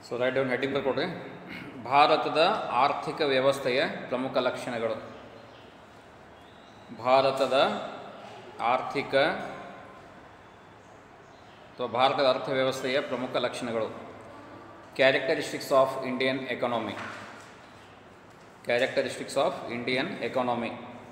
so write down heading ಬರ್ಕೊಡ್ರಿ ಭಾರತದ ಆರ್ಥಿಕ ವ್ಯವಸ್ಥೆಯ ಪ್ರಮುಖ ಲಕ್ಷಣಗಳು ಭಾರತದ ಆರ್ಥಿಕ ಅಥವಾ ಭಾರತದ ಅರ್ಥವ್ಯವಸ್ಥೆಯ ಪ್ರಮುಖ ಲಕ್ಷಣಗಳು characteristics of Indian economy characteristics of Indian economy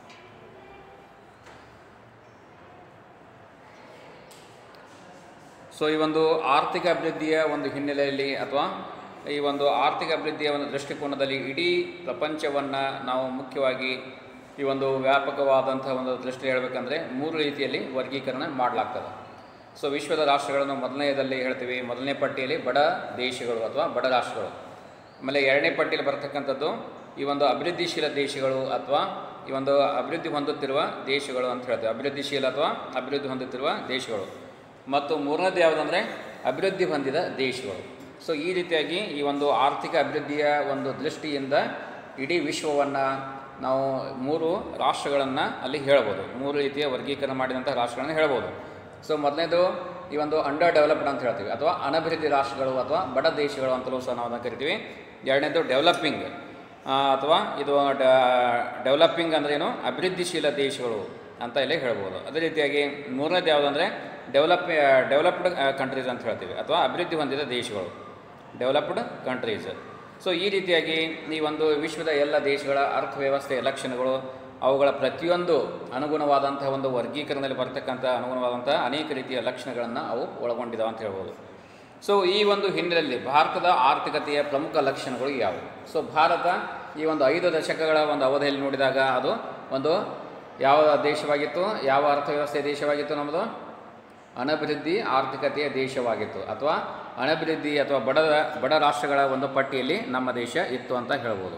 so ಈ ಒಂದು ಆರ್ಥಿಕ ಅಭಿವೃದ್ಧಿಯ ಒಂದು ಹಿನ್ನೆಲೆಯಲ್ಲಿ ಅಥವಾ ಈ ಒಂದು ಆರ್ಥಿಕ ಅಭಿವೃದ್ಧಿಯ ಒಂದು ದೃಷ್ಟಿಕೋನದಲ್ಲಿ ಇಡೀ ಪ್ರಪಂಚವನ್ನು ನಾವು ಮುಖ್ಯವಾಗಿ ಈ ಒಂದು ವ್ಯಾಪಕವಾದಂಥ ಒಂದು ದೃಷ್ಟಿ ಹೇಳಬೇಕಂದ್ರೆ ಮೂರು ರೀತಿಯಲ್ಲಿ ವರ್ಗೀಕರಣ ಮಾಡಲಾಗ್ತದೆ ಸೊ ವಿಶ್ವದ ರಾಷ್ಟ್ರಗಳನ್ನು ಮೊದಲನೆಯದಲ್ಲಿ ಹೇಳ್ತೀವಿ ಮೊದಲನೇ ಪಟ್ಟಿಯಲ್ಲಿ ಬಡ ದೇಶಗಳು ಅಥವಾ ಬಡ ರಾಷ್ಟ್ರಗಳು ಆಮೇಲೆ ಎರಡನೇ ಪಟ್ಟಿಯಲ್ಲಿ ಬರ್ತಕ್ಕಂಥದ್ದು ಈ ಒಂದು ಅಭಿವೃದ್ಧಿಶೀಲ ದೇಶಗಳು ಅಥವಾ ಈ ಒಂದು ಅಭಿವೃದ್ಧಿ ಹೊಂದುತ್ತಿರುವ ದೇಶಗಳು ಅಂತ ಹೇಳ್ತೀವಿ ಅಭಿವೃದ್ಧಿಶೀಲ ಅಥವಾ ಅಭಿವೃದ್ಧಿ ಹೊಂದುತ್ತಿರುವ ದೇಶಗಳು ಮತ್ತು ಮೂರನೇದು ಯಾವುದಂದರೆ ಅಭಿವೃದ್ಧಿ ಹೊಂದಿದ ದೇಶಗಳು ಸೊ ಈ ರೀತಿಯಾಗಿ ಈ ಒಂದು ಆರ್ಥಿಕ ಅಭಿವೃದ್ಧಿಯ ಒಂದು ದೃಷ್ಟಿಯಿಂದ ಇಡೀ ವಿಶ್ವವನ್ನು ನಾವು ಮೂರು ರಾಷ್ಟ್ರಗಳನ್ನು ಅಲ್ಲಿ ಹೇಳ್ಬೋದು ಮೂರು ರೀತಿಯ ವರ್ಗೀಕರಣ ಮಾಡಿದಂಥ ರಾಷ್ಟ್ರಗಳನ್ನು ಹೇಳ್ಬೋದು ಸೊ ಮೊದಲನೇದು ಈ ಒಂದು ಅಂಡರ್ ಡೆವಲಪ್ಡ್ ಅಂತ ಹೇಳ್ತೀವಿ ಅಥವಾ ಅನಭಿವೃದ್ಧಿ ರಾಷ್ಟ್ರಗಳು ಅಥವಾ ಬಡ ದೇಶಗಳು ಅಂತಲೂ ಸಹ ನಾವು ಅದನ್ನು ಕರಿತೀವಿ ಎರಡನೇದು ಡೆವಲಪಿಂಗ್ ಅಥವಾ ಇದು ಡೆವಲಪಿಂಗ್ ಅಂದ್ರೇನು ಅಭಿವೃದ್ಧಿಶೀಲ ದೇಶಗಳು ಅಂತ ಇಲ್ಲಿ ಹೇಳ್ಬೋದು ಅದೇ ರೀತಿಯಾಗಿ ಮೂರನೇದು ಯಾವುದಂದರೆ ಡೆವಲಪ್ ಡೆವಲಪ್ಡ್ ಕಂಟ್ರೀಸ್ ಅಂತ ಹೇಳ್ತೀವಿ ಅಥವಾ ಅಭಿವೃದ್ಧಿ ಹೊಂದಿದ ದೇಶಗಳು ಡೆವಲಪ್ಡ್ ಕಂಟ್ರೀಸ್ ಸೊ ಈ ರೀತಿಯಾಗಿ ಈ ಒಂದು ವಿಶ್ವದ ಎಲ್ಲ ದೇಶಗಳ ಅರ್ಥವ್ಯವಸ್ಥೆಯ ಲಕ್ಷಣಗಳು ಅವುಗಳ ಪ್ರತಿಯೊಂದು ಅನುಗುಣವಾದಂತಹ ಒಂದು ವರ್ಗೀಕರಣದಲ್ಲಿ ಬರ್ತಕ್ಕಂಥ ಅನುಗುಣವಾದಂಥ ಅನೇಕ ರೀತಿಯ ಲಕ್ಷಣಗಳನ್ನು ಅವು ಒಳಗೊಂಡಿದ್ದಾವೆ ಅಂತ ಹೇಳ್ಬೋದು ಸೊ ಈ ಒಂದು ಹಿನ್ನೆಲೆಯಲ್ಲಿ ಭಾರತದ ಆರ್ಥಿಕತೆಯ ಪ್ರಮುಖ ಲಕ್ಷಣಗಳು ಯಾವುವು ಸೊ ಭಾರತ ಈ ಒಂದು ಐದು ದಶಕಗಳ ಒಂದು ಅವಧಿಯಲ್ಲಿ ನೋಡಿದಾಗ ಅದು ಒಂದು ಯಾವ ದೇಶವಾಗಿತ್ತು ಯಾವ ಅರ್ಥವ್ಯವಸ್ಥೆಯ ದೇಶವಾಗಿತ್ತು ನಮ್ಮದು ಅನಭಿವೃದ್ಧಿ ಆರ್ಥಿಕತೆಯ ದೇಶವಾಗಿತ್ತು ಅಥವಾ ಅನಭಿವೃದ್ಧಿ ಅಥವಾ ಬಡ ಬಡ ರಾಷ್ಟ್ರಗಳ ಒಂದು ಪಟ್ಟಿಯಲ್ಲಿ ನಮ್ಮ ದೇಶ ಇತ್ತು ಅಂತ ಹೇಳ್ಬೋದು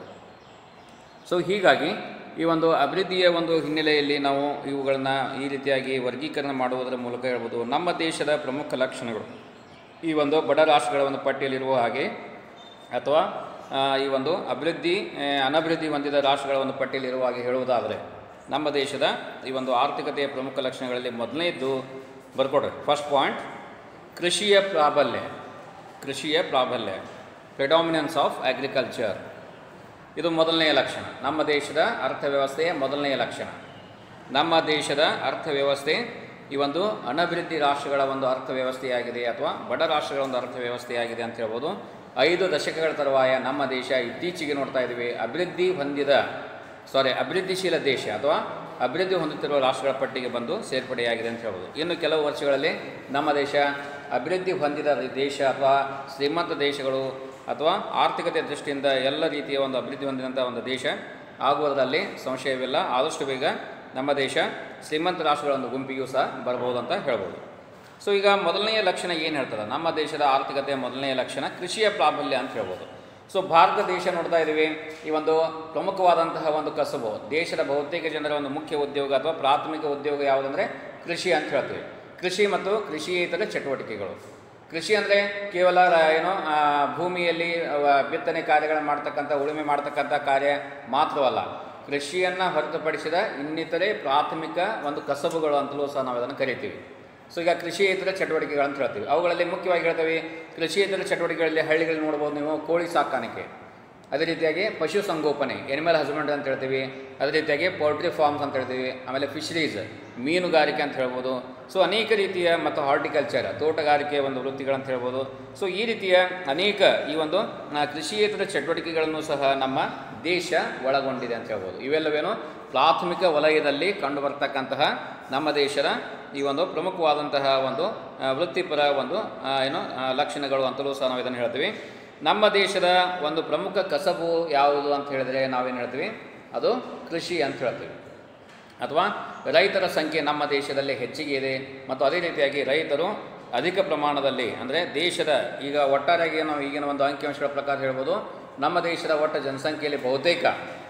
ಸೊ ಹೀಗಾಗಿ ಈ ಒಂದು ಅಭಿವೃದ್ಧಿಯ ಒಂದು ಹಿನ್ನೆಲೆಯಲ್ಲಿ ನಾವು ಇವುಗಳನ್ನು ಈ ರೀತಿಯಾಗಿ ವರ್ಗೀಕರಣ ಮಾಡುವುದರ ಮೂಲಕ ಹೇಳ್ಬೋದು ನಮ್ಮ ದೇಶದ ಪ್ರಮುಖ ಲಕ್ಷಣಗಳು ಈ ಒಂದು ಬಡ ರಾಷ್ಟ್ರಗಳ ಒಂದು ಪಟ್ಟಿಯಲ್ಲಿರುವ ಹಾಗೆ ಅಥವಾ ಆ, ಈ ಒಂದು ಅಭಿವೃದ್ಧಿ ಆ, ಅನಭಿವೃದ್ಧಿ ಹೊಂದಿದ ರಾಷ್ಟ್ರಗಳ ಒಂದು ಪಟ್ಟಿಯಲ್ಲಿರುವ ಹಾಗೆ ಹೇಳುವುದಾದರೆ ನಮ್ಮ ದೇಶದ ಈ ಒಂದು ಆರ್ಥಿಕತೆಯ ಪ್ರಮುಖ ಲಕ್ಷಣಗಳಲ್ಲಿ ಮೊದಲನೇದ್ದು ಬರ್ಕೊಡ್ರಿ ಫಸ್ಟ್ ಪಾಯಿಂಟ್ ಕೃಷಿಯ ಪ್ರಾಬಲ್ಯ ಕೃಷಿಯ ಪ್ರಾಬಲ್ಯ ಪ್ರಿಡಾಮಿನೆನ್ಸ್ ಆಫ್ ಅಗ್ರಿಕಲ್ಚರ್ ಇದು ಮೊದಲನೆಯ ಲಕ್ಷಣ ನಮ್ಮ ದೇಶದ ಅರ್ಥವ್ಯವಸ್ಥೆಯ ಮೊದಲನೆಯ ಲಕ್ಷಣ ನಮ್ಮ ದೇಶದ ಅರ್ಥವ್ಯವಸ್ಥೆ ಈ ಒಂದು ಅನಭಿವೃದ್ಧಿ ರಾಷ್ಟ್ರಗಳ ಒಂದು ಅರ್ಥವ್ಯವಸ್ಥೆಯಾಗಿದೆ ಅಥವಾ ಬಡ ರಾಷ್ಟ್ರಗಳ ಒಂದು ಅರ್ಥವ್ಯವಸ್ಥೆಯಾಗಿದೆ ಅಂತ ಹೇಳ್ಬೋದು ಐದು ದಶಕಗಳ ತರುವಾಯ ನಮ್ಮ ದೇಶ ಇತ್ತೀಚೆಗೆ ನೋಡ್ತಾ ಇದ್ದೀವಿ ಅಭಿವೃದ್ಧಿ ಹೊಂದಿದ ಸಾರಿ ಅಭಿವೃದ್ಧಿಶೀಲ ದೇಶ ಅಥವಾ ಅಭಿವೃದ್ಧಿ ಹೊಂದುತ್ತಿರುವ ರಾಷ್ಟ್ರಗಳ ಪಟ್ಟಿಗೆ ಬಂದು ಸೇರ್ಪಡೆಯಾಗಿದೆ ಅಂತ ಹೇಳ್ಬೋದು ಇನ್ನು ಕೆಲವು ವರ್ಷಗಳಲ್ಲಿ ನಮ್ಮ ದೇಶ ಅಭಿವೃದ್ಧಿ ಹೊಂದಿದ ದೇಶ ಅಥವಾ ಶ್ರೀಮಂತ ದೇಶಗಳು ಅಥವಾ ಆರ್ಥಿಕತೆ ದೃಷ್ಟಿಯಿಂದ ಎಲ್ಲ ರೀತಿಯ ಒಂದು ಅಭಿವೃದ್ಧಿ ಹೊಂದಿದಂಥ ಒಂದು ದೇಶ ಆಗುವುದರಲ್ಲಿ ಸಂಶಯವಿಲ್ಲ ಆದಷ್ಟು ಬೇಗ ನಮ್ಮ ದೇಶ ಶ್ರೀಮಂತ ರಾಷ್ಟ್ರಗಳ ಒಂದು ಗುಂಪಿಗೂ ಸಹ ಬರ್ಬೋದು ಅಂತ ಹೇಳ್ಬೋದು ಸೊ ಈಗ ಮೊದಲನೆಯ ಲಕ್ಷಣ ಏನು ಹೇಳ್ತದೆ ನಮ್ಮ ದೇಶದ ಆರ್ಥಿಕತೆಯ ಮೊದಲನೆಯ ಲಕ್ಷಣ ಕೃಷಿಯ ಪ್ರಾಬಲ್ಯ ಅಂತ ಹೇಳ್ಬೋದು ಸೊ ಭಾರತ ದೇಶ ನೋಡ್ತಾ ಇದ್ದೀವಿ ಈ ಒಂದು ಪ್ರಮುಖವಾದಂತಹ ಒಂದು ಕಸಬು ದೇಶದ ಬಹುತೇಕ ಜನರ ಒಂದು ಮುಖ್ಯ ಉದ್ಯೋಗ ಅಥವಾ ಪ್ರಾಥಮಿಕ ಉದ್ಯೋಗ ಯಾವುದಂದರೆ ಕೃಷಿ ಅಂತ ಹೇಳ್ತೀವಿ ಕೃಷಿ ಮತ್ತು ಕೃಷಿಯೇತರ ಚಟುವಟಿಕೆಗಳು ಕೃಷಿ ಅಂದರೆ ಕೇವಲ ರ- ಏನು ಆ, ಭೂಮಿಯಲ್ಲಿ ಅವ ಬಿತ್ತನೆ ಕಾರ್ಯಗಳನ್ನು ಮಾಡ್ತಕ್ಕಂಥ ಉಳುಮೆ ಮಾಡ್ತಕ್ಕಂಥ ಕಾರ್ಯ ಮಾತ್ರವಲ್ಲ ಕೃಷಿಯನ್ನು ಹೊರತುಪಡಿಸಿದ ಇನ್ನಿತರೆ ಪ್ರಾಥಮಿಕ ಒಂದು ಕಸಬುಗಳು ಅಂತಲೂ ಸಹ ನಾವು ಅದನ್ನು ಕರಿತೀವಿ ಸೊ ಈಗ ಕೃಷಿಯೇತರ ಚಟುವಟಿಕೆಗಳು ಅಂತ ಹೇಳ್ತೀವಿ ಅವುಗಳಲ್ಲಿ ಮುಖ್ಯವಾಗಿ ಹೇಳ್ತೀವಿ ಕೃಷಿಯೇತರ ಚಟುವಟಿಕೆಗಳಲ್ಲಿ ಹಳ್ಳಿಗಳಲ್ಲಿ ನೋಡ್ಬೋದು ನೀವು ಕೋಳಿ ಸಾಕಾಣಿಕೆ ಅದೇ ರೀತಿಯಾಗಿ ಪಶು ಸಂಗೋಪನೆ ಎನಿಮಲ್ ಹಸ್ಬೆಂಡ್ರಿ ಅಂತ ಹೇಳ್ತೀವಿ ಅದೇ ರೀತಿಯಾಗಿ ಪೋಲ್ಟ್ರಿ ಫಾರ್ಮ್ಸ್ ಅಂತ ಹೇಳ್ತೀವಿ ಆಮೇಲೆ ಫಿಶರೀಸ್ ಮೀನುಗಾರಿಕೆ ಅಂತ ಹೇಳ್ಬೋದು ಸೊ ಅನೇಕ ರೀತಿಯ ಮತ್ತು ಹಾರ್ಟಿಕಲ್ಚರ್ ತೋಟಗಾರಿಕೆ ಒಂದು ವೃತ್ತಿಗಳಂತ ಹೇಳ್ಬೋದು ಸೊ ಈ ರೀತಿಯ ಅನೇಕ ಈ ಒಂದು ಆ, ಕೃಷಿಯೇತರ ಚಟುವಟಿಕೆಗಳನ್ನು ಸಹ ನಮ್ಮ ದೇಶ ಒಳಗೊಂಡಿದೆ ಅಂತ ಹೇಳ್ಬೋದು ಇವೆಲ್ಲವೇನು ಪ್ರಾಥಮಿಕ ವಲಯದಲ್ಲಿ ಕಂಡುಬರ್ತಕ್ಕಂತಹ ನಮ್ಮ ದೇಶದ ಈ ಒಂದು ಪ್ರಮುಖವಾದಂತಹ ಒಂದು ಆ, ವೃತ್ತಿಪರ ಒಂದು ಆ, ಏನು ಆ, ಲಕ್ಷಣಗಳು ಅಂತಲೂ ಸಹ ನಾವು ಇದನ್ನು ಹೇಳ್ತೀವಿ ನಮ್ಮ ದೇಶದ ಒಂದು ಪ್ರಮುಖ ಕಸಬು ಯಾವುದು ಅಂತ ಹೇಳಿದರೆ ನಾವೇನು ಹೇಳ್ತೀವಿ ಅದು ಕೃಷಿ ಅಂತ ಹೇಳ್ತೀವಿ ಅಥವಾ ರೈತರ ಸಂಖ್ಯೆ ನಮ್ಮ ದೇಶದಲ್ಲಿ ಹೆಚ್ಚಿಗೆ ಇದೆ ಮತ್ತು ಅದೇ ರೀತಿಯಾಗಿ ರೈತರು ಅಧಿಕ ಪ್ರಮಾಣದಲ್ಲಿ ಅಂದರೆ ದೇಶದ ಈಗ ಒಟ್ಟಾರೆಯಾಗಿ ನಾವು ಈಗಿನ ಒಂದು ಅಂಕಿಅಂಶಗಳ ಪ್ರಕಾರ ಹೇಳ್ಬೋದು ನಮ್ಮ ದೇಶದ ಒಟ್ಟು ಜನಸಂಖ್ಯೆಯಲ್ಲಿ ಬಹುತೇಕ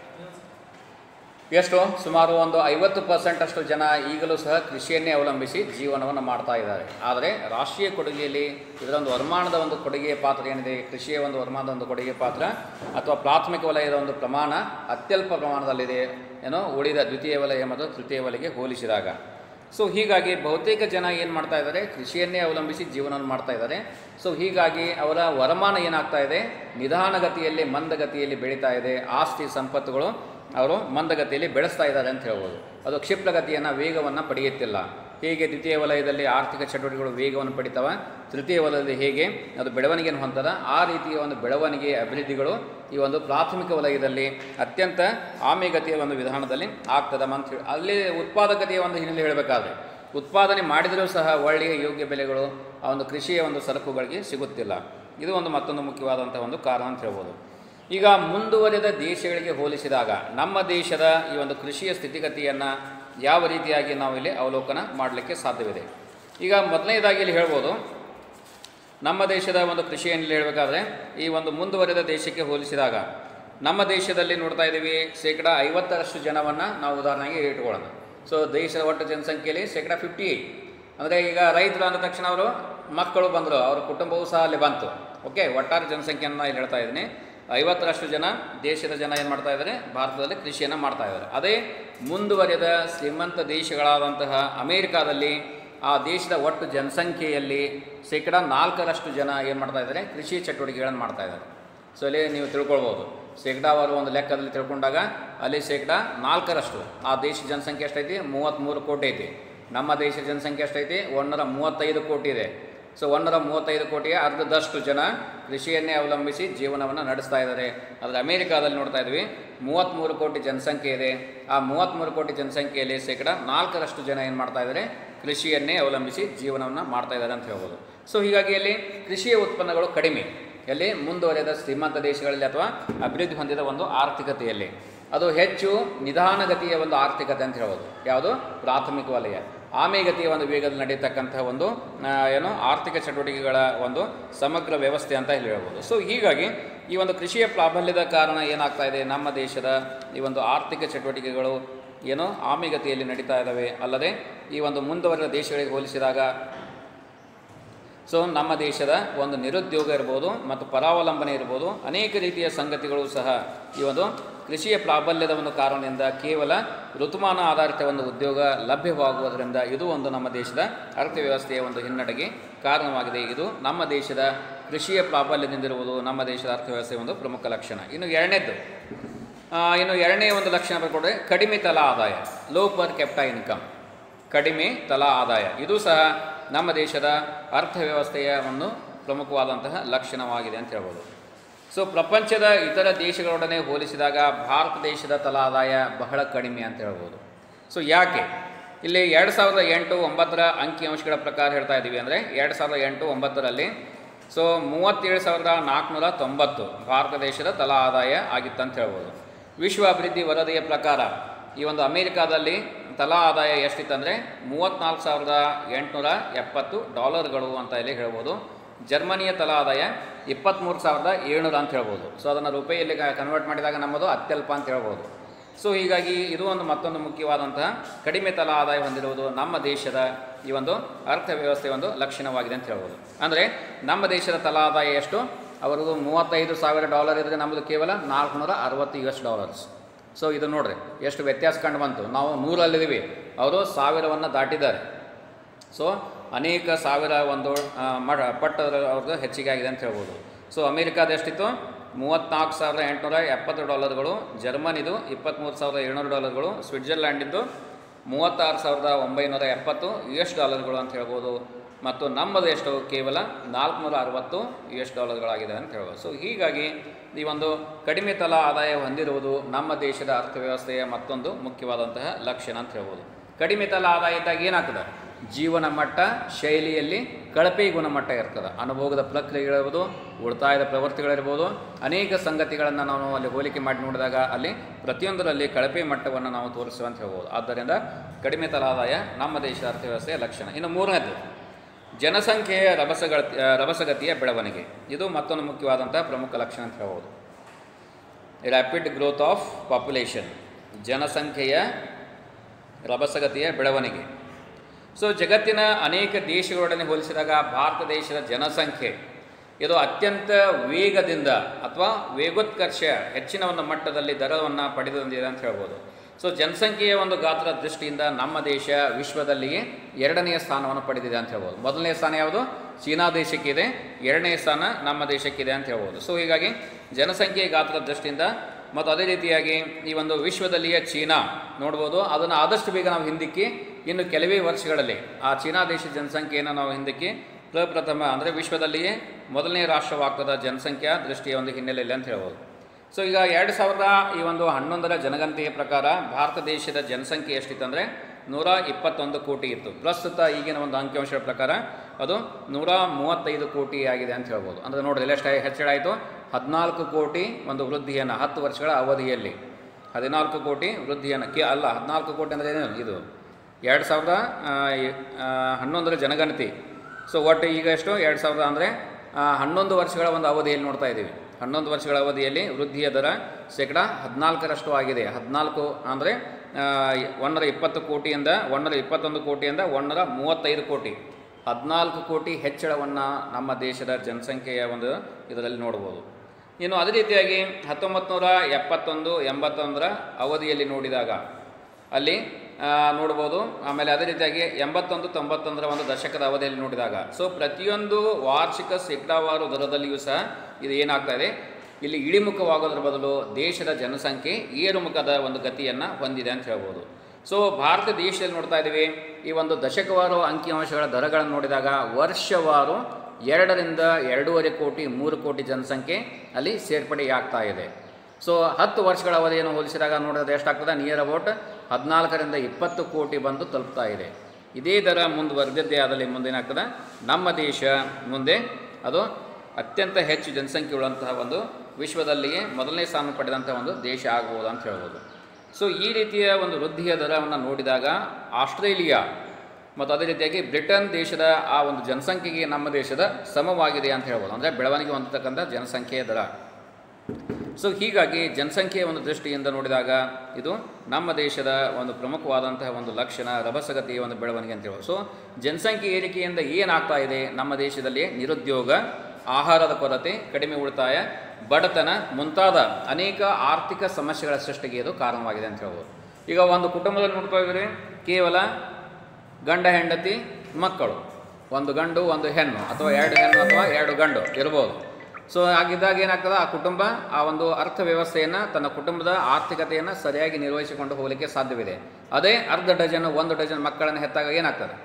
ಎಷ್ಟು ಸುಮಾರು ಒಂದು ಐವತ್ತು ಪರ್ಸೆಂಟ್ ಅಷ್ಟು ಜನ ಈಗಲೂ ಸಹ ಕೃಷಿಯನ್ನೇ ಅವಲಂಬಿಸಿ ಜೀವನವನ್ನು ಮಾಡ್ತಾ ಇದ್ದಾರೆ ಆದರೆ ರಾಷ್ಟ್ರೀಯ ಕೊಡುಗೆಯಲ್ಲಿ ಇದರ ಒಂದು ವರಮಾನದ ಒಂದು ಕೊಡುಗೆಯ ಪಾತ್ರ ಏನಿದೆ ಕೃಷಿಯ ಒಂದು ವರಮಾನದ ಒಂದು ಕೊಡುಗೆ ಪಾತ್ರ ಅಥವಾ ಪ್ರಾಥಮಿಕ ವಲಯದ ಒಂದು ಪ್ರಮಾಣ ಅತ್ಯಲ್ಪ ಪ್ರಮಾಣದಲ್ಲಿದೆ ಏನೋ ಉಳಿದ ದ್ವಿತೀಯ ವಲಯ ಮತ್ತು ತೃತೀಯ ವಲಯಕ್ಕೆ ಹೋಲಿಸಿದಾಗ ಸೊ ಹೀಗಾಗಿ ಬಹುತೇಕ ಜನ ಏನು ಮಾಡ್ತಾ ಇದ್ದಾರೆ ಕೃಷಿಯನ್ನೇ ಅವಲಂಬಿಸಿ ಜೀವನವನ್ನು ಮಾಡ್ತಾ ಇದ್ದಾರೆ ಸೊ ಹೀಗಾಗಿ ಅವರ ವರಮಾನ ಏನಾಗ್ತಾ ಇದೆ ನಿಧಾನಗತಿಯಲ್ಲಿ ಮಂದಗತಿಯಲ್ಲಿ ಬೆಳೀತಾ ಇದೆ ಆಸ್ತಿ ಸಂಪತ್ತುಗಳು ಅವರು ಮಂದಗತಿಯಲ್ಲಿ ಬೆಳೆಸ್ತಾ ಇದ್ದಾರೆ ಅಂತ ಹೇಳ್ಬೋದು ಅದು ಕ್ಷಿಪ್ರಗತಿಯನ್ನು ವೇಗವನ್ನು ಪಡೆಯುತ್ತಿಲ್ಲ ಹೇಗೆ ದ್ವಿತೀಯ ವಲಯದಲ್ಲಿ ಆರ್ಥಿಕ ಚಟುವಟಿಕೆಗಳು ವೇಗವನ್ನು ಪಡಿತಾವ ತೃತೀಯ ವಲಯದಲ್ಲಿ ಹೇಗೆ ಅದು ಬೆಳವಣಿಗೆಯನ್ನು ಹೊಂದದ ಆ ರೀತಿಯ ಒಂದು ಬೆಳವಣಿಗೆ ಅಭಿವೃದ್ಧಿಗಳು ಈ ಒಂದು ಪ್ರಾಥಮಿಕ ವಲಯದಲ್ಲಿ ಅತ್ಯಂತ ಆಮೆಗತಿಯ ಒಂದು ವಿಧಾನದಲ್ಲಿ ಆಗ್ತದೆ ಅಂತ ಹೇಳಿ ಅಲ್ಲಿ ಉತ್ಪಾದಕತೆಯ ಒಂದು ಹಿನ್ನೆಲೆ ಹೇಳಬೇಕಾದ್ರೆ ಉತ್ಪಾದನೆ ಮಾಡಿದರೂ ಸಹ ಒಳ್ಳೆಯ ಯೋಗ್ಯ ಬೆಲೆಗಳು ಆ ಒಂದು ಕೃಷಿಯ ಒಂದು ಸರಕುಗಳಿಗೆ ಸಿಗುತ್ತಿಲ್ಲ ಇದು ಒಂದು ಮತ್ತೊಂದು ಮುಖ್ಯವಾದಂಥ ಒಂದು ಕಾರಣ ಅಂತ ಹೇಳ್ಬೋದು ಈಗ ಮುಂದುವರೆದ ದೇಶಗಳಿಗೆ ಹೋಲಿಸಿದಾಗ ನಮ್ಮ ದೇಶದ ಈ ಒಂದು ಕೃಷಿಯ ಸ್ಥಿತಿಗತಿಯನ್ನು ಯಾವ ರೀತಿಯಾಗಿ ನಾವು ಇಲ್ಲಿ ಅವಲೋಕನ ಮಾಡಲಿಕ್ಕೆ ಸಾಧ್ಯವಿದೆ ಈಗ ಮೊದಲನೇದಾಗಿ ಇಲ್ಲಿ ಹೇಳ್ಬೋದು ನಮ್ಮ ದೇಶದ ಒಂದು ಕೃಷಿಯನ್ನು ಹೇಳಬೇಕಾದ್ರೆ ಈ ಒಂದು ಮುಂದುವರೆದ ದೇಶಕ್ಕೆ ಹೋಲಿಸಿದಾಗ ನಮ್ಮ ದೇಶದಲ್ಲಿ ನೋಡ್ತಾ ಇದ್ದೀವಿ ಶೇಕಡ ಐವತ್ತರಷ್ಟು ಜನವನ್ನು ನಾವು ಉದಾಹರಣೆಗೆ ಇಟ್ಕೊಳ್ಳೋಣ ಸೊ ದೇಶದ ಒಟ್ಟು ಜನಸಂಖ್ಯೆಯಲ್ಲಿ ಶೇಕಡ ಫಿಫ್ಟಿ ಏಯ್ಟ್ ಅಂದರೆ ಈಗ ರೈತರು ಅಂದ ತಕ್ಷಣ ಅವರು ಮಕ್ಕಳು ಬಂದರು ಅವ್ರ ಕುಟುಂಬವೂ ಸಹ ಅಲ್ಲಿ ಬಂತು ಓಕೆ ಒಟ್ಟಾರೆ ಜನಸಂಖ್ಯೆಯನ್ನು ಇಲ್ಲಿ ಹೇಳ್ತಾ ಇದ್ದೀನಿ ಐವತ್ತರಷ್ಟು ಜನ ದೇಶದ ಜನ ಏನು ಮಾಡ್ತಾ ಇದ್ದಾರೆ ಭಾರತದಲ್ಲಿ ಕೃಷಿಯನ್ನು ಮಾಡ್ತಾ ಇದ್ದಾರೆ ಅದೇ ಮುಂದುವರೆದ ಶ್ರೀಮಂತ ದೇಶಗಳಾದಂತಹ ಅಮೇರಿಕಾದಲ್ಲಿ ಆ ದೇಶದ ಒಟ್ಟು ಜನಸಂಖ್ಯೆಯಲ್ಲಿ ಶೇಕಡ ನಾಲ್ಕರಷ್ಟು ಜನ ಏನು ಮಾಡ್ತಾ ಇದ್ದಾರೆ ಕೃಷಿ ಚಟುವಟಿಕೆಗಳನ್ನು ಮಾಡ್ತಾ ಇದ್ದಾರೆ ಸೊ ಅಲ್ಲಿ ನೀವು ತಿಳ್ಕೊಳ್ಬೋದು ಶೇಕಡಾವಾರು ಒಂದು ಲೆಕ್ಕದಲ್ಲಿ ತಿಳ್ಕೊಂಡಾಗ ಅಲ್ಲಿ ಶೇಕಡ ನಾಲ್ಕರಷ್ಟು ಆ ದೇಶ ಜನಸಂಖ್ಯೆ ಎಷ್ಟೈತಿ ಮೂವತ್ತ್ಮೂರು ಕೋಟಿ ಐತಿ ನಮ್ಮ ದೇಶ ಜನಸಂಖ್ಯೆ ಎಷ್ಟೈತಿ ಒಂದರ ಮೂವತ್ತೈದು ಕೋಟಿ ಇದೆ ಸೊ ಒಂದರ ಮೂವತ್ತೈದು ಕೋಟಿಯ ಅರ್ಧದಷ್ಟು ಜನ ಕೃಷಿಯನ್ನೇ ಅವಲಂಬಿಸಿ ಜೀವನವನ್ನು ನಡೆಸ್ತಾ ಇದ್ದಾರೆ ಆದರೆ ಅಮೇರಿಕಾದಲ್ಲಿ ನೋಡ್ತಾ ಇದ್ವಿ ಮೂವತ್ತ್ಮೂರು ಕೋಟಿ ಜನಸಂಖ್ಯೆ ಇದೆ ಆ ಮೂವತ್ತ್ಮೂರು ಕೋಟಿ ಜನಸಂಖ್ಯೆಯಲ್ಲಿ ಶೇಕಡ ನಾಲ್ಕರಷ್ಟು ಜನ ಏನು ಮಾಡ್ತಾ ಇದ್ದಾರೆ ಕೃಷಿಯನ್ನೇ ಅವಲಂಬಿಸಿ ಜೀವನವನ್ನು ಮಾಡ್ತಾ ಇದ್ದಾರೆ ಅಂತ ಹೇಳ್ಬೋದು ಸೊ ಹೀಗಾಗಿ ಅಲ್ಲಿ ಕೃಷಿಯ ಉತ್ಪನ್ನಗಳು ಕಡಿಮೆ ಎಲ್ಲಿ ಮುಂದುವರೆದ ಶ್ರೀಮಂತ ದೇಶಗಳಲ್ಲಿ ಅಥವಾ ಅಭಿವೃದ್ಧಿ ಹೊಂದಿದ ಒಂದು ಆರ್ಥಿಕತೆಯಲ್ಲಿ ಅದು ಹೆಚ್ಚು ನಿಧಾನಗತಿಯ ಒಂದು ಆರ್ಥಿಕತೆ ಅಂತ ಹೇಳ್ಬೋದು ಯಾವುದು ಪ್ರಾಥಮಿಕ ವಲಯ ಆಮೆಗತಿಯ ಒಂದು ವೇಗದಲ್ಲಿ ನಡೀತಕ್ಕಂತಹ ಒಂದು ಆ, ಏನು ಆರ್ಥಿಕ ಚಟುವಟಿಕೆಗಳ ಒಂದು ಸಮಗ್ರ ವ್ಯವಸ್ಥೆ ಅಂತ ಹೇಳಿ ಹೇಳ್ಬೋದು ಸೊ ಹೀಗಾಗಿ ಈ ಒಂದು ಕೃಷಿಯ ಪ್ರಾಬಲ್ಯದ ಕಾರಣ ಏನಾಗ್ತಾ ಇದೆ ನಮ್ಮ ದೇಶದ ಈ ಒಂದು ಆರ್ಥಿಕ ಚಟುವಟಿಕೆಗಳು ಏನು ಆಮೆಗತಿಯಲ್ಲಿ ನಡೀತಾ ಇದ್ದಾವೆ ಅಲ್ಲದೆ ಈ ಒಂದು ಮುಂದುವರೆದ ದೇಶಗಳಿಗೆ ಹೋಲಿಸಿದಾಗ ಸೊ ನಮ್ಮ ದೇಶದ ಒಂದು ನಿರುದ್ಯೋಗ ಇರ್ಬೋದು ಮತ್ತು ಪರಾವಲಂಬನೆ ಇರ್ಬೋದು ಅನೇಕ ರೀತಿಯ ಸಂಗತಿಗಳು ಸಹ ಈ ಒಂದು ಕೃಷಿಯ ಪ್ರಾಬಲ್ಯದ ಒಂದು ಕಾರಣದಿಂದ ಕೇವಲ ಋತುಮಾನ ಆಧಾರಿತ ಒಂದು ಉದ್ಯೋಗ ಲಭ್ಯವಾಗುವುದರಿಂದ ಇದು ಒಂದು ನಮ್ಮ ದೇಶದ ಅರ್ಥವ್ಯವಸ್ಥೆಯ ಒಂದು ಹಿನ್ನಡೆಗೆ ಕಾರಣವಾಗಿದೆ ಇದು ನಮ್ಮ ದೇಶದ ಕೃಷಿಯ ಪ್ರಾಬಲ್ಯದಿಂದಿರುವುದು ನಮ್ಮ ದೇಶದ ಅರ್ಥವ್ಯವಸ್ಥೆಯ ಒಂದು ಪ್ರಮುಖ ಲಕ್ಷಣ ಇನ್ನು ಎರಡನೇದ್ದು ಆ, ಇನ್ನು ಎರಡನೇ ಒಂದು ಲಕ್ಷಣ ಬರ್ಕೊಂಡ್ರೆ ಕಡಿಮೆ ತಲಾ ಆದಾಯ ಲೋ ಪರ್ ಕೆಪ್ಟಾ ಇನ್ಕಮ್ ಕಡಿಮೆ ತಲಾ ಆದಾಯ ಇದು ಸಹ ನಮ್ಮ ದೇಶದ ಅರ್ಥವ್ಯವಸ್ಥೆಯ ಒಂದು ಪ್ರಮುಖವಾದಂತಹ ಲಕ್ಷಣವಾಗಿದೆ ಅಂತ ಹೇಳ್ಬೋದು ಸೊ ಪ್ರಪಂಚದ ಇತರ ದೇಶಗಳೊಡನೆ ಹೋಲಿಸಿದಾಗ ಭಾರತ ದೇಶದ ತಲಾ ಆದಾಯ ಬಹಳ ಕಡಿಮೆ ಅಂತ ಹೇಳ್ಬೋದು ಸೊ ಯಾಕೆ ಇಲ್ಲಿ ಎರಡು ಸಾವಿರದ ಎಂಟು ಒಂಬತ್ತರ ಅಂಕಿಅಂಶಗಳ ಪ್ರಕಾರ ಹೇಳ್ತಾ ಇದ್ದೀವಿ ಅಂದರೆ ಎರಡು ಸಾವಿರದ ಎಂಟು ಒಂಬತ್ತರಲ್ಲಿ ಸೊ ಮೂವತ್ತೇಳು ಸಾವಿರದ ನಾಲ್ಕುನೂರ ತೊಂಬತ್ತು ಭಾರತ ದೇಶದ ತಲಾ ಆದಾಯ ಆಗಿತ್ತಂತ ಹೇಳ್ಬೋದು ವಿಶ್ವ ಅಭಿವೃದ್ಧಿ ವರದಿಯ ಪ್ರಕಾರ ಈ ಒಂದು ಅಮೇರಿಕಾದಲ್ಲಿ ತಲಾ ಆದಾಯ ಎಷ್ಟಿತ್ತಂದರೆ ಮೂವತ್ತ್ನಾಲ್ಕು ಸಾವಿರದ ಎಂಟುನೂರ ಎಪ್ಪತ್ತು ಡಾಲರ್ಗಳು ಅಂತ ಇಲ್ಲಿ ಹೇಳ್ಬೋದು ಜರ್ಮನಿಯ ತಲಾ ಆದಾಯ ಇಪ್ಪತ್ತ್ಮೂರು ಸಾವಿರದ ಏಳ್ನೂರ ಅಂತ ಹೇಳ್ಬೋದು ಸೊ ಅದನ್ನು ರೂಪಾಯಿಯಲ್ಲಿ ಕನ್ವರ್ಟ್ ಮಾಡಿದಾಗ ನಮ್ಮದು ಅತ್ಯಲ್ಪ ಅಂತ ಹೇಳ್ಬೋದು ಸೊ ಹೀಗಾಗಿ ಇದು ಒಂದು ಮತ್ತೊಂದು ಮುಖ್ಯವಾದಂತಹ ಕಡಿಮೆ ತಲಾ ಆದಾಯ ಹೊಂದಿರುವುದು ನಮ್ಮ ದೇಶದ ಈ ಒಂದು ಅರ್ಥವ್ಯವಸ್ಥೆಯ ಒಂದು ಲಕ್ಷಣವಾಗಿದೆ ಅಂತ ಹೇಳ್ಬೋದು ಅಂದರೆ ನಮ್ಮ ದೇಶದ ತಲಾ ಆದಾಯ ಎಷ್ಟು ಅವರದು ಮೂವತ್ತೈದು ಸಾವಿರ ಡಾಲರ್ ಇದ್ದರೆ ನಮ್ಮದು ಕೇವಲ ನಾಲ್ಕುನೂರ ಅರವತ್ತು ಯು ಎಸ್ ಡಾಲರ್ಸ್ ಸೊ ಇದು ನೋಡ್ರಿ ಎಷ್ಟು ವ್ಯತ್ಯಾಸ ಕಂಡು ಬಂತು ನಾವು ನೂರಲ್ಲಿದ್ದೀವಿ ಅವರು ಸಾವಿರವನ್ನು ದಾಟಿದ್ದಾರೆ ಸೊ ಅನೇಕ ಸಾವಿರ ಒಂದು ಆ, ಮಡ ಪಟ್ಟು ಅವ್ರದ್ದು ಹೆಚ್ಚಿಗೆ ಆಗಿದೆ ಅಂತ ಹೇಳ್ಬೋದು ಸೊ ಅಮೇರಿಕಾದ ಎಷ್ಟಿತ್ತು ಮೂವತ್ತ್ನಾಲ್ಕು ಸಾವಿರದ ಎಂಟುನೂರ ಎಪ್ಪತ್ತು ಡಾಲರ್ಗಳು ಜರ್ಮನಿದು ಇಪ್ಪತ್ತ್ಮೂರು ಸಾವಿರದ ಏಳ್ನೂರು ಡಾಲರ್ಗಳು ಸ್ವಿಟ್ಜರ್ಲ್ಯಾಂಡಿದ್ದು ಮೂವತ್ತಾರು ಸಾವಿರದ ಒಂಬೈನೂರ ಎಪ್ಪತ್ತು ಯು ಎಸ್ ಡಾಲರ್ಗಳು ಅಂತ ಹೇಳ್ಬೋದು ಮತ್ತು ನಮ್ಮದು ಎಷ್ಟು ಕೇವಲ ನಾಲ್ಕುನೂರ ಅರವತ್ತು ಯು ಎಸ್ ಡಾಲರ್ಗಳಾಗಿದೆ ಅಂತ ಹೇಳ್ಬೋದು ಸೊ ಹೀಗಾಗಿ ಈ ಒಂದು ಕಡಿಮೆ ತಲಾ ಆದಾಯ ಹೊಂದಿರುವುದು ನಮ್ಮ ದೇಶದ ಅರ್ಥವ್ಯವಸ್ಥೆಯ ಮತ್ತೊಂದು ಮುಖ್ಯವಾದಂತಹ ಲಕ್ಷಣ ಅಂತ ಹೇಳ್ಬೋದು ಕಡಿಮೆ ತಲಾ ಆದಾಯ ಇದ್ದಾಗ ಏನಾಗ್ತದೆ ಜೀವನ ಮಟ್ಟ ಶೈಲಿಯಲ್ಲಿ ಕಳಪೆ ಗುಣಮಟ್ಟ ಇರ್ತದೆ ಅನುಭೋಗದ ಪ್ರಕ್ರಿಯೆಗಳಿರ್ಬೋದು ಉಳಿತಾಯದ ಪ್ರವೃತ್ತಿಗಳಿರ್ಬೋದು ಅನೇಕ ಸಂಗತಿಗಳನ್ನು ನಾವು ಅಲ್ಲಿ ಹೋಲಿಕೆ ಮಾಡಿ ನೋಡಿದಾಗ ಅಲ್ಲಿ ಪ್ರತಿಯೊಂದರಲ್ಲಿ ಕಳಪೆ ಮಟ್ಟವನ್ನು ನಾವು ತೋರಿಸುವ ಅಂತ ಹೇಳ್ಬೋದು ಆದ್ದರಿಂದ ಕಡಿಮೆ ತಲಾದಾಯ ನಮ್ಮ ದೇಶದ ಅರ್ಥವ್ಯವಸ್ಥೆಯ ಲಕ್ಷಣ ಇನ್ನು ಮೂರನೇದು ಜನಸಂಖ್ಯೆಯ ರಭಸಗಳ ರಭಸಗತಿಯ ಬೆಳವಣಿಗೆ ಇದು ಮತ್ತೊಂದು ಮುಖ್ಯವಾದಂಥ ಪ್ರಮುಖ ಲಕ್ಷಣ ಅಂತ ಹೇಳ್ಬೋದು ರ್ಯಾಪಿಡ್ ಗ್ರೋತ್ ಆಫ್ ಪಾಪ್ಯುಲೇಷನ್ ಜನಸಂಖ್ಯೆಯ ರಭಸಗತಿಯ ಬೆಳವಣಿಗೆ ಸೊ ಜಗತ್ತಿನ ಅನೇಕ ದೇಶಗಳೊಡನೆ ಹೋಲಿಸಿದಾಗ ಭಾರತ ದೇಶದ ಜನಸಂಖ್ಯೆ ಇದು ಅತ್ಯಂತ ವೇಗದಿಂದ ಅಥವಾ ವೇಗೋತ್ಕರ್ಷ ಹೆಚ್ಚಿನ ಒಂದು ಮಟ್ಟದಲ್ಲಿ ದರವನ್ನು ಪಡೆದೊಂದಿದೆ ಅಂತ ಹೇಳ್ಬೋದು ಸೊ ಜನಸಂಖ್ಯೆಯ ಒಂದು ಗಾತ್ರ ದೃಷ್ಟಿಯಿಂದ ನಮ್ಮ ದೇಶ ವಿಶ್ವದಲ್ಲಿಯೇ ಎರಡನೆಯ ಸ್ಥಾನವನ್ನು ಪಡೆದಿದೆ ಅಂತ ಹೇಳ್ಬೋದು ಮೊದಲನೇ ಸ್ಥಾನ ಯಾವುದು ಚೀನಾ ದೇಶಕ್ಕಿದೆ ಎರಡನೇ ಸ್ಥಾನ ನಮ್ಮ ದೇಶಕ್ಕಿದೆ ಅಂತ ಹೇಳ್ಬೋದು ಸೊ ಹೀಗಾಗಿ ಜನಸಂಖ್ಯೆ ಗಾತ್ರ ದೃಷ್ಟಿಯಿಂದ ಮತ್ತು ಅದೇ ರೀತಿಯಾಗಿ ಈ ಒಂದು ವಿಶ್ವದಲ್ಲಿಯೇ ಚೀನಾ ನೋಡ್ಬೋದು ಅದನ್ನು ಆದಷ್ಟು ಬೇಗ ನಾವು ಹಿಂದಕ್ಕೆ ಇನ್ನು ಕೆಲವೇ ವರ್ಷಗಳಲ್ಲಿ ಆ ಚೀನಾ ದೇಶದ ಜನಸಂಖ್ಯೆಯನ್ನು ನಾವು ಹಿಂದಕ್ಕೆ ಪ್ರಪ್ರಥಮ ಅಂದರೆ ವಿಶ್ವದಲ್ಲಿಯೇ ಮೊದಲನೇ ರಾಷ್ಟ್ರವಾಗ್ತದ ಜನಸಂಖ್ಯಾ ದೃಷ್ಟಿಯ ಒಂದು ಹಿನ್ನೆಲೆಯಲ್ಲಿ ಅಂತ ಹೇಳ್ಬೋದು ಸೊ ಈಗ ಎರಡು ಸಾವಿರದ ಈ ಒಂದು ಹನ್ನೊಂದರ ಜನಗಣತಿಯ ಪ್ರಕಾರ ಭಾರತ ದೇಶದ ಜನಸಂಖ್ಯೆ ಎಷ್ಟಿತ್ತಂದರೆ ನೂರ ಇಪ್ಪತ್ತೊಂದು ಕೋಟಿ ಇತ್ತು ಪ್ರಸ್ತುತ ಈಗಿನ ಒಂದು ಅಂಕಿಅಂಶಗಳ ಪ್ರಕಾರ ಅದು ನೂರ ಮೂವತ್ತೈದು ಕೋಟಿ ಆಗಿದೆ ಅಂತ ಹೇಳ್ಬೋದು ಅಂದರೆ ನೋಡಿದ್ರೆ ಎಷ್ಟು ಹೆಚ್ಚಳ ಆಯಿತು ಹದಿನಾಲ್ಕು ಕೋಟಿ ಒಂದು ವೃದ್ಧಿಯನ್ನು ಹತ್ತು ವರ್ಷಗಳ ಅವಧಿಯಲ್ಲಿ ಹದಿನಾಲ್ಕು ಕೋಟಿ ವೃದ್ಧಿಯನ್ನು ಕೇ ಅಲ್ಲ ಹದಿನಾಲ್ಕು ಕೋಟಿ ಅಂದರೆ ಏನು ಇದು ಎರಡು ಸಾವಿರದ ಆ, ಎ- ಆ, ಹನ್ನೊಂದರ ಜನಗಣತಿ ಸೊ ಒಟ್ಟು ಈಗ ಎಷ್ಟು ಎರಡು ಸಾವಿರದ ಅಂದರೆ ಹನ್ನೊಂದು ವರ್ಷಗಳ ಒಂದು ಅವಧಿಯಲ್ಲಿ ನೋಡ್ತಾ ಇದ್ದೀವಿ ಹನ್ನೊಂದು ವರ್ಷಗಳ ಅವಧಿಯಲ್ಲಿ ವೃದ್ಧಿಯ ದರ ಶೇಕಡ ಹದಿನಾಲ್ಕರಷ್ಟು ಆಗಿದೆ ಹದಿನಾಲ್ಕು ಅಂದರೆ ಒಂದರ ಇಪ್ಪತ್ತು ಕೋಟಿಯಿಂದ ಒಂದರ ಇಪ್ಪತ್ತೊಂದು ಕೋಟಿಯಿಂದ ಒಂದರ ಮೂವತ್ತೈದು ಕೋಟಿ ಹದಿನಾಲ್ಕು ಕೋಟಿ ಹೆಚ್ಚಳವನ್ನು ನಮ್ಮ ದೇಶದ ಜನಸಂಖ್ಯೆಯ ಒಂದು ಇದರಲ್ಲಿ ನೋಡ್ಬೋದು ಇನ್ನು ಅದೇ ರೀತಿಯಾಗಿ ಹತ್ತೊಂಬತ್ತು ನೂರ ಎಪ್ಪತ್ತೊಂದು ಎಂಬತ್ತೊಂದರ ಅವಧಿಯಲ್ಲಿ ನೋಡಿದಾಗ ಅಲ್ಲಿ ಆ, ನೋಡ್ಬೋದು ಆಮೇಲೆ ಅದೇ ರೀತಿಯಾಗಿ ಎಂಬತ್ತೊಂದು ತೊಂಬತ್ತೊಂದರ ಒಂದು ದಶಕದ ಅವಧಿಯಲ್ಲಿ ನೋಡಿದಾಗ ಸೊ ಪ್ರತಿಯೊಂದು ವಾರ್ಷಿಕ ಶೇಕಡಾವಾರು ದರದಲ್ಲಿಯೂ ಸಹ ಇದು ಏನಾಗ್ತಾ ಇದೆ ಇಲ್ಲಿ ಇಳಿಮುಖವಾಗೋದ್ರ ಬದಲು ದೇಶದ ಜನಸಂಖ್ಯೆ ಏರುಮುಖದ ಒಂದು ಗತಿಯನ್ನು ಹೊಂದಿದೆ ಅಂತ ಹೇಳ್ಬೋದು ಸೊ ಭಾರತ ದೇಶದಲ್ಲಿ ನೋಡ್ತಾ ಇದ್ದೀವಿ ಈ ಒಂದು ದಶಕವಾರು ಅಂಕಿಅಂಶಗಳ ದರಗಳನ್ನು ನೋಡಿದಾಗ ವರ್ಷವಾರು ಎರಡರಿಂದ ಎರಡೂವರೆ ಕೋಟಿ ಮೂರು ಕೋಟಿ ಜನಸಂಖ್ಯೆ ಅಲ್ಲಿ ಸೇರ್ಪಡೆಯಾಗ್ತಾ ಇದೆ ಸೊ ಹತ್ತು ವರ್ಷಗಳ ಅವಧಿಯನ್ನು ಹೋಲಿಸಿದಾಗ ನೋಡಿದ್ರೆ ಎಷ್ಟಾಗ್ತದೆ ನಿಯರ್ ಅಬೌಟ್ ಹದಿನಾಲ್ಕರಿಂದ ಇಪ್ಪತ್ತು ಕೋಟಿ ಬಂದು ತಲುಪ್ತಾ ಇದೆ ಇದೇ ದರ ಮುಂದುವರೆದಿದ್ದೇ ಆದಲ್ಲಿ ಮುಂದೇನಾಗ್ತದೆ ನಮ್ಮ ದೇಶ ಮುಂದೆ ಅದು ಅತ್ಯಂತ ಹೆಚ್ಚು ಜನಸಂಖ್ಯೆ ಉಳ್ಳಂತಹ ಒಂದು ವಿಶ್ವದಲ್ಲಿಯೇ ಮೊದಲನೇ ಸ್ಥಾನ ಪಡೆದಂಥ ಒಂದು ದೇಶ ಆಗ್ಬೋದು ಅಂತ ಹೇಳ್ಬೋದು ಸೊ ಈ ರೀತಿಯ ಒಂದು ವೃದ್ಧಿಯ ದರವನ್ನು ನೋಡಿದಾಗ ಆಸ್ಟ್ರೇಲಿಯಾ ಮತ್ತು ಅದೇ ರೀತಿಯಾಗಿ ಬ್ರಿಟನ್ ದೇಶದ ಆ ಒಂದು ಜನಸಂಖ್ಯೆಗೆ ನಮ್ಮ ದೇಶದ ಸಮವಾಗಿದೆ ಅಂತ ಹೇಳ್ಬೋದು ಅಂದರೆ ಬೆಳವಣಿಗೆ ಹೊಂದತಕ್ಕಂಥ ಜನಸಂಖ್ಯೆಯ ದರ ಸೊ ಹೀಗಾಗಿ ಜನಸಂಖ್ಯೆಯ ಒಂದು ದೃಷ್ಟಿಯಿಂದ ನೋಡಿದಾಗ ಇದು ನಮ್ಮ ದೇಶದ ಒಂದು ಪ್ರಮುಖವಾದಂತಹ ಒಂದು ಲಕ್ಷಣ ರಭಸಗತಿಯ ಒಂದು ಬೆಳವಣಿಗೆ ಅಂತ ಹೇಳ್ಬೋದು ಸೊ ಜನಸಂಖ್ಯೆ ಏರಿಕೆಯಿಂದ ಏನಾಗ್ತಾ ಇದೆ ನಮ್ಮ ದೇಶದಲ್ಲಿ ನಿರುದ್ಯೋಗ ಆಹಾರದ ಕೊರತೆ ಕಡಿಮೆ ಉಳಿತಾಯ ಬಡತನ ಮುಂತಾದ ಅನೇಕ ಆರ್ಥಿಕ ಸಮಸ್ಯೆಗಳ ಸೃಷ್ಟಿಗೆ ಇದು ಕಾರಣವಾಗಿದೆ ಅಂತ ಹೇಳ್ಬೋದು ಈಗ ಒಂದು ಕುಟುಂಬದಲ್ಲಿ ನೋಡ್ತಾ ಇದ್ರೆ ಕೇವಲ ಗಂಡ ಹೆಂಡತಿ ಮಕ್ಕಳು ಒಂದು ಗಂಡು ಒಂದು ಹೆಣ್ಣು ಅಥವಾ ಎರಡು ಹೆಣ್ಣು ಅಥವಾ ಎರಡು ಗಂಡು ಇರ್ಬೋದು ಸೊ ಹಾಗಿದ್ದಾಗ ಏನಾಗ್ತದೆ ಆ ಕುಟುಂಬ ಆ ಒಂದು ಅರ್ಥವ್ಯವಸ್ಥೆಯನ್ನು ತನ್ನ ಕುಟುಂಬದ ಆರ್ಥಿಕತೆಯನ್ನು ಸರಿಯಾಗಿ ನಿರ್ವಹಿಸಿಕೊಂಡು ಹೋಗಲಿಕ್ಕೆ ಸಾಧ್ಯವಿದೆ ಅದೇ ಅರ್ಧ ಡಜನ್ ಒಂದು ಡಜನ್ ಮಕ್ಕಳನ್ನು ಹೆತ್ತಾಗ ಏನಾಗ್ತದೆ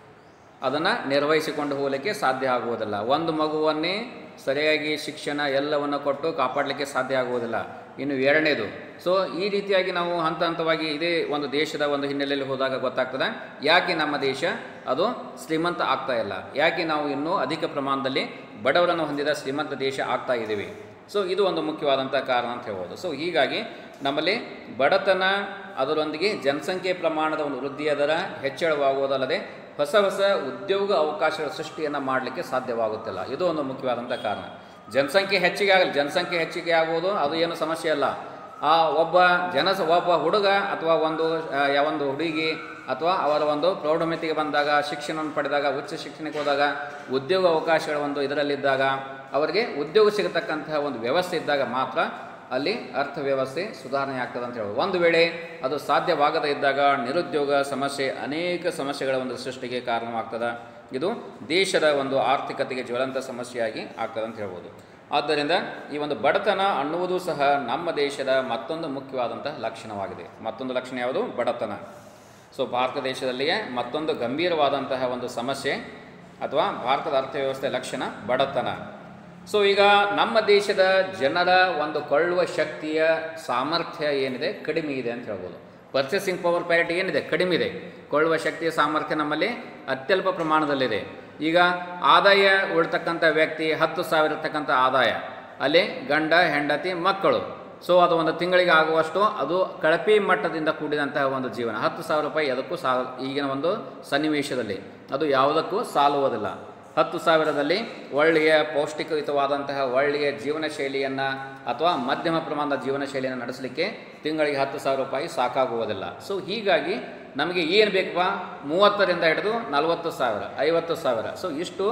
ಅದನ್ನು ನಿರ್ವಹಿಸಿಕೊಂಡು ಹೋಗಲಿಕ್ಕೆ ಸಾಧ್ಯ ಆಗುವುದಿಲ್ಲ ಒಂದು ಮಗುವನ್ನೇ ಸರಿಯಾಗಿ ಶಿಕ್ಷಣ ಎಲ್ಲವನ್ನು ಕೊಟ್ಟು ಕಾಪಾಡಲಿಕ್ಕೆ ಸಾಧ್ಯ ಆಗುವುದಿಲ್ಲ ಇನ್ನು ಎರಡನೇದು ಸೊ ಈ ರೀತಿಯಾಗಿ ನಾವು ಹಂತ ಹಂತವಾಗಿ ಇದೇ ಒಂದು ದೇಶದ ಒಂದು ಹಿನ್ನೆಲೆಯಲ್ಲಿ ಹೋದಾಗ ಗೊತ್ತಾಗ್ತದೆ ಯಾಕೆ ನಮ್ಮ ದೇಶ ಅದು ಶ್ರೀಮಂತ ಆಗ್ತಾ ಇಲ್ಲ ಯಾಕೆ ನಾವು ಇನ್ನೂ ಅಧಿಕ ಪ್ರಮಾಣದಲ್ಲಿ ಬಡವರನ್ನು ಹೊಂದಿದ ಶ್ರೀಮಂತ ದೇಶ ಆಗ್ತಾ ಇದ್ದೀವಿ ಸೊ ಇದು ಒಂದು ಮುಖ್ಯವಾದಂಥ ಕಾರಣ ಅಂತ ಹೇಳ್ಬೋದು ಸೊ ಹೀಗಾಗಿ ನಮ್ಮಲ್ಲಿ ಬಡತನ ಅದರೊಂದಿಗೆ ಜನಸಂಖ್ಯೆ ಪ್ರಮಾಣದ ಒಂದು ವೃದ್ಧಿಯ ದರ ಹೆಚ್ಚಳವಾಗುವುದಲ್ಲದೆ ಹೊಸ ಹೊಸ ಉದ್ಯೋಗ ಅವಕಾಶಗಳ ಸೃಷ್ಟಿಯನ್ನು ಮಾಡಲಿಕ್ಕೆ ಸಾಧ್ಯವಾಗುತ್ತಿಲ್ಲ ಇದು ಒಂದು ಮುಖ್ಯವಾದಂಥ ಕಾರಣ ಜನಸಂಖ್ಯೆ ಹೆಚ್ಚಿಗೆ ಆಗಲಿ ಜನಸಂಖ್ಯೆ ಹೆಚ್ಚಿಗೆ ಆಗುವುದು ಅದು ಏನು ಸಮಸ್ಯೆ ಅಲ್ಲ ಆ ಒಬ್ಬ ಜನ ಒಬ್ಬ ಹುಡುಗ ಅಥವಾ ಒಂದು ಆ, ಯಾವೊಂದು ಹುಡುಗಿ ಅಥವಾ ಅವರ ಒಂದು ಪ್ರೌಢಮಿತಿಗೆ ಬಂದಾಗ ಶಿಕ್ಷಣವನ್ನು ಪಡೆದಾಗ ಉಚ್ಚ ಶಿಕ್ಷಣಕ್ಕೆ ಹೋದಾಗ ಉದ್ಯೋಗ ಅವಕಾಶಗಳ ಒಂದು ಇದರಲ್ಲಿದ್ದಾಗ ಅವರಿಗೆ ಉದ್ಯೋಗ ಸಿಗತಕ್ಕಂತಹ ಒಂದು ವ್ಯವಸ್ಥೆ ಇದ್ದಾಗ ಮಾತ್ರ ಅಲ್ಲಿ ಅರ್ಥವ್ಯವಸ್ಥೆ ಸುಧಾರಣೆ ಆಗ್ತದೆ ಅಂತ ಹೇಳ್ಬೋದು ಒಂದು ವೇಳೆ ಅದು ಸಾಧ್ಯವಾಗದೇ ಇದ್ದಾಗ ನಿರುದ್ಯೋಗ ಸಮಸ್ಯೆ ಅನೇಕ ಸಮಸ್ಯೆಗಳ ಒಂದು ಸೃಷ್ಟಿಗೆ ಕಾರಣವಾಗ್ತದೆ ಇದು ದೇಶದ ಒಂದು ಆರ್ಥಿಕತೆಗೆ ಜ್ವಲಂತ ಸಮಸ್ಯೆಯಾಗಿ ಆಗ್ತದೆ ಅಂತ ಹೇಳ್ಬೋದು ಆದ್ದರಿಂದ ಈ ಒಂದು ಬಡತನ ಅನ್ನುವುದು ಸಹ ನಮ್ಮ ದೇಶದ ಮತ್ತೊಂದು ಮುಖ್ಯವಾದಂತಹ ಲಕ್ಷಣವಾಗಿದೆ ಮತ್ತೊಂದು ಲಕ್ಷಣ ಯಾವುದು ಬಡತನ ಸೊ ಭಾರತ ದೇಶದಲ್ಲಿಯೇ ಮತ್ತೊಂದು ಗಂಭೀರವಾದಂತಹ ಒಂದು ಸಮಸ್ಯೆ ಅಥವಾ ಭಾರತದ ಅರ್ಥವ್ಯವಸ್ಥೆ ಲಕ್ಷಣ ಬಡತನ ಸೊ ಈಗ ನಮ್ಮ ದೇಶದ ಜನರ ಒಂದು ಕೊಳ್ಳುವ ಶಕ್ತಿಯ ಸಾಮರ್ಥ್ಯ ಏನಿದೆ ಕಡಿಮೆ ಇದೆ ಅಂತ ಹೇಳ್ಬೋದು ಪರ್ಚೇಸಿಂಗ್ ಪವರ್ ಪ್ಯಾರಿಟಿ ಏನಿದೆ ಕಡಿಮೆ ಇದೆ ಕೊಳ್ಳುವ ಶಕ್ತಿಯ ಸಾಮರ್ಥ್ಯ ನಮ್ಮಲ್ಲಿ ಅತ್ಯಲ್ಪ ಪ್ರಮಾಣದಲ್ಲಿದೆ ಈಗ ಆದಾಯ ಉಳ್ತಕ್ಕಂಥ ವ್ಯಕ್ತಿ ಹತ್ತು ಸಾವಿರ ಇರ್ತಕ್ಕಂಥ ಆದಾಯ ಅಲ್ಲಿ ಗಂಡ ಹೆಂಡತಿ ಮಕ್ಕಳು ಸೊ ಅದು ಒಂದು ತಿಂಗಳಿಗೆ ಆಗುವಷ್ಟು ಅದು ಕಳಪೆ ಮಟ್ಟದಿಂದ ಕೂಡಿದಂತಹ ಒಂದು ಜೀವನ ಹತ್ತು ಸಾವಿರ ರೂಪಾಯಿ ಅದಕ್ಕೂ ಸಾ ಈಗಿನ ಒಂದು ಸನ್ನಿವೇಶದಲ್ಲಿ ಅದು ಯಾವುದಕ್ಕೂ ಸಾಲುವುದಿಲ್ಲ ಹತ್ತು ಸಾವಿರದಲ್ಲಿ ಒಳ್ಳೆಯ ಪೌಷ್ಟಿಕಯುತವಾದಂತಹ ಒಳ್ಳೆಯ ಜೀವನ ಶೈಲಿಯನ್ನು ಅಥವಾ ಮಧ್ಯಮ ಪ್ರಮಾಣದ ಜೀವನ ಶೈಲಿಯನ್ನು ನಡೆಸಲಿಕ್ಕೆ ತಿಂಗಳಿಗೆ ಹತ್ತು ಸಾವಿರ ರೂಪಾಯಿ ಸಾಕಾಗುವುದಿಲ್ಲ ಸೊ ಹೀಗಾಗಿ ನಮಗೆ ಏನು ಬೇಕಪ್ಪ ಮೂವತ್ತರಿಂದ ಹಿಡಿದು ನಲವತ್ತು ಸಾವಿರ ಐವತ್ತು ಸಾವಿರ ಸೊ ಇಷ್ಟು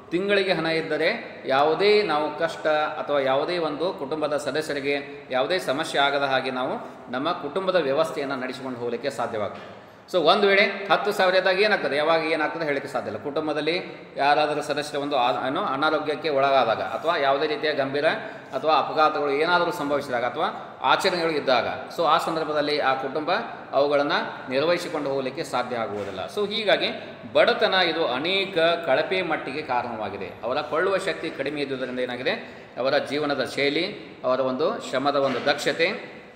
ತಿಂಗಳಿಗೆ ಹಣ ಇದ್ದರೆ ಯಾವುದೇ ನಾವು ಕಷ್ಟ ಅಥವಾ ಯಾವುದೇ ಒಂದು ಕುಟುಂಬದ ಸದಸ್ಯರಿಗೆ ಯಾವುದೇ ಸಮಸ್ಯೆ ಆಗದ ಹಾಗೆ ನಾವು ನಮ್ಮ ಕುಟುಂಬದ ವ್ಯವಸ್ಥೆಯನ್ನು ನಡೆಸಿಕೊಂಡು ಹೋಗಲಿಕ್ಕೆ ಸಾಧ್ಯವಾಗ್ತದೆ ಸೊ ಒಂದು ವೇಳೆ ಹತ್ತು ಸಾವಿರದಾಗ ಏನಾಗ್ತದೆ ಯಾವಾಗ ಏನಾಗ್ತದೆ ಹೇಳಲಿಕ್ಕೆ ಸಾಧ್ಯ ಇಲ್ಲ ಕುಟುಂಬದಲ್ಲಿ ಯಾರಾದರೂ ಸದಸ್ಯರ ಒಂದು ಆ- ಏನು ಅನಾರೋಗ್ಯಕ್ಕೆ ಒಳಗಾದಾಗ ಅಥವಾ ಯಾವುದೇ ರೀತಿಯ ಗಂಭೀರ ಅಥವಾ ಅಪಘಾತಗಳು ಏನಾದರೂ ಸಂಭವಿಸಿದಾಗ ಅಥವಾ ಆಚರಣೆಗಳು ಇದ್ದಾಗ ಸೊ ಆ ಸಂದರ್ಭದಲ್ಲಿ ಆ ಕುಟುಂಬ ಅವುಗಳನ್ನು ನಿರ್ವಹಿಸಿಕೊಂಡು ಹೋಗಲಿಕ್ಕೆ ಸಾಧ್ಯ ಆಗುವುದಿಲ್ಲ ಸೊ ಹೀಗಾಗಿ ಬಡತನ ಇದು ಅನೇಕ ಕಳಪೆ ಮಟ್ಟಿಗೆ ಕಾರಣವಾಗಿದೆ ಅವರ ಕೊಳ್ಳುವ ಶಕ್ತಿ ಕಡಿಮೆ ಇದ್ದುದರಿಂದ ಏನಾಗಿದೆ ಅವರ ಜೀವನದ ಶೈಲಿ ಅವರ ಒಂದು ಶ್ರಮದ ಒಂದು ದಕ್ಷತೆ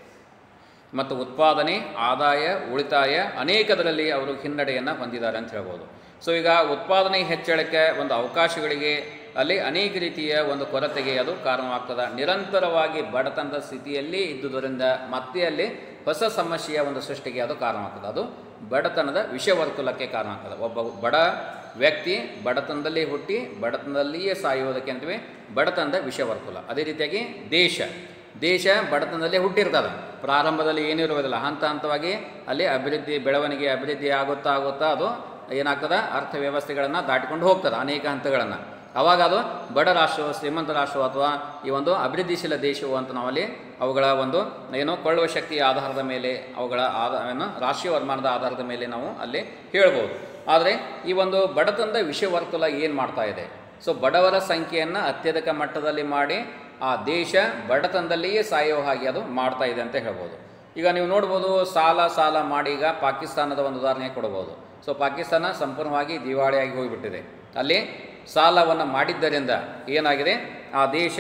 ಮತ್ತು ಉತ್ಪಾದನೆ ಆದಾಯ ಉಳಿತಾಯ ಅನೇಕದರಲ್ಲಿ ಅವರು ಹಿನ್ನಡೆಯನ್ನು ಹೊಂದಿದ್ದಾರೆ ಅಂತ ಹೇಳ್ಬೋದು ಸೊ ಈಗ ಉತ್ಪಾದನೆ ಹೆಚ್ಚಳಕ್ಕೆ ಒಂದು ಅವಕಾಶಗಳಿಗೆ ಅಲ್ಲಿ ಅನೇಕ ರೀತಿಯ ಒಂದು ಕೊರತೆಗೆ ಅದು ಕಾರಣವಾಗ್ತದೆ ನಿರಂತರವಾಗಿ ಬಡತನದ ಸ್ಥಿತಿಯಲ್ಲಿ ಇದ್ದುದರಿಂದ ಮತ್ತೆ ಅಲ್ಲಿ ಹೊಸ ಸಮಸ್ಯೆಯ ಒಂದು ಸೃಷ್ಟಿಗೆ ಅದು ಕಾರಣವಾಗ್ತದೆ ಅದು ಬಡತನದ ವಿಷವರ್ತುಲಕ್ಕೆ ಕಾರಣ ಆಗ್ತದೆ ಒಬ್ಬ ಬಡ ವ್ಯಕ್ತಿ ಬಡತನದಲ್ಲಿ ಹುಟ್ಟಿ ಬಡತನದಲ್ಲಿಯೇ ಸಾಯುವುದಕ್ಕೆ ಅಂತೀವಿ ಬಡತನದ ವಿಷವರ್ತುಲ ಅದೇ ರೀತಿಯಾಗಿ ದೇಶ ದೇಶ ಬಡತನದಲ್ಲೇ ಹುಟ್ಟಿರ್ತದೆ ಪ್ರಾರಂಭದಲ್ಲಿ ಏನೂ ಇರುವುದಿಲ್ಲ ಹಂತ ಹಂತವಾಗಿ ಅಲ್ಲಿ ಅಭಿವೃದ್ಧಿ ಬೆಳವಣಿಗೆ ಅಭಿವೃದ್ಧಿ ಆಗುತ್ತಾ ಆಗುತ್ತಾ ಅದು ಏನಾಗ್ತದೆ ಅರ್ಥವ್ಯವಸ್ಥೆಗಳನ್ನು ದಾಟಿಕೊಂಡು ಹೋಗ್ತದೆ ಅನೇಕ ಹಂತಗಳನ್ನು ಅವಾಗ ಅದು ಬಡ ರಾಷ್ಟ್ರವು ಶ್ರೀಮಂತ ರಾಷ್ಟ್ರವು ಅಥವಾ ಈ ಒಂದು ಅಭಿವೃದ್ಧಿಶೀಲ ದೇಶವು ಅಂತ ನಾವಲ್ಲಿ ಅವುಗಳ ಒಂದು ಏನು ಕೊಳ್ಳುವ ಶಕ್ತಿಯ ಆಧಾರದ ಮೇಲೆ ಅವುಗಳ ಆದ ಏನು ರಾಷ್ಟ್ರೀಯ ವರಮಾನದ ಆಧಾರದ ಮೇಲೆ ನಾವು ಅಲ್ಲಿ ಹೇಳ್ಬೋದು ಆದರೆ ಈ ಒಂದು ಬಡತನದ ವಿಷವರ್ತುಲ ಏನು ಮಾಡ್ತಾ ಇದೆ ಸೊ ಬಡವರ ಸಂಖ್ಯೆಯನ್ನು ಅತ್ಯಧಿಕ ಮಟ್ಟದಲ್ಲಿ ಮಾಡಿ ಆ ದೇಶ ಬಡತನದಲ್ಲಿಯೇ ಸಾಯುವ ಹಾಗೆ ಅದು ಮಾಡ್ತಾ ಇದೆ ಅಂತ ಹೇಳ್ಬೋದು ಈಗ ನೀವು ನೋಡ್ಬೋದು ಸಾಲ ಸಾಲ ಮಾಡಿ ಈಗ ಪಾಕಿಸ್ತಾನದ ಒಂದು ಉದಾಹರಣೆ ಕೊಡ್ಬೋದು ಸೊ ಪಾಕಿಸ್ತಾನ ಸಂಪೂರ್ಣವಾಗಿ ದಿವಾಳಿಯಾಗಿ ಹೋಗಿಬಿಟ್ಟಿದೆ ಅಲ್ಲಿ ಸಾಲವನ್ನು ಮಾಡಿದ್ದರಿಂದ ಏನಾಗಿದೆ ಆ ದೇಶ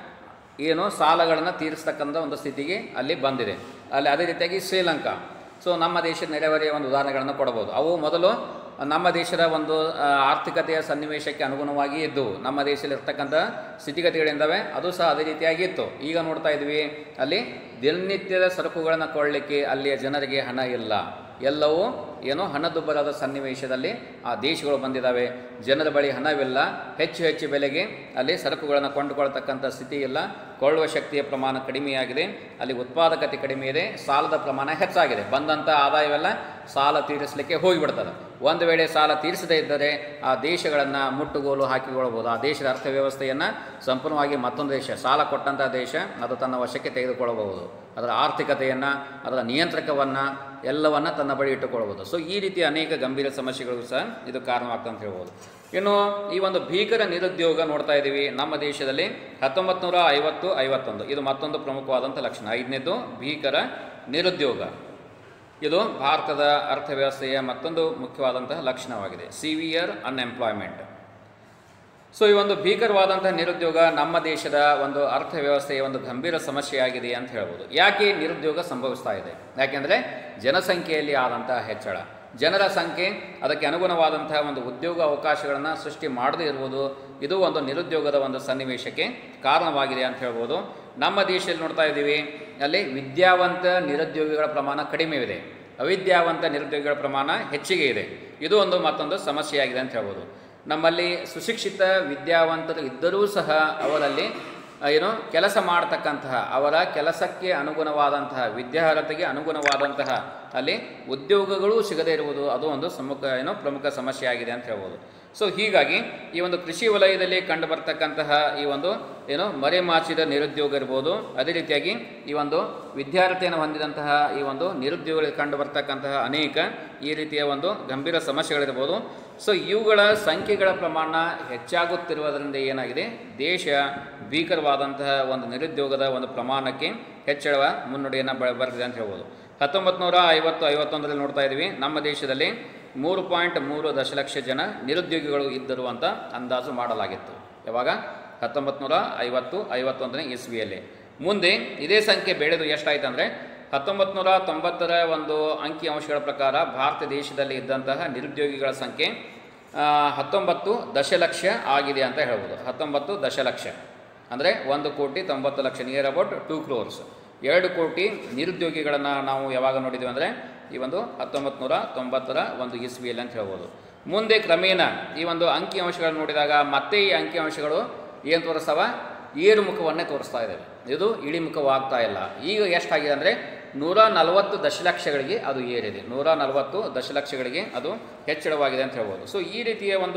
ಏನು ಸಾಲಗಳನ್ನು ತೀರಿಸ್ತಕ್ಕಂಥ ಒಂದು ಸ್ಥಿತಿಗೆ ಅಲ್ಲಿ ಬಂದಿದೆ ಅಲ್ಲಿ ಅದೇ ರೀತಿಯಾಗಿ ಶ್ರೀಲಂಕಾ ಸೊ ನಮ್ಮ ದೇಶದ ನೆರೆಹೊರೆಯ ಒಂದು ಉದಾಹರಣೆಗಳನ್ನು ಕೊಡಬಹುದು ಅವು ಮೊದಲು ನಮ್ಮ ದೇಶದ ಒಂದು ಆ, ಆರ್ಥಿಕತೆಯ ಸನ್ನಿವೇಶಕ್ಕೆ ಅನುಗುಣವಾಗಿ ಇದ್ದವು ನಮ್ಮ ದೇಶದಲ್ಲಿ ಇರ್ತಕ್ಕಂಥ ಸ್ಥಿತಿಗತಿಗಳಿಂದವೆ ಅದು ಸಹ ಅದೇ ರೀತಿಯಾಗಿ ಇತ್ತು ಈಗ ನೋಡ್ತಾ ಇದ್ವಿ ಅಲ್ಲಿ ದಿನನಿತ್ಯದ ಸರಕುಗಳನ್ನು ಕೊಳ್ಳಲಿಕ್ಕೆ ಅಲ್ಲಿಯ ಜನರಿಗೆ ಹಣ ಇಲ್ಲ ಎಲ್ಲವೂ ಏನೋ ಹಣದುಬ್ಬರದ ಸನ್ನಿವೇಶದಲ್ಲಿ ಆ ದೇಶಗಳು ಬಂದಿದ್ದಾವೆ ಜನರ ಬಳಿ ಹಣವಿಲ್ಲ ಹೆಚ್ಚು ಹೆಚ್ಚು ಬೆಲೆಗೆ ಅಲ್ಲಿ ಸರಕುಗಳನ್ನು ಕೊಂಡುಕೊಳ್ತಕ್ಕಂಥ ಸ್ಥಿತಿ ಇಲ್ಲ ಕೊಳ್ಳುವ ಶಕ್ತಿಯ ಪ್ರಮಾಣ ಕಡಿಮೆಯಾಗಿದೆ ಅಲ್ಲಿ ಉತ್ಪಾದಕತೆ ಕಡಿಮೆ ಇದೆ ಸಾಲದ ಪ್ರಮಾಣ ಹೆಚ್ಚಾಗಿದೆ ಬಂದಂಥ ಆದಾಯವೆಲ್ಲ ಸಾಲ ತೀರಿಸಲಿಕ್ಕೆ ಹೋಗಿಬಿಡ್ತದೆ ಒಂದು ವೇಳೆ ಸಾಲ ತೀರಿಸದೇ ಇದ್ದರೆ ಆ ದೇಶಗಳನ್ನು ಮುಟ್ಟುಗೋಲು ಹಾಕಿಕೊಳ್ಳಬಹುದು ಆ ದೇಶದ ಅರ್ಥವ್ಯವಸ್ಥೆಯನ್ನು ಸಂಪೂರ್ಣವಾಗಿ ಮತ್ತೊಂದು ದೇಶ ಸಾಲ ಕೊಟ್ಟಂಥ ದೇಶ ಅದು ತನ್ನ ವಶಕ್ಕೆ ತೆಗೆದುಕೊಳ್ಳಬಹುದು ಅದರ ಆರ್ಥಿಕತೆಯನ್ನು ಅದರ ನಿಯಂತ್ರಕವನ್ನು ಎಲ್ಲವನ್ನು ತನ್ನ ಬಳಿ ಇಟ್ಟುಕೊಳ್ಳಬಹುದು ಸೊ ಈ ರೀತಿಯ ಅನೇಕ ಗಂಭೀರ ಸಮಸ್ಯೆಗಳು ಸಹ ಇದು ಕಾರಣವಾಗ್ತದೆ ಅಂತ ಹೇಳ್ಬೋದು ಇನ್ನು ಈ ಒಂದು ಭೀಕರ ನಿರುದ್ಯೋಗ ನೋಡ್ತಾ ಇದ್ದೀವಿ ನಮ್ಮ ದೇಶದಲ್ಲಿ ಹತ್ತೊಂಬತ್ತು ನೂರ ಐವತ್ತು ಐವತ್ತೊಂದು ಇದು ಮತ್ತೊಂದು ಪ್ರಮುಖವಾದಂಥ ಲಕ್ಷಣ ಐದನೇದು ಭೀಕರ ನಿರುದ್ಯೋಗ ಇದು ಭಾರತದ ಅರ್ಥವ್ಯವಸ್ಥೆಯ ಮತ್ತೊಂದು ಮುಖ್ಯವಾದಂತಹ ಲಕ್ಷಣವಾಗಿದೆ ಸಿವಿಯರ್ ಅನ್ಎಂಪ್ಲಾಯ್ಮೆಂಟ್ ಸೊ ಈ ಒಂದು ಭೀಕರವಾದಂತಹ ನಿರುದ್ಯೋಗ ನಮ್ಮ ದೇಶದ ಒಂದು ಅರ್ಥವ್ಯವಸ್ಥೆಯ ಒಂದು ಗಂಭೀರ ಸಮಸ್ಯೆಯಾಗಿದೆ ಅಂತ ಹೇಳ್ಬೋದು ಯಾಕೆ ನಿರುದ್ಯೋಗ ಸಂಭವಿಸ್ತಾ ಇದೆ ಯಾಕೆಂದರೆ ಜನಸಂಖ್ಯೆಯಲ್ಲಿ ಆದಂತಹ ಹೆಚ್ಚಳ ಜನರ ಸಂಖ್ಯೆ ಅದಕ್ಕೆ ಅನುಗುಣವಾದಂತಹ ಒಂದು ಉದ್ಯೋಗ ಅವಕಾಶಗಳನ್ನು ಸೃಷ್ಟಿ ಮಾಡದೇ ಇರುವುದು ಇದು ಒಂದು ನಿರುದ್ಯೋಗದ ಒಂದು ಸನ್ನಿವೇಶಕ್ಕೆ ಕಾರಣವಾಗಿದೆ ಅಂತ ಹೇಳ್ಬೋದು ನಮ್ಮ ದೇಶದಲ್ಲಿ ನೋಡ್ತಾ ಇದ್ದೀವಿ ಅಲ್ಲಿ ವಿದ್ಯಾವಂತ ನಿರುದ್ಯೋಗಿಗಳ ಪ್ರಮಾಣ ಕಡಿಮೆ ಇದೆ ಅವಿದ್ಯಾವಂತ ನಿರುದ್ಯೋಗಿಗಳ ಪ್ರಮಾಣ ಹೆಚ್ಚಿಗೆ ಇದೆ ಇದು ಒಂದು ಮತ್ತೊಂದು ಸಮಸ್ಯೆಯಾಗಿದೆ ಅಂತ ಹೇಳ್ಬೋದು ನಮ್ಮಲ್ಲಿ ಸುಶಿಕ್ಷಿತ ವಿದ್ಯಾವಂತರು ಇದ್ದರೂ ಸಹ ಅವರಲ್ಲಿ ಆ, ಏನು ಕೆಲಸ ಮಾಡತಕ್ಕಂತಹ ಅವರ ಕೆಲಸಕ್ಕೆ ಅನುಗುಣವಾದಂತಹ ವಿದ್ಯಾರ್ಹತೆಗೆ ಅನುಗುಣವಾದಂತಹ ಅಲ್ಲಿ ಉದ್ಯೋಗಗಳು ಸಿಗದೇ ಇರುವುದು ಅದು ಒಂದು ಪ್ರಮುಖ ಏನು ಪ್ರಮುಖ ಸಮಸ್ಯೆಯಾಗಿದೆ ಅಂತ ಹೇಳ್ಬೋದು ಸೊ ಹೀಗಾಗಿ ಈ ಒಂದು ಕೃಷಿ ವಲಯದಲ್ಲಿ ಕಂಡು ಬರ್ತಕ್ಕಂತಹ ಈ ಒಂದು ಏನು ಮರೆಮಾಚಿದ ನಿರುದ್ಯೋಗ ಇರ್ಬೋದು ಅದೇ ರೀತಿಯಾಗಿ ಈ ಒಂದು ವಿದ್ಯಾರ್ಥಿಯನ್ನು ಹೊಂದಿದಂತಹ ಈ ಒಂದು ನಿರುದ್ಯೋಗಗಳಿಗೆ ಕಂಡು ಬರ್ತಕ್ಕಂತಹ ಅನೇಕ ಈ ರೀತಿಯ ಒಂದು ಗಂಭೀರ ಸಮಸ್ಯೆಗಳಿರ್ಬೋದು ಸೊ ಇವುಗಳ ಸಂಖ್ಯೆಗಳ ಪ್ರಮಾಣ ಹೆಚ್ಚಾಗುತ್ತಿರುವುದರಿಂದ ಏನಾಗಿದೆ ದೇಶ ಭೀಕರವಾದಂತಹ ಒಂದು ನಿರುದ್ಯೋಗದ ಒಂದು ಪ್ರಮಾಣಕ್ಕೆ ಹೆಚ್ಚಳ ಮುನ್ನುಡಿಯನ್ನು ಬ ಬರೆದಿದೆ ಅಂತ ಹೇಳ್ಬೋದು ಹತ್ತೊಂಬತ್ತು ನೂರ ಐವತ್ತು ಐವತ್ತೊಂದರಲ್ಲಿ ನೋಡ್ತಾ ಇದ್ದೀವಿ ನಮ್ಮ ದೇಶದಲ್ಲಿ ಮೂರು ಪಾಯಿಂಟ್ ಮೂರು ದಶಲಕ್ಷ ಜನ ನಿರುದ್ಯೋಗಿಗಳು ಇದ್ದರು ಅಂತ ಅಂದಾಜು ಮಾಡಲಾಗಿತ್ತು ಯಾವಾಗ ಹತ್ತೊಂಬತ್ತು ನೂರ ಐವತ್ತು ಐವತ್ತೊಂದನೇ ಇಸ್ವಿಯಲ್ಲಿ ಮುಂದೆ ಇದೇ ಸಂಖ್ಯೆ ಬೆಳೆದು ಎಷ್ಟಾಯ್ತು ಅಂದರೆ ಹತ್ತೊಂಬತ್ತು ನೂರ ತೊಂಬತ್ತರ ಒಂದು ಅಂಕಿ ಅಂಶಗಳ ಪ್ರಕಾರ ಭಾರತ ದೇಶದಲ್ಲಿ ಇದ್ದಂತಹ ನಿರುದ್ಯೋಗಿಗಳ ಸಂಖ್ಯೆ ಆ, ಹತ್ತೊಂಬತ್ತು ದಶಲಕ್ಷ ಆಗಿದೆ ಅಂತ ಹೇಳ್ಬೋದು ಹತ್ತೊಂಬತ್ತು ದಶಲಕ್ಷ ಅಂದರೆ ಒಂದು ಕೋಟಿ ತೊಂಬತ್ತು lakh near about two crores ಎರಡು ಕೋಟಿ ನಿರುದ್ಯೋಗಿಗಳನ್ನು ನಾವು ಯಾವಾಗ ನೋಡಿದ್ವಿ ಅಂದರೆ ಈ ಒಂದು ಹತ್ತೊಂಬತ್ತು ನೂರ ತೊಂಬತ್ತರ ಒಂದು ಇಸ್ವಿಯಲ್ಲಿ ಅಂತ ಹೇಳ್ಬೋದು ಮುಂದೆ ಕ್ರಮೇಣ ಈ ಒಂದು ಅಂಕಿಅಂಶಗಳನ್ನು ನೋಡಿದಾಗ ಮತ್ತೆ ಈ ಅಂಕಿಅಂಶಗಳು ಏನು ತೋರಿಸ್ತಾವ ಏರುಮುಖವನ್ನೇ ತೋರಿಸ್ತಾ ಇದ್ದಾವೆ ಇದು ಇಳಿಮುಖವಾಗ್ತಾ ಇಲ್ಲ ಈಗ ಎಷ್ಟಾಗಿದೆ ಅಂದರೆ ನೂರ ನಲವತ್ತು ದಶಲಕ್ಷಗಳಿಗೆ ಅದು ಏರಿದೆ ನೂರ ನಲವತ್ತು ದಶಲಕ್ಷಗಳಿಗೆ ಅದು ಹೆಚ್ಚಳವಾಗಿದೆ ಅಂತ ಹೇಳ್ಬೋದು ಸೊ ಈ ರೀತಿಯ ಒಂದು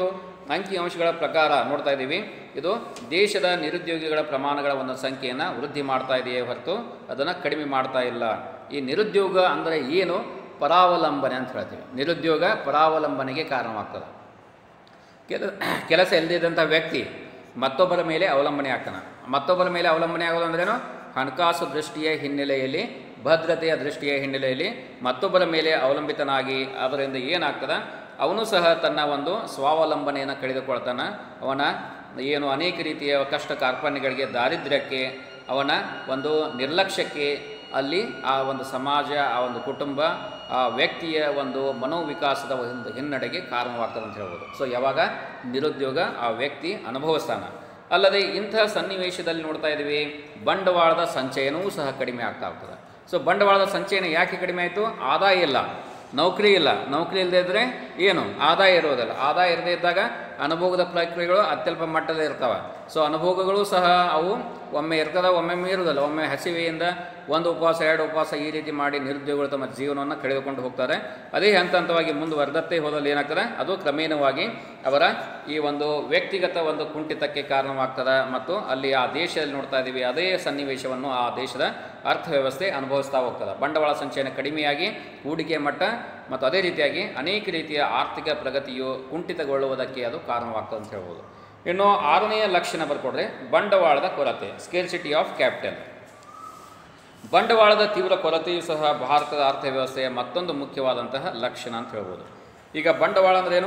ಅಂಕಿಅಂಶಗಳ ಪ್ರಕಾರ ನೋಡ್ತಾ ಇದ್ದೀವಿ ಇದು ದೇಶದ ನಿರುದ್ಯೋಗಿಗಳ ಪ್ರಮಾಣಗಳ ಒಂದು ಸಂಖ್ಯೆಯನ್ನು ವೃದ್ಧಿ ಮಾಡ್ತಾ ಇದೆಯೇ ಹೊರತು ಅದನ್ನು ಕಡಿಮೆ ಮಾಡ್ತಾ ಇಲ್ಲ ಈ ನಿರುದ್ಯೋಗ ಅಂದರೆ ಏನು ಪರಾವಲಂಬನೆ ಅಂತ ಹೇಳ್ತೀವಿ ನಿರುದ್ಯೋಗ ಪರಾವಲಂಬನೆಗೆ ಕಾರಣವಾಗ್ತದೆ ಕೆಲ ಕೆಲಸ ಇಲ್ಲದಿದ್ದಂಥ ವ್ಯಕ್ತಿ ಮತ್ತೊಬ್ಬರ ಮೇಲೆ ಅವಲಂಬನೆ ಆಗ್ತಾನೆ ಮತ್ತೊಬ್ಬರ ಮೇಲೆ ಅವಲಂಬನೆ ಆಗೋದು ಅಂದ್ರೇನು ಹಣಕಾಸು ದೃಷ್ಟಿಯ ಹಿನ್ನೆಲೆಯಲ್ಲಿ ಭದ್ರತೆಯ ದೃಷ್ಟಿಯ ಹಿನ್ನೆಲೆಯಲ್ಲಿ ಮತ್ತೊಬ್ಬರ ಮೇಲೆ ಅವಲಂಬಿತನಾಗಿ ಅದರಿಂದ ಏನಾಗ್ತದೆ ಅವನು ಸಹ ತನ್ನ ಒಂದು ಸ್ವಾವಲಂಬನೆಯನ್ನು ಕಳೆದುಕೊಳ್ತಾನೆ ಅವನ ಏನು ಅನೇಕ ರೀತಿಯ ಕಷ್ಟ ಕಾರ್ಪಣ್ಯಗಳಿಗೆ ದಾರಿದ್ರ್ಯಕ್ಕೆ ಅವನ ಒಂದು ನಿರ್ಲಕ್ಷ್ಯಕ್ಕೆ ಅಲ್ಲಿ ಆ ಒಂದು ಸಮಾಜ ಆ ಒಂದು ಕುಟುಂಬ ಆ ವ್ಯಕ್ತಿಯ ಒಂದು ಮನೋವಿಕಾಸದ ಒಂದು ಹಿನ್ನಡೆಗೆ ಕಾರಣವಾಗ್ತದೆ ಅಂತ ಹೇಳ್ಬೋದು ಸೊ ಯಾವಾಗ ನಿರುದ್ಯೋಗ ಆ ವ್ಯಕ್ತಿ ಅನುಭವಿಸ್ತಾನೆ ಅಲ್ಲದೆ ಇಂಥ ಸನ್ನಿವೇಶದಲ್ಲಿ ನೋಡ್ತಾ ಇದ್ದೀವಿ ಬಂಡವಾಳದ ಸಂಚಯನವೂ ಸಹ ಕಡಿಮೆ ಆಗ್ತಾ ಹೋಗ್ತದೆ ಸೊ ಬಂಡವಾಳದ ಸಂಚಯನ ಯಾಕೆ ಕಡಿಮೆ ಆಯಿತು ಆದಾಯ ಇಲ್ಲ ನೌಕರಿ ಇಲ್ಲ ನೌಕರಿ ಇಲ್ಲದೆ ಇದ್ದರೆ ಏನು ಆದಾಯ ಇರೋದಿಲ್ಲ ಆದಾಯ ಇರದೇ ಇದ್ದಾಗ ಅನುಭೋಗದ ಪ್ರಕ್ರಿಯೆಗಳು ಅತ್ಯಲ್ಪ ಮಟ್ಟದಲ್ಲಿ ಇರ್ತವೆ ಸೊ ಅನುಭೋಗಗಳು ಸಹ ಅವು ಒಮ್ಮೆ ಇರ್ತದೆ ಒಮ್ಮೆ ಇರುವುದಿಲ್ಲ ಒಮ್ಮೆ ಹಸಿವೆಯಿಂದ ಒಂದು ಉಪವಾಸ ಎರಡು ಉಪವಾಸ ಈ ರೀತಿ ಮಾಡಿ ನಿರುದ್ಯೋಗಿಗಳು ತಮ್ಮ ಜೀವನವನ್ನು ಕಳೆದುಕೊಂಡು ಹೋಗ್ತಾರೆ ಅದೇ ಹಂತ ಹಂತವಾಗಿ ಮುಂದುವರೆದತ್ತೆ ಹೋದಲ್ಲಿ ಏನಾಗ್ತದೆ ಅದು ಕ್ರಮೇಣವಾಗಿ ಅವರ ಈ ಒಂದು ವ್ಯಕ್ತಿಗತ ಒಂದು ಕುಂಠಿತಕ್ಕೆ ಕಾರಣವಾಗ್ತದೆ ಮತ್ತು ಅಲ್ಲಿ ಆ ದೇಶದಲ್ಲಿ ನೋಡ್ತಾ ಇದ್ದೀವಿ ಅದೇ ಸನ್ನಿವೇಶವನ್ನು ಆ ದೇಶದ ಅರ್ಥವ್ಯವಸ್ಥೆ ಅನುಭವಿಸ್ತಾ ಹೋಗ್ತದೆ ಬಂಡವಾಳ ಸಂಚಯನ ಕಡಿಮೆಯಾಗಿ ಹೂಡಿಕೆ ಮಟ್ಟ ಮತ್ತು ಅದೇ ರೀತಿಯಾಗಿ ಅನೇಕ ರೀತಿಯ ಆರ್ಥಿಕ ಪ್ರಗತಿಯು ಕುಂಠಿತಗೊಳ್ಳುವುದಕ್ಕೆ ಅದು ಕಾರಣವಾಗ್ತದೆ ಅಂತ ಹೇಳ್ಬೋದು ಇನ್ನು ಆರನೆಯ ಲಕ್ಷಣ ಬರ್ಕೊಡ್ರೆ ಬಂಡವಾಳದ ಕೊರತೆ ಸ್ಕೇರ್ಸಿಟಿ ಆಫ್ ಕ್ಯಾಪಿಟಲ್ ಬಂಡವಾಳದ ತೀವ್ರ ಕೊರತೆಯು ಸಹ ಭಾರತದ ಅರ್ಥವ್ಯವಸ್ಥೆಯ ಮತ್ತೊಂದು ಮುಖ್ಯವಾದಂತಹ ಲಕ್ಷಣ ಅಂತ ಹೇಳ್ಬೋದು ಈಗ ಬಂಡವಾಳ ಅಂದ್ರೇನು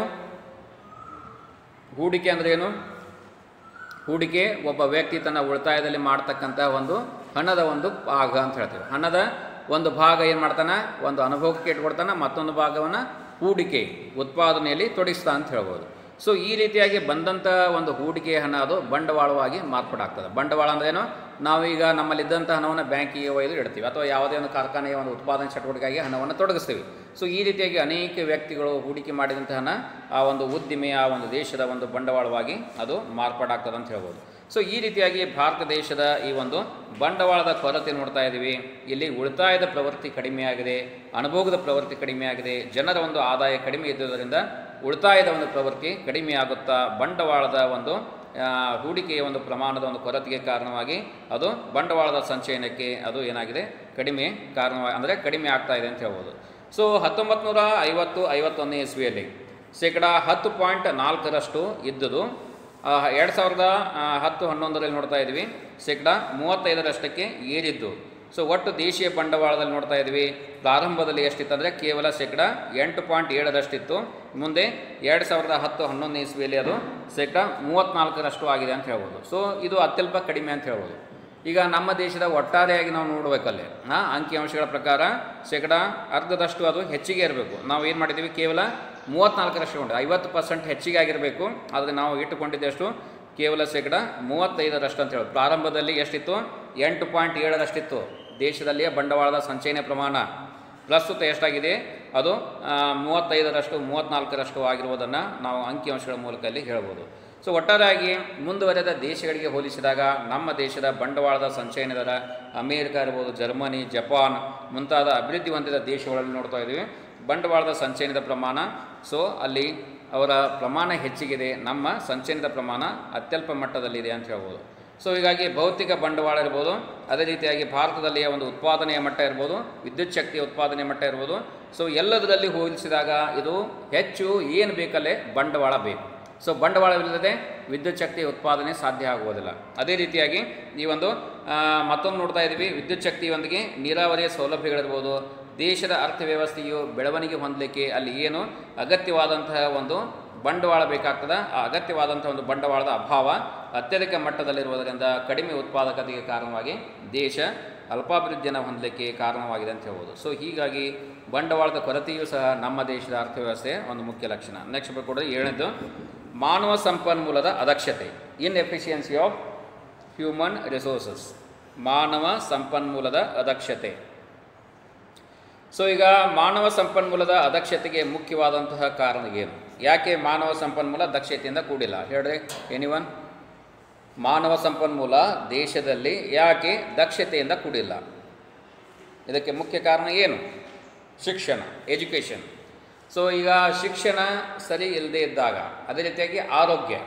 ಹೂಡಿಕೆ ಅಂದ್ರೇನು ಹೂಡಿಕೆ ಒಬ್ಬ ವ್ಯಕ್ತಿ ತನ್ನ ಉಳಿತಾಯದಲ್ಲಿ ಮಾಡ್ತಕ್ಕಂಥ ಒಂದು ಹಣದ ಒಂದು ಭಾಗ ಅಂತ ಹೇಳ್ತೀವಿ ಹಣದ ಒಂದು ಭಾಗ ಏನು ಮಾಡ್ತಾನೆ ಒಂದು ಅನುಭವಕ್ಕೆ ಇಟ್ಕೊಡ್ತಾನೆ ಮತ್ತೊಂದು ಭಾಗವನ್ನು ಹೂಡಿಕೆ ಉತ್ಪಾದನೆಯಲ್ಲಿ ತೊಡಗಿಸ್ತಾ ಅಂತ ಹೇಳ್ಬೋದು ಸೊ ಈ ರೀತಿಯಾಗಿ ಬಂದಂಥ ಒಂದು ಹೂಡಿಕೆ ಹಣ ಅದು ಬಂಡವಾಳವಾಗಿ ಮಾರ್ಪಾಡಾಗ್ತದೆ ಬಂಡವಾಳ ಅಂದ್ರೇನು ನಾವೀಗ ನಮ್ಮಲ್ಲಿದ್ದಂಥ ಹಣವನ್ನು ಬ್ಯಾಂಕಿಗೆ ಒಯ್ದು ಇಡ್ತೀವಿ ಅಥವಾ ಯಾವುದೇ ಒಂದು ಕಾರ್ಖಾನೆಯ ಒಂದು ಉತ್ಪಾದನೆ ಚಟುವಟಿಕೆಗಾಗಿ ಹಣವನ್ನು ತೊಡಗಿಸ್ತೀವಿ ಸೊ ಈ ರೀತಿಯಾಗಿ ಅನೇಕ ವ್ಯಕ್ತಿಗಳು ಹೂಡಿಕೆ ಮಾಡಿದಂಥ ಹಣ ಆ ಒಂದು ಉದ್ದಿಮೆ ಆ ಒಂದು ದೇಶದ ಒಂದು ಬಂಡವಾಳವಾಗಿ ಅದು ಮಾರ್ಪಾಡಾಗ್ತದೆ ಅಂತ ಹೇಳ್ಬೋದು ಸೊ ಈ ರೀತಿಯಾಗಿ ಭಾರತ ದೇಶದ ಈ ಒಂದು ಬಂಡವಾಳದ ಕೊರತೆ ನೋಡ್ತಾ ಇದ್ದೀವಿ ಇಲ್ಲಿ ಉಳಿತಾಯದ ಪ್ರವೃತ್ತಿ ಕಡಿಮೆಯಾಗಿದೆ ಅನುಭೋಗದ ಪ್ರವೃತ್ತಿ ಕಡಿಮೆಯಾಗಿದೆ ಜನರ ಒಂದು ಆದಾಯ ಕಡಿಮೆ ಇದ್ದುದರಿಂದ ಉಳಿತಾಯದ ಒಂದು ಪ್ರವೃತ್ತಿ ಕಡಿಮೆಯಾಗುತ್ತಾ ಬಂಡವಾಳದ ಒಂದು ಆ, ಹೂಡಿಕೆಯ ಒಂದು ಪ್ರಮಾಣದ ಒಂದು ಕೊರತೆಗೆ ಕಾರಣವಾಗಿ ಅದು ಬಂಡವಾಳದ ಸಂಚಯನಕ್ಕೆ ಅದು ಏನಾಗಿದೆ ಕಡಿಮೆ ಕಾರಣವಾಗಿ ಅಂದರೆ ಕಡಿಮೆ ಆಗ್ತಾ ಇದೆ ಅಂತ ಹೇಳ್ಬೋದು ಸೊ ಹತ್ತೊಂಬತ್ತು ನೂರ ಐವತ್ತು ಐವತ್ತೊಂದನೇ ಇಸ್ವಿಯಲ್ಲಿ ಶೇಕಡ ಹತ್ತು ಪಾಯಿಂಟ್ ನಾಲ್ಕರಷ್ಟು ಇದ್ದುದು ಎರಡು ಸಾವಿರದ ಆ, ಹತ್ತು ಹನ್ನೊಂದರಲ್ಲಿ ನೋಡ್ತಾ ಇದ್ವಿ ಶೇಕಡ ಮೂವತ್ತೈದರಷ್ಟಕ್ಕೆ ಏರಿದ್ದು ಸೊ ಒಟ್ಟು ದೇಶೀಯ ಬಂಡವಾಳದಲ್ಲಿ ನೋಡ್ತಾ ಇದ್ವಿ ಪ್ರಾರಂಭದಲ್ಲಿ ಎಷ್ಟಿತ್ತು ಅಂದರೆ ಕೇವಲ ಶೇಕಡ ಎಂಟು ಪಾಯಿಂಟ್ ಏಳರಷ್ಟಿತ್ತು ಮುಂದೆ ಎರಡು ಸಾವಿರದ ಹತ್ತು ಹನ್ನೊಂದನೇ ಇಸ್ವಿಯಲ್ಲಿ ಅದು ಶೇಕಡ ಮೂವತ್ತ್ನಾಲ್ಕರಷ್ಟು ಆಗಿದೆ ಅಂತ ಹೇಳ್ಬೋದು ಸೊ ಇದು ಅತ್ಯಲ್ಪ ಕಡಿಮೆ ಅಂತ ಹೇಳ್ಬೋದು ಈಗ ನಮ್ಮ ದೇಶದ ಒಟ್ಟಾರೆಯಾಗಿ ನಾವು ನೋಡಬೇಕಲ್ಲಿ ಹಾಂ ಅಂಕಿಅಂಶಗಳ ಪ್ರಕಾರ ಶೇಕಡ ಅರ್ಧದಷ್ಟು ಅದು ಹೆಚ್ಚಿಗೆ ಇರಬೇಕು ನಾವು ಏನು ಮಾಡಿದ್ದೀವಿ ಕೇವಲ ಮೂವತ್ತ್ನಾಲ್ಕರಷ್ಟು ಉಂಟು ಐವತ್ತು ಪರ್ಸೆಂಟ್ ಹೆಚ್ಚಿಗೆ ಆಗಿರಬೇಕು ಆದರೆ ನಾವು ಇಟ್ಟುಕೊಂಡಿದ್ದೆಷ್ಟು ಕೇವಲ ಶೇಕಡ ಮೂವತ್ತೈದರಷ್ಟು ಅಂತ ಹೇಳಿ ಪ್ರಾರಂಭದಲ್ಲಿ ಎಷ್ಟಿತ್ತು ಎಂಟು ಪಾಯಿಂಟ್ ಏಳರಷ್ಟಿತ್ತು ದೇಶದಲ್ಲಿಯೇ ಬಂಡವಾಳದ ಸಂಚಯನ ಪ್ರಮಾಣ ಪ್ರಸ್ತುತ ಎಷ್ಟಾಗಿದೆ ಅದು ಆ, ಮೂವತ್ತೈದರಷ್ಟು ಮೂವತ್ತ್ನಾಲ್ಕರಷ್ಟು ಆಗಿರುವುದನ್ನು ನಾವು ಅಂಕಿಅಂಶಗಳ ಮೂಲಕ ಇಲ್ಲಿ ಹೇಳ್ಬೋದು ಸೊ ಒಟ್ಟಾರೆಯಾಗಿ ಮುಂದುವರೆದ ದೇಶಗಳಿಗೆ ಹೋಲಿಸಿದಾಗ ನಮ್ಮ ದೇಶದ ಬಂಡವಾಳದ ಸಂಚಯನ ದರ ಅಮೇರಿಕ ಇರ್ಬೋದು ಜರ್ಮನಿ ಜಪಾನ್ ಮುಂತಾದ ಅಭಿವೃದ್ಧಿ ಹೊಂದಿದ ದೇಶಗಳಲ್ಲಿ ನೋಡ್ತಾ ಇದ್ದೀವಿ ಬಂಡವಾಳದ ಸಂಚಯನದ ಪ್ರಮಾಣ ಸೊ ಅಲ್ಲಿ ಅವರ ಪ್ರಮಾಣ ಹೆಚ್ಚಿಗಿದೆ ನಮ್ಮ ಸಂಚಯನದ ಪ್ರಮಾಣ ಅತ್ಯಲ್ಪ ಮಟ್ಟದಲ್ಲಿದೆ ಅಂತ ಹೇಳ್ಬೋದು ಸೊ ಹೀಗಾಗಿ ಭೌತಿಕ ಬಂಡವಾಳ ಇರ್ಬೋದು ಅದೇ ರೀತಿಯಾಗಿ ಭಾರತದಲ್ಲಿಯ ಒಂದು ಉತ್ಪಾದನೆಯ ಮಟ್ಟ ಇರ್ಬೋದು ವಿದ್ಯುತ್ ಶಕ್ತಿಯ ಉತ್ಪಾದನೆಯ ಮಟ್ಟ ಇರ್ಬೋದು ಸೊ ಎಲ್ಲದರಲ್ಲಿ ಹೋಲಿಸಿದಾಗ ಇದು ಹೆಚ್ಚು ಏನು ಬೇಕಲ್ಲೇ ಬಂಡವಾಳ ಬೇಕು ಸೊ ಬಂಡವಾಳವಿಲ್ಲದೆ ವಿದ್ಯುತ್ ಶಕ್ತಿ ಉತ್ಪಾದನೆ ಸಾಧ್ಯ ಆಗುವುದಿಲ್ಲ ಅದೇ ರೀತಿಯಾಗಿ ಈ ಒಂದು ಆ, ಮತ್ತೊಂದು ನೋಡ್ತಾ ಇದ್ದೀವಿ ವಿದ್ಯುತ್ ಶಕ್ತಿಯೊಂದಿಗೆ ನೀರಾವರಿಯ ಸೌಲಭ್ಯಗಳಿರ್ಬೋದು ದೇಶದ ಅರ್ಥವ್ಯವಸ್ಥೆಯು ಬೆಳವಣಿಗೆ ಹೊಂದಲಿಕ್ಕೆ ಅಲ್ಲಿ ಏನು ಅಗತ್ಯವಾದಂತಹ ಒಂದು ಬಂಡವಾಳ ಬೇಕಾಗ್ತದೆ ಆ ಅಗತ್ಯವಾದಂಥ ಒಂದು ಬಂಡವಾಳದ ಅಭಾವ ಅತ್ಯಧಿಕ ಮಟ್ಟದಲ್ಲಿರುವುದರಿಂದ ಕಡಿಮೆ ಉತ್ಪಾದಕತೆಗೆ ಕಾರಣವಾಗಿ ದೇಶ ಅಲ್ಪಾಭಿವೃದ್ಧಿಯನ್ನು ಹೊಂದಲಿಕ್ಕೆ ಕಾರಣವಾಗಿದೆ ಅಂತ ಹೇಳ್ಬೋದು ಸೊ ಹೀಗಾಗಿ ಬಂಡವಾಳದ ಕೊರತೆಯೂ ಸಹ ನಮ್ಮ ದೇಶದ ಅರ್ಥವ್ಯವಸ್ಥೆಯ ಒಂದು ಮುಖ್ಯ ಲಕ್ಷಣ ನೆಕ್ಸ್ಟ್ ಕೂಡ ಏಳನೇದು ಮಾನವ ಸಂಪನ್ಮೂಲದ ಅದಕ್ಷತೆ inefficiency of human resources ಮಾನವ ಸಂಪನ್ಮೂಲದ ಅದಕ್ಷತೆ ಸೊ ಈಗ ಮಾನವ ಸಂಪನ್ಮೂಲದ ಅದಕ್ಷತೆಗೆ ಮುಖ್ಯವಾದಂತಹ ಕಾರಣ ಏನು ಯಾಕೆ ಮಾನವ ಸಂಪನ್ಮೂಲ ದಕ್ಷತೆಯಿಂದ ಕೂಡಿಲ್ಲ ಹೇಳ್ರಿ ಎನಿವನ್ ಮಾನವ ಸಂಪನ್ಮೂಲ ದೇಶದಲ್ಲಿ ಯಾಕೆ ದಕ್ಷತೆಯಿಂದ ಕೂಡಿಲ್ಲ ಇದಕ್ಕೆ ಮುಖ್ಯ ಕಾರಣ ಏನು ಶಿಕ್ಷಣ ಎಜುಕೇಷನ್ ಸೊ ಈಗ ಶಿಕ್ಷಣ ಸರಿ ಇಲ್ಲದೆ ಇದ್ದಾಗ ಅದೇ ರೀತಿಯಾಗಿ ಆರೋಗ್ಯ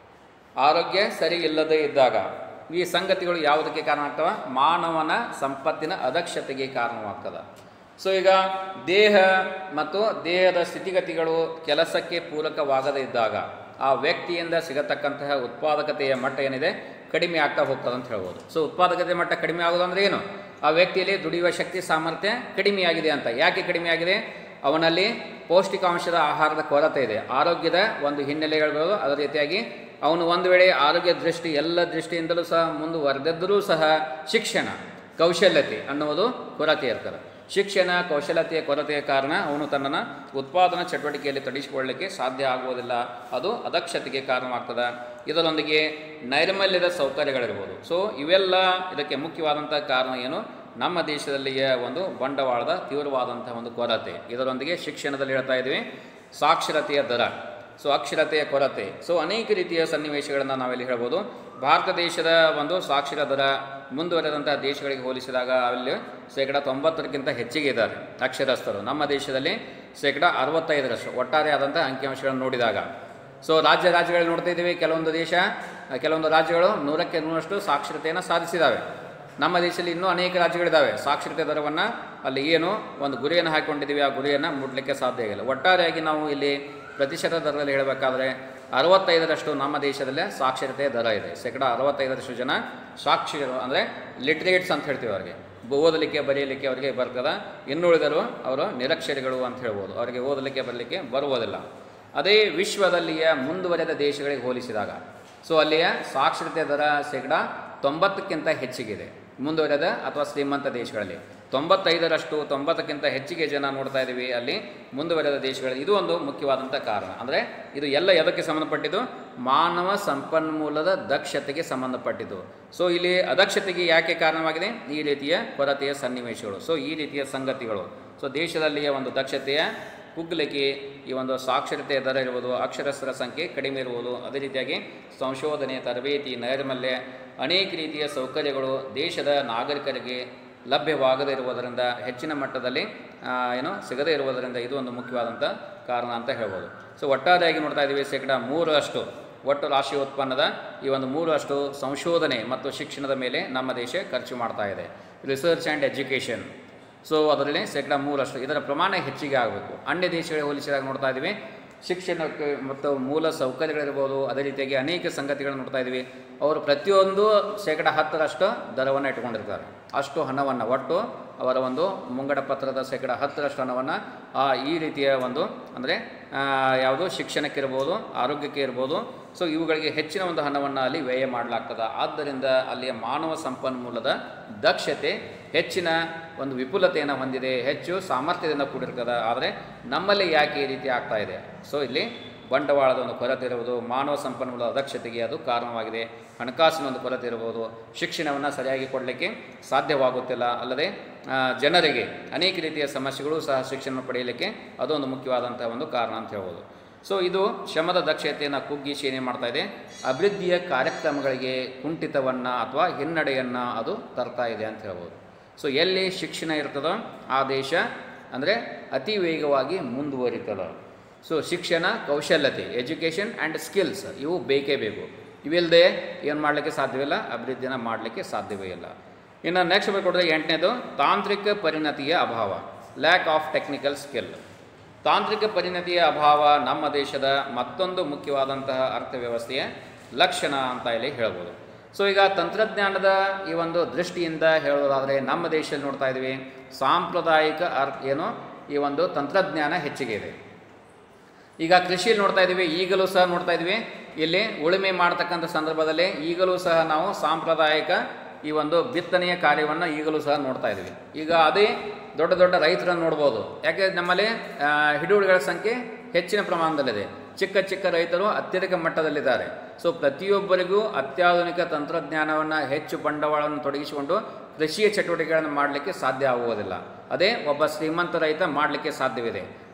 ಆರೋಗ್ಯ ಸರಿ ಇಲ್ಲದೇ ಇದ್ದಾಗ ಈ ಸಂಗತಿಗಳು ಯಾವುದಕ್ಕೆ ಕಾರಣ ಆಗ್ತವೆ ಮಾನವನ ಸಂಪತ್ತಿನ ಅದಕ್ಷತೆಗೆ ಕಾರಣವಾಗ್ತದೆ ಸೊ ಈಗ ದೇಹ ಮತ್ತು ದೇಹದ ಸ್ಥಿತಿಗತಿಗಳು ಕೆಲಸಕ್ಕೆ ಪೂರಕವಾಗದೇ ಇದ್ದಾಗ ಆ ವ್ಯಕ್ತಿಯಿಂದ ಸಿಗತಕ್ಕಂತಹ ಉತ್ಪಾದಕತೆಯ ಮಟ್ಟ ಏನಿದೆ ಕಡಿಮೆ ಆಗ್ತಾ ಹೋಗ್ತದೆ ಅಂತ ಹೇಳ್ಬೋದು ಸೊ ಉತ್ಪಾದಕತೆ ಮಟ್ಟ ಕಡಿಮೆ ಆಗೋದು ಅಂದರೆ ಏನು ಆ ವ್ಯಕ್ತಿಯಲ್ಲಿ ದುಡಿಯುವ ಶಕ್ತಿ ಸಾಮರ್ಥ್ಯ ಕಡಿಮೆಯಾಗಿದೆ ಅಂತ ಯಾಕೆ ಕಡಿಮೆ ಆಗಿದೆ ಅವನಲ್ಲಿ ಪೌಷ್ಟಿಕಾಂಶದ ಆಹಾರದ ಕೊರತೆ ಇದೆ ಆರೋಗ್ಯದ ಒಂದು ಹಿನ್ನೆಲೆ ಹೇಳ್ಬೋದು ಅದೇ ರೀತಿಯಾಗಿ ಅವನು ಒಂದು ವೇಳೆ ಆರೋಗ್ಯ ದೃಷ್ಟಿ ಎಲ್ಲ ದೃಷ್ಟಿಯಿಂದಲೂ ಸಹ ಮುಂದುವರೆದಿದ್ದರೂ ಸಹ ಶಿಕ್ಷಣ ಕೌಶಲ್ಯತೆ ಅನ್ನುವುದು ಕೊರತೆ ಇರ್ತದೆ ಶಿಕ್ಷಣ ಕೌಶಲ್ಯತೆಯ ಕೊರತೆಯ ಕಾರಣ ಅವನು ತನ್ನನ್ನು ಉತ್ಪಾದನಾ ಚಟುವಟಿಕೆಯಲ್ಲಿ ತೊಡಗಿಸಿಕೊಳ್ಳಲಿಕ್ಕೆ ಸಾಧ್ಯ ಆಗುವುದಿಲ್ಲ ಅದು ಅದಕ್ಷತೆಗೆ ಕಾರಣವಾಗ್ತದೆ ಇದರೊಂದಿಗೆ ನೈರ್ಮಲ್ಯದ ಸೌಕರ್ಯಗಳಿರ್ಬೋದು ಸೊ ಇವೆಲ್ಲ ಇದಕ್ಕೆ ಮುಖ್ಯವಾದಂಥ ಕಾರಣ ಏನು ನಮ್ಮ ದೇಶದಲ್ಲಿಯ ಒಂದು ಬಂಡವಾಳದ ತೀವ್ರವಾದಂಥ ಒಂದು ಕೊರತೆ ಇದರೊಂದಿಗೆ ಶಿಕ್ಷಣದಲ್ಲಿ ಹೇಳ್ತಾ ಇದ್ವಿ ಸಾಕ್ಷರತೆಯ ದರ ಸೊ ಅಕ್ಷರತೆಯ ಕೊರತೆ ಸೊ ಅನೇಕ ರೀತಿಯ ಸನ್ನಿವೇಶಗಳನ್ನು ನಾವಿಲ್ಲಿ ಹೇಳ್ಬೋದು ಭಾರತ ದೇಶದ ಒಂದು ಸಾಕ್ಷರ ದರ ಮುಂದುವರೆದಂಥ ದೇಶಗಳಿಗೆ ಹೋಲಿಸಿದಾಗ ಅಲ್ಲಿ ಶೇಕಡ ತೊಂಬತ್ತರಕ್ಕಿಂತ ಹೆಚ್ಚಿಗೆ ಇದ್ದಾರೆ ಅಕ್ಷರಸ್ಥರು ನಮ್ಮ ದೇಶದಲ್ಲಿ ಶೇಕಡ ಅರವತ್ತೈದರಷ್ಟು ಒಟ್ಟಾರೆ ಆದಂಥ ಅಂಕಿಅಂಶಗಳನ್ನು ನೋಡಿದಾಗ ಸೊ ರಾಜ್ಯ ರಾಜ್ಯಗಳಲ್ಲಿ ನೋಡ್ತಾ ಇದ್ದೀವಿ ಕೆಲವೊಂದು ದೇಶ ಕೆಲವೊಂದು ರಾಜ್ಯಗಳು ನೂರಕ್ಕೆ ನೂರಷ್ಟು ಸಾಕ್ಷರತೆಯನ್ನು ಸಾಧಿಸಿದ್ದಾವೆ ನಮ್ಮ ದೇಶದಲ್ಲಿ ಇನ್ನೂ ಅನೇಕ ರಾಜ್ಯಗಳಿದ್ದಾವೆ ಸಾಕ್ಷರತೆ ದರವನ್ನು ಅಲ್ಲಿ ಏನು ಒಂದು ಗುರಿಯನ್ನು ಹಾಕಿಕೊಂಡಿದ್ದೀವಿ ಆ ಗುರಿಯನ್ನು ಮುಟ್ಲಿಕ್ಕೆ ಸಾಧ್ಯ ಆಗಿಲ್ಲ ಒಟ್ಟಾರೆಯಾಗಿ ನಾವು ಇಲ್ಲಿ ಪ್ರತಿಶತ ದರದಲ್ಲಿ ಹೇಳಬೇಕಾದ್ರೆ ಅರವತ್ತೈದರಷ್ಟು ನಮ್ಮ ದೇಶದಲ್ಲೇ ಸಾಕ್ಷರತೆಯ ದರ ಇದೆ ಶೇಕಡ ಅರವತ್ತೈದರಷ್ಟು ಜನ ಸಾಕ್ಷರರು ಅಂದರೆ ಲಿಟ್ರೇಟ್ಸ್ ಅಂತ ಹೇಳ್ತೀವಿ ಅವರಿಗೆ ಓದಲಿಕ್ಕೆ ಬರೆಯಲಿಕ್ಕೆ ಅವರಿಗೆ ಬರ್ತದೆ ಇನ್ನುಳಿದರು ಅವರು ನಿರಕ್ಷರಿಗಳು ಅಂತ ಹೇಳ್ಬೋದು ಅವರಿಗೆ ಓದಲಿಕ್ಕೆ ಬರಲಿಕ್ಕೆ ಬರುವುದಿಲ್ಲ ಅದೇ ವಿಶ್ವದಲ್ಲಿಯ ಮುಂದುವರೆದ ದೇಶಗಳಿಗೆ ಹೋಲಿಸಿದಾಗ ಸೊ ಅಲ್ಲಿಯ ಸಾಕ್ಷರತೆ ದರ ಶೇಕಡ ತೊಂಬತ್ತಕ್ಕಿಂತ ಹೆಚ್ಚಿಗಿದೆ ಮುಂದುವರೆದ ಅಥವಾ ಶ್ರೀಮಂತ ದೇಶಗಳಲ್ಲಿ ತೊಂಬತ್ತೈದರಷ್ಟು ತೊಂಬತ್ತಕ್ಕಿಂತ ಹೆಚ್ಚಿಗೆ ಜನ ನೋಡ್ತಾ ಇದ್ದೀವಿ ಅಲ್ಲಿ ಮುಂದುವರೆದ ದೇಶಗಳಲ್ಲಿ ಇದು ಒಂದು ಮುಖ್ಯವಾದಂಥ ಕಾರಣ ಅಂದರೆ ಇದು ಎಲ್ಲ ಎದಕ್ಕೆ ಸಂಬಂಧಪಟ್ಟಿದ್ದು ಮಾನವ ಸಂಪನ್ಮೂಲದ ದಕ್ಷತೆಗೆ ಸಂಬಂಧಪಟ್ಟಿದ್ದು ಸೊ ಇಲ್ಲಿ ಅದಕ್ಷತೆಗೆ ಯಾಕೆ ಕಾರಣವಾಗಿದೆ ಈ ರೀತಿಯ ಕೊರತೆಯ ಸನ್ನಿವೇಶಗಳು ಸೊ ಈ ರೀತಿಯ ಸಂಗತಿಗಳು ಸೊ ದೇಶದಲ್ಲಿಯ ಒಂದು ದಕ್ಷತೆಯ ಕುಗ್ಗಲಿಕ್ಕೆ ಈ ಒಂದು ಸಾಕ್ಷರತೆಯ ದರ ಇರುವುದು ಅಕ್ಷರಸ್ಥರ ಸಂಖ್ಯೆ ಕಡಿಮೆ ಇರುವುದು ಅದೇ ರೀತಿಯಾಗಿ ಸಂಶೋಧನೆ ತರಬೇತಿ ನೈರ್ಮಲ್ಯ ಅನೇಕ ರೀತಿಯ ಸೌಕರ್ಯಗಳು ದೇಶದ ನಾಗರಿಕರಿಗೆ ಲಭ್ಯವಾಗದೇ ಇರುವುದರಿಂದ ಹೆಚ್ಚಿನ ಮಟ್ಟದಲ್ಲಿ ಆ, ಏನು ಸಿಗದೇ ಇರುವುದರಿಂದ ಇದು ಒಂದು ಮುಖ್ಯವಾದಂಥ ಕಾರಣ ಅಂತ ಹೇಳ್ಬೋದು ಸೊ ಒಟ್ಟಾರೆಯಾಗಿ ನೋಡ್ತಾ ಇದ್ದೀವಿ ಶೇಕಡ ಮೂರರಷ್ಟು ಒಟ್ಟು ರಾಷ್ಟ್ರೀಯ ಉತ್ಪನ್ನದ ಈ ಒಂದು ಮೂರರಷ್ಟು ಸಂಶೋಧನೆ ಮತ್ತು ಶಿಕ್ಷಣದ ಮೇಲೆ ನಮ್ಮ ದೇಶ ಖರ್ಚು ಮಾಡ್ತಾ ಇದೆ ರಿಸರ್ಚ್ ಆ್ಯಂಡ್ ಎಜುಕೇಷನ್ ಸೊ ಅದರಲ್ಲಿ ಶೇಕಡ ಮೂರಷ್ಟು ಇದರ ಪ್ರಮಾಣ ಹೆಚ್ಚಿಗೆ ಆಗಬೇಕು ಅನ್ಯ ದೇಶಗಳಿಗೆ ಹೋಲಿಸಿದಾಗ ನೋಡ್ತಾ ಇದ್ದೀವಿ ಶಿಕ್ಷಣಕ್ಕೆ ಮತ್ತು ಮೂಲ ಸೌಕರ್ಯಗಳಿರ್ಬೋದು ಅದೇ ರೀತಿಯಾಗಿ ಅನೇಕ ಸಂಗತಿಗಳನ್ನು ನೋಡ್ತಾ ಇದ್ದೀವಿ ಅವರು ಪ್ರತಿಯೊಂದು ಶೇಕಡ ಹತ್ತರಷ್ಟು ದರವನ್ನು ಇಟ್ಕೊಂಡಿರ್ತಾರೆ ಅಷ್ಟು ಹಣವನ್ನು ಒಟ್ಟು ಅವರ ಒಂದು ಮುಂಗಡ ಪತ್ರದ ಶೇಕಡ ಹತ್ತರಷ್ಟು ಹಣವನ್ನು ಆ ಈ ರೀತಿಯ ಒಂದು ಅಂದರೆ ಯಾವುದು ಶಿಕ್ಷಣಕ್ಕೆ ಇರ್ಬೋದು ಆರೋಗ್ಯಕ್ಕೆ ಇರ್ಬೋದು ಸೊ ಇವುಗಳಿಗೆ ಹೆಚ್ಚಿನ ಒಂದು ಹಣವನ್ನು ಅಲ್ಲಿ ವ್ಯಯ ಮಾಡಲಾಗ್ತದೆ ಆದ್ದರಿಂದ ಅಲ್ಲಿಯ ಮಾನವ ಸಂಪನ್ಮೂಲದ ದಕ್ಷತೆ ಹೆಚ್ಚಿನ ಒಂದು ವಿಪುಲತೆಯನ್ನು ಹೊಂದಿದೆ ಹೆಚ್ಚು ಸಾಮರ್ಥ್ಯದಿಂದ ಕೂಡಿರ್ತದೆ ಆದರೆ ನಮ್ಮಲ್ಲಿ ಯಾಕೆ ಈ ರೀತಿ ಆಗ್ತಾ ಇದೆ ಸೊ ಇಲ್ಲಿ ಬಂಡವಾಳದ ಒಂದು ಕೊರತೆ ಇರುವುದು ಮಾನವ ಸಂಪನ್ಮೂಲ ಅದಕ್ಷತೆಗೆ ಅದು ಕಾರಣವಾಗಿದೆ ಹಣಕಾಸಿನ ಒಂದು ಕೊರತೆ ಇರಬಹುದು ಶಿಕ್ಷಣವನ್ನು ಸರಿಯಾಗಿ ಕೊಡಲಿಕ್ಕೆ ಸಾಧ್ಯವಾಗುತ್ತಿಲ್ಲ ಅಲ್ಲದೆ ಆ, ಜನರಿಗೆ ಅನೇಕ ರೀತಿಯ ಸಮಸ್ಯೆಗಳು ಸಹ ಶಿಕ್ಷಣ ಪಡೆಯಲಿಕ್ಕೆ ಅದೊಂದು ಮುಖ್ಯವಾದಂಥ ಒಂದು ಕಾರಣ ಅಂತ ಹೇಳ್ಬೋದು ಸೊ ಇದು ಶ್ರಮದ ದಕ್ಷತೆಯನ್ನು ಕುಗ್ಗಿಸಿ ಏನೇ ಮಾಡ್ತಾ ಇದೆ ಅಭಿವೃದ್ಧಿಯ ಕಾರ್ಯಕ್ರಮಗಳಿಗೆ ಕುಂಠಿತವನ್ನು ಅಥವಾ ಹಿನ್ನಡೆಯನ್ನು ಅದು ತರ್ತಾ ಇದೆ ಅಂತ ಹೇಳ್ಬೋದು ಸೊ ಎಲ್ಲಿ ಶಿಕ್ಷಣ ಇರ್ತದೋ ಆ ದೇಶ ಅಂದರೆ ಅತಿ ವೇಗವಾಗಿ ಮುಂದುವರಿತದೆ ಸೊ ಶಿಕ್ಷಣ ಕೌಶಲ್ಯತೆ ಎಜುಕೇಷನ್ ಆ್ಯಂಡ್ ಸ್ಕಿಲ್ಸ್ ಇವು ಬೇಕೇ ಬೇಕು ಇವಿಲ್ಲದೆ ಏನು ಮಾಡಲಿಕ್ಕೆ ಸಾಧ್ಯವಿಲ್ಲ ಅಭಿವೃದ್ಧಿನ ಮಾಡಲಿಕ್ಕೆ ಸಾಧ್ಯವೇ ಇಲ್ಲ ಇನ್ನು ನೆಕ್ಸ್ಟ್ ಬರ್ಕೊಡ್ರೆ ಎಂಟನೇದು ತಾಂತ್ರಿಕ ಪರಿಣತಿಯ ಅಭಾವ ಲ್ಯಾಕ್ ಆಫ್ ಟೆಕ್ನಿಕಲ್ ಸ್ಕಿಲ್ ತಾಂತ್ರಿಕ ಪರಿಣತಿಯ ಅಭಾವ ನಮ್ಮ ದೇಶದ ಮತ್ತೊಂದು ಮುಖ್ಯವಾದಂತಹ ಅರ್ಥವ್ಯವಸ್ಥೆಯ ಲಕ್ಷಣ ಅಂತ ಇಲ್ಲಿ ಹೇಳ್ಬೋದು ಸೊ ಈಗ ತಂತ್ರಜ್ಞಾನದ ಈ ಒಂದು ದೃಷ್ಟಿಯಿಂದ ಹೇಳೋದಾದರೆ ನಮ್ಮ ದೇಶದಲ್ಲಿ ನೋಡ್ತಾ ಇದ್ದೀವಿ ಸಾಂಪ್ರದಾಯಿಕ ಅರ್ಥ ಏನು ಈ ಒಂದು ತಂತ್ರಜ್ಞಾನ ಹೆಚ್ಚಿಗೆ ಇದೆ ಈಗ ಕೃಷಿಯಲ್ಲಿ ನೋಡ್ತಾ ಇದ್ದೀವಿ ಈಗಲೂ ಸಹ ನೋಡ್ತಾ ಇದ್ದೀವಿ ಇಲ್ಲಿ ಉಳುಮೆ ಮಾಡ್ತಕ್ಕಂಥ ಸಂದರ್ಭದಲ್ಲಿ ಈಗಲೂ ಸಹ ನಾವು ಸಾಂಪ್ರದಾಯಿಕ ಈ ಒಂದು ಬಿತ್ತನೆಯ ಕಾರ್ಯವನ್ನು ಈಗಲೂ ಸಹ ನೋಡ್ತಾ ಇದ್ದೀವಿ ಈಗ ಅದೇ ದೊಡ್ಡ ದೊಡ್ಡ ರೈತರನ್ನು ನೋಡ್ಬೋದು ಯಾಕೆ ನಮ್ಮಲ್ಲಿ ಆ, ಹಿಡುವಳಿಗಳ ಸಂಖ್ಯೆ ಹೆಚ್ಚಿನ ಪ್ರಮಾಣದಲ್ಲಿದೆ ಚಿಕ್ಕ ಚಿಕ್ಕ ರೈತರು ಅತ್ಯಧಿಕ ಮಟ್ಟದಲ್ಲಿದ್ದಾರೆ ಸೊ ಪ್ರತಿಯೊಬ್ಬರಿಗೂ ಅತ್ಯಾಧುನಿಕ ತಂತ್ರಜ್ಞಾನವನ್ನು ಹೆಚ್ಚು ಬಂಡವಾಳವನ್ನು ತೊಡಗಿಸಿಕೊಂಡು ಕೃಷಿಯ ಚಟುವಟಿಕೆಗಳನ್ನು ಮಾಡಲಿಕ್ಕೆ ಸಾಧ್ಯ ಆಗುವುದಿಲ್ಲ ಅದೇ ಒಬ್ಬ ಶ್ರೀಮಂತ ರೈತ ಮಾಡಲಿಕ್ಕೆ ಸಾಧ್ಯವಿದೆ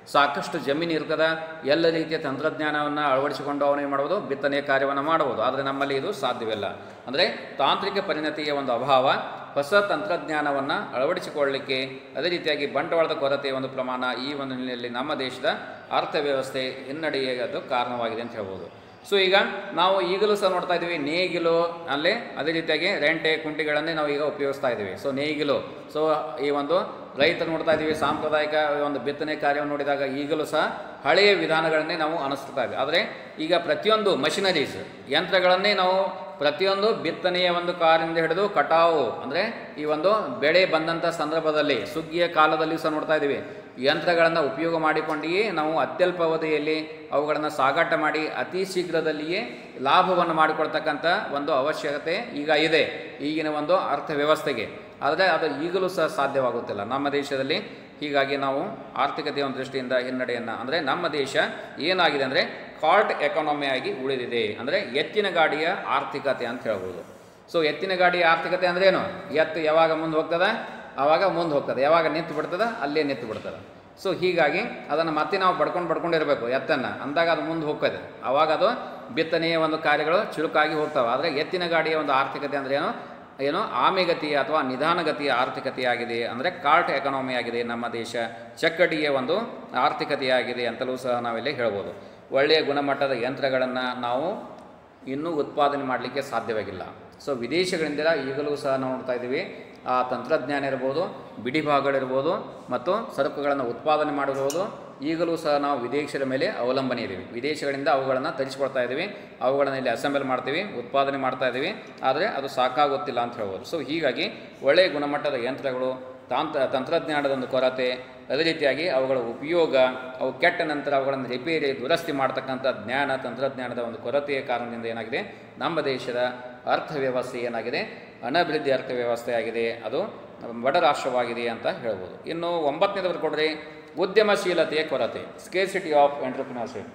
ಸಾಕಷ್ಟು ಜಮೀನು ಇರ್ತದ ಎಲ್ಲ ರೀತಿಯ ತಂತ್ರಜ್ಞಾನವನ್ನು ಅಳವಡಿಸಿಕೊಂಡು ಅವನೇನು ಮಾಡ್ಬೋದು ಬಿತ್ತನೆ ಕಾರ್ಯವನ್ನು ಮಾಡ್ಬೋದು ಆದರೆ ನಮ್ಮಲ್ಲಿ ಇದು ಸಾಧ್ಯವಿಲ್ಲ ಅಂದರೆ ತಾಂತ್ರಿಕ ಪರಿಣತಿಯ ಒಂದು ಅಭಾವ ಹೊಸ ತಂತ್ರಜ್ಞಾನವನ್ನು ಅಳವಡಿಸಿಕೊಳ್ಳಲಿಕ್ಕೆ ಅದೇ ರೀತಿಯಾಗಿ ಬಂಡವಾಳದ ಕೊರತೆಯ ಒಂದು ಪ್ರಮಾಣ ಈ ಒಂದು ಹಿನ್ನೆಲೆಯಲ್ಲಿ ನಮ್ಮ ದೇಶದ ಅರ್ಥವ್ಯವಸ್ಥೆ ಹಿನ್ನಡೆಯದು ಕಾರಣವಾಗಿದೆ ಅಂತ ಹೇಳ್ಬೋದು ಸೊ ಈಗ ನಾವು ಈಗಲೂ ಸಹ ನೋಡ್ತಾ ಇದ್ದೀವಿ ನೇಗಿಲು ಅಲ್ಲೇ ಅದೇ ರೀತಿಯಾಗಿ ರೆಂಟೆ ಕುಂಟಿಗಳನ್ನೇ ನಾವು ಈಗ ಉಪಯೋಗಿಸ್ತಾ ಇದ್ದೀವಿ ಸೊ ನೇಗಿಲು ಸೊ ಈ ಒಂದು ರೈತರು ನೋಡ್ತಾ ಇದ್ದೀವಿ ಸಾಂಪ್ರದಾಯಿಕ ಒಂದು ಬಿತ್ತನೆ ಕಾರ್ಯವನ್ನು ನೋಡಿದಾಗ ಈಗಲೂ ಸಹ ಹಳೆಯ ವಿಧಾನಗಳನ್ನೇ ನಾವು ಅನುಸರಿಸ್ತಾ ಇದ್ದೀವಿ ಆದರೆ ಈಗ ಪ್ರತಿಯೊಂದು ಮಷಿನರೀಸ್ ಯಂತ್ರಗಳನ್ನೇ ನಾವು ಪ್ರತಿಯೊಂದು ಬಿತ್ತನೆಯ ಒಂದು ಕಾರಿಂದ ಹಿಡಿದು ಕಟಾವು ಅಂದರೆ ಈ ಒಂದು ಬೆಳೆ ಬಂದಂಥ ಸಂದರ್ಭದಲ್ಲಿ ಸುಗ್ಗಿಯ ಕಾಲದಲ್ಲಿ ಸಹ ನೋಡ್ತಾ ಇದ್ದೀವಿ ಯಂತ್ರಗಳನ್ನು ಉಪಯೋಗ ಮಾಡಿಕೊಂಡಿಯೇ ನಾವು ಅತ್ಯಲ್ಪ ಅವಧಿಯಲ್ಲಿ ಅವುಗಳನ್ನು ಸಾಗಾಟ ಮಾಡಿ ಅತಿ ಶೀಘ್ರದಲ್ಲಿಯೇ ಲಾಭವನ್ನು ಮಾಡಿಕೊಳ್ತಕ್ಕಂಥ ಒಂದು ಅವಶ್ಯಕತೆ ಈಗ ಇದೆ ಈಗಿನ ಒಂದು ಅರ್ಥವ್ಯವಸ್ಥೆಗೆ ಆದರೆ ಅದು ಈಗಲೂ ಸಹ ಸಾಧ್ಯವಾಗುತ್ತಿಲ್ಲ ನಮ್ಮ ದೇಶದಲ್ಲಿ ಹೀಗಾಗಿ ನಾವು ಆರ್ಥಿಕತೆಯ ಒಂದು ದೃಷ್ಟಿಯಿಂದ ಹಿನ್ನಡೆಯನ್ನು ಅಂದರೆ ನಮ್ಮ ದೇಶ ಏನಾಗಿದೆ ಅಂದರೆ ಕಾರ್ಟ್ ಎಕಾನಮಿ ಆಗಿ ಉಳಿದಿದೆ ಅಂದರೆ ಎತ್ತಿನ ಗಾಡಿಯ ಆರ್ಥಿಕತೆ ಅಂತ ಹೇಳ್ಬೋದು ಸೊ ಎತ್ತಿನ ಗಾಡಿಯ ಆರ್ಥಿಕತೆ ಅಂದ್ರೆ ಏನು ಎತ್ತು ಯಾವಾಗ ಮುಂದೆ ಹೋಗ್ತದ ಆವಾಗ ಮುಂದೆ ಹೋಗ್ತದೆ ಯಾವಾಗ ನಿಂತು ಬಿಡ್ತದ ಅಲ್ಲೇ ನಿಂತು ಬಿಡ್ತದೆ ಸೊ ಹೀಗಾಗಿ ಅದನ್ನು ಮತ್ತೆ ನಾವು ಬಡ್ಕೊಂಡು ಬಡ್ಕೊಂಡಿರಬೇಕು ಎತ್ತನ್ನು ಅಂದಾಗ ಅದು ಮುಂದೆ ಹೋಗ್ತದೆ ಆವಾಗ ಅದು ಬಿತ್ತನೆಯ ಒಂದು ಕಾರ್ಯಗಳು ಚುರುಕಾಗಿ ಹೋಗ್ತವೆ ಆದರೆ ಎತ್ತಿನ ಗಾಡಿಯ ಒಂದು ಆರ್ಥಿಕತೆ ಅಂದ್ರೆ ಏನು ಏನು ಆಮೆಗತಿಯ ಅಥವಾ ನಿಧಾನಗತಿಯ ಆರ್ಥಿಕತೆಯಾಗಿದೆ ಅಂದರೆ ಕಾರ್ಟ್ ಎಕಾನಮಿ ಆಗಿದೆ ನಮ್ಮ ದೇಶ ಚಕ್ಕಡಿಯ ಒಂದು ಆರ್ಥಿಕತೆಯಾಗಿದೆ ಅಂತಲೂ ಸಹ ನಾವಿಲ್ಲಿ ಹೇಳ್ಬೋದು ಒಳ್ಳೆಯ ಗುಣಮಟ್ಟದ ಯಂತ್ರಗಳನ್ನು ನಾವು ಇನ್ನೂ ಉತ್ಪಾದನೆ ಮಾಡಲಿಕ್ಕೆ ಸಾಧ್ಯವಾಗಿಲ್ಲ ಸೊ ವಿದೇಶಗಳಿಂದ ಈಗಲೂ ಸಹ ನಾವು ನೋಡ್ತಾ ಇದ್ದೀವಿ ಆ ತಂತ್ರಜ್ಞಾನ ಇರ್ಬೋದು ಬಿಡಿ ಭಾಗಗಳಿರ್ಬೋದು ಮತ್ತು ಸರಕುಗಳನ್ನು ಉತ್ಪಾದನೆ ಮಾಡಿರ್ಬೋದು ಈಗಲೂ ಸಹ ನಾವು ವಿದೇಶದ ಮೇಲೆ ಅವಲಂಬನೆ ಇದ್ದೀವಿ ವಿದೇಶಗಳಿಂದ ಅವುಗಳನ್ನು ತರಿಸ್ಕೊಳ್ತಾ ಇದ್ದೀವಿ ಅವುಗಳನ್ನು ಇಲ್ಲಿ ಅಸೆಂಬಲ್ ಮಾಡ್ತೀವಿ ಉತ್ಪಾದನೆ ಮಾಡ್ತಾ ಇದ್ದೀವಿ ಆದರೆ ಅದು ಸಾಕಾಗುತ್ತಿಲ್ಲ ಅಂತ ಹೇಳ್ಬೋದು ಸೊ ಹೀಗಾಗಿ ಒಳ್ಳೆಯ ಗುಣಮಟ್ಟದ ಯಂತ್ರಗಳು ತಾಂತ್ರ ತಂತ್ರಜ್ಞಾನದ ಒಂದು ಕೊರತೆ ಅದೇ ರೀತಿಯಾಗಿ ಅವುಗಳ ಉಪಯೋಗ ಅವು ಕೆಟ್ಟ ನಂತರ ಅವುಗಳನ್ನು ರಿಪೇರಿ ದುರಸ್ತಿ ಮಾಡ್ತಕ್ಕಂಥ ಜ್ಞಾನ ತಂತ್ರಜ್ಞಾನದ ಒಂದು ಕೊರತೆಯ ಕಾರಣದಿಂದ ಏನಾಗಿದೆ ನಮ್ಮ ದೇಶದ ಅರ್ಥವ್ಯವಸ್ಥೆ ಏನಾಗಿದೆ ಅನಭಿವೃದ್ಧಿ ಅರ್ಥವ್ಯವಸ್ಥೆ ಆಗಿದೆ ಅದು ಬಡ ರಾಷ್ಟ್ರವಾಗಿದೆ ಅಂತ ಹೇಳ್ಬೋದು ಇನ್ನು ಒಂಬತ್ತನೇದವರು ಕೊಡ್ರಿ ಉದ್ಯಮಶೀಲತೆಯ ಕೊರತೆ ಸ್ಕೇರ್ಸಿಟಿ ಆಫ್ ಎಂಟರ್ಪ್ರಿನರ್ಶಿಪ್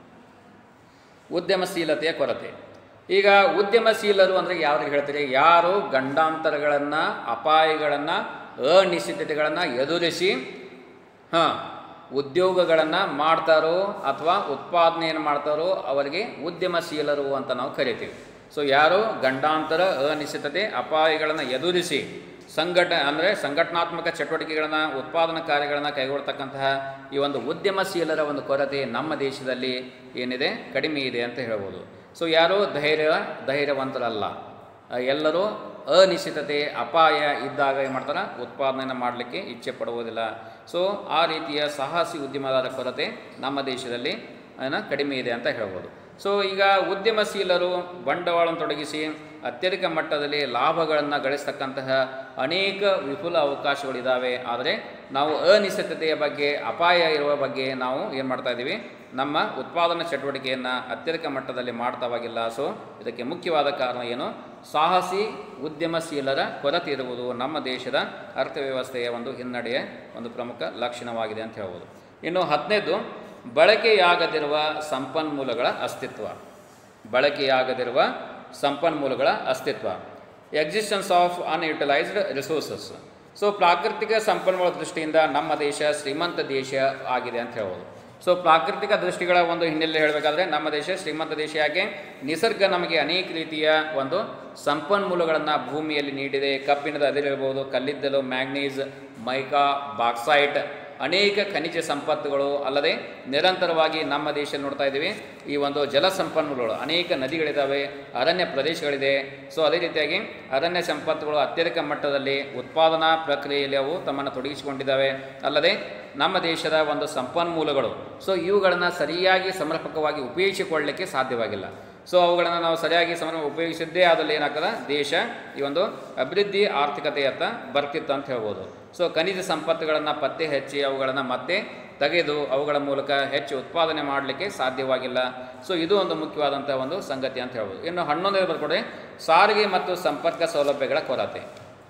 ಉದ್ಯಮಶೀಲತೆಯ ಕೊರತೆ ಈಗ ಉದ್ಯಮಶೀಲರು ಅಂದರೆ ಯಾರಿಗೆ ಹೇಳ್ತೀರಿ ಯಾರು ಗಂಡಾಂತರಗಳನ್ನು ಅಪಾಯಗಳನ್ನು ಅನಿಶ್ಚಿತತೆಗಳನ್ನು ಎದುರಿಸಿ ಹಾಂ ಉದ್ಯೋಗಗಳನ್ನು ಮಾಡ್ತಾರೋ ಅಥವಾ ಉತ್ಪಾದನೆಯನ್ನು ಮಾಡ್ತಾರೋ ಅವರಿಗೆ ಉದ್ಯಮಶೀಲರು ಅಂತ ನಾವು ಕರಿತೀವಿ ಸೊ ಯಾರು ಗಂಡಾಂತರ ಅನಿಶ್ಚಿತತೆ ಅಪಾಯಗಳನ್ನು ಎದುರಿಸಿ ಸಂಘಟ ಅಂದರೆ ಸಂಘಟನಾತ್ಮಕ ಚಟುವಟಿಕೆಗಳನ್ನು ಉತ್ಪಾದನಾ ಕಾರ್ಯಗಳನ್ನು ಕೈಗೊಳ್ತಕ್ಕಂತಹ ಈ ಒಂದು ಉದ್ಯಮಶೀಲರ ಒಂದು ಕೊರತೆ ನಮ್ಮ ದೇಶದಲ್ಲಿ ಏನಿದೆ ಕಡಿಮೆ ಇದೆ ಅಂತ ಹೇಳ್ಬೋದು ಸೊ ಯಾರು ಧೈರ್ಯ ಧೈರ್ಯವಂತರಲ್ಲ ಆ, ಎಲ್ಲರೂ ಅನಿಶ್ಚಿತತೆ ಅಪಾಯ ಇದ್ದಾಗ ಏನು ಮಾಡ್ತಾರೆ ಉತ್ಪಾದನೆಯನ್ನು ಮಾಡಲಿಕ್ಕೆ ಇಚ್ಛೆ ಪಡುವುದಿಲ್ಲ ಸೊ ಆ ರೀತಿಯ ಸಾಹಸಿ ಉದ್ಯಮದಾರ ಕೊರತೆ ನಮ್ಮ ದೇಶದಲ್ಲಿ ಏನು ಕಡಿಮೆ ಇದೆ ಅಂತ ಹೇಳ್ಬೋದು ಸೊ ಈಗ ಉದ್ಯಮಶೀಲರು ಬಂಡವಾಳವನ್ನು ತೊಡಗಿಸಿ ಅತ್ಯಧಿಕ ಮಟ್ಟದಲ್ಲಿ ಲಾಭಗಳನ್ನು ಗಳಿಸ್ತಕ್ಕಂತಹ ಅನೇಕ ವಿಪುಲ ಅವಕಾಶಗಳಿದ್ದಾವೆ ಆದರೆ ನಾವು ಅನಿಶ್ಚಿತತೆಯ ಬಗ್ಗೆ ಅಪಾಯ ಇರುವ ಬಗ್ಗೆ ನಾವು ಏನು ಮಾಡ್ತಾ ಇದ್ದೀವಿ ನಮ್ಮ ಉತ್ಪಾದನಾ ಚಟುವಟಿಕೆಯನ್ನು ಅತ್ಯಧಿಕ ಮಟ್ಟದಲ್ಲಿ ಮಾಡ್ತಾವಾಗಿಲ್ಲ ಸೊ ಇದಕ್ಕೆ ಮುಖ್ಯವಾದ ಕಾರಣ ಏನು ಸಾಹಸಿ ಉದ್ಯಮಶೀಲರ ಕೊರತೆ ಇರುವುದು ನಮ್ಮ ದೇಶದ ಅರ್ಥವ್ಯವಸ್ಥೆಯ ಒಂದು ಹಿನ್ನಡೆಯ ಒಂದು ಪ್ರಮುಖ ಲಕ್ಷಣವಾಗಿದೆ ಅಂತ ಹೇಳ್ಬೋದು ಇನ್ನು ಹತ್ತನೇದು ಬಳಕೆಯಾಗದಿರುವ ಸಂಪನ್ಮೂಲಗಳ ಅಸ್ತಿತ್ವ ಬಳಕೆಯಾಗದಿರುವ ಸಂಪನ್ಮೂಲಗಳ ಅಸ್ತಿತ್ವ existence of unutilised resources so ಪ್ರಾಕೃತಿಕ ಸಂಪನ್ಮೂಲ ದೃಷ್ಟಿಯಿಂದ ನಮ್ಮ ದೇಶ ಶ್ರೀಮಂತ ದೇಶ ಆಗಿದೆ ಅಂತ ಹೇಳ್ಬೋದು ಸೊ ಪ್ರಾಕೃತಿಕ ದೃಷ್ಟಿಗಳ ಒಂದು ಹಿನ್ನೆಲೆ ಹೇಳಬೇಕಾದ್ರೆ ನಮ್ಮ ದೇಶ ಶ್ರೀಮಂತ ದೇಶ ಯಾಕೆ ನಿಸರ್ಗ ನಮಗೆ ಅನೇಕ ರೀತಿಯ ಒಂದು ಸಂಪನ್ಮೂಲಗಳನ್ನು ಭೂಮಿಯಲ್ಲಿ ನೀಡಿದೆ ಕಬ್ಬಿಣದ ಅದಿರಿರ್ಬೋದು ಕಲ್ಲಿದ್ದಲು ಮ್ಯಾಂಗ್ನೀಸ್ ಮೈಕಾ ಬಾಕ್ಸೈಟ್ ಅನೇಕ ಖನಿಜ ಸಂಪತ್ತುಗಳು ಅಲ್ಲದೆ ನಿರಂತರವಾಗಿ ನಮ್ಮ ದೇಶ ನೋಡ್ತಾ ಇದ್ದೀವಿ ಈ ಒಂದು ಜಲ ಸಂಪನ್ಮೂಲಗಳು ಅನೇಕ ನದಿಗಳಿದ್ದಾವೆ ಅರಣ್ಯ ಪ್ರದೇಶಗಳಿದೆ ಸೊ ಅದೇ ರೀತಿಯಾಗಿ ಅರಣ್ಯ ಸಂಪತ್ತುಗಳು ಅತ್ಯಧಿಕ ಮಟ್ಟದಲ್ಲಿ ಉತ್ಪಾದನಾ ಪ್ರಕ್ರಿಯೆಯಲ್ಲಿ ಅವು ತಮ್ಮನ್ನು ತೊಡಗಿಸಿಕೊಂಡಿದ್ದಾವೆ ಅಲ್ಲದೆ ನಮ್ಮ ದೇಶದ ಒಂದು ಸಂಪನ್ಮೂಲಗಳು ಸೊ ಇವುಗಳನ್ನು ಸರಿಯಾಗಿ ಸಮರ್ಪಕವಾಗಿ ಉಪಯೋಗಿಸಿಕೊಳ್ಳಲಿಕ್ಕೆ ಸಾಧ್ಯವಾಗಿಲ್ಲ ಸೊ ಅವುಗಳನ್ನು ನಾವು ಸರಿಯಾಗಿ ಸಮರ ಉಪಯೋಗಿಸಿದ್ದೇ ಆದಲ್ಲಿ ಏನಾಗ್ತದೆ ದೇಶ ಈ ಒಂದು ಅಭಿವೃದ್ಧಿ ಆರ್ಥಿಕತೆಯತ್ತ ಬರ್ತಿತ್ತು ಅಂತ ಹೇಳ್ಬೋದು ಸೊ ಖನಿಜ ಸಂಪತ್ತುಗಳನ್ನು ಪತ್ತೆ ಹಚ್ಚಿ ಅವುಗಳನ್ನು ಮತ್ತೆ ತೆಗೆದು ಅವುಗಳ ಮೂಲಕ ಹೆಚ್ಚು ಉತ್ಪಾದನೆ ಮಾಡಲಿಕ್ಕೆ ಸಾಧ್ಯವಾಗಿಲ್ಲ ಸೊ ಇದು ಒಂದು ಮುಖ್ಯವಾದಂಥ ಒಂದು ಸಂಗತಿ ಅಂತ ಹೇಳ್ಬೋದು ಇನ್ನು ಹನ್ನೊಂದನೇ ಬರ್ಕೊಡ್ರಿ ಸಾರಿಗೆ ಮತ್ತು ಸಂಪರ್ಕ ಸೌಲಭ್ಯಗಳ ಕೊರತೆ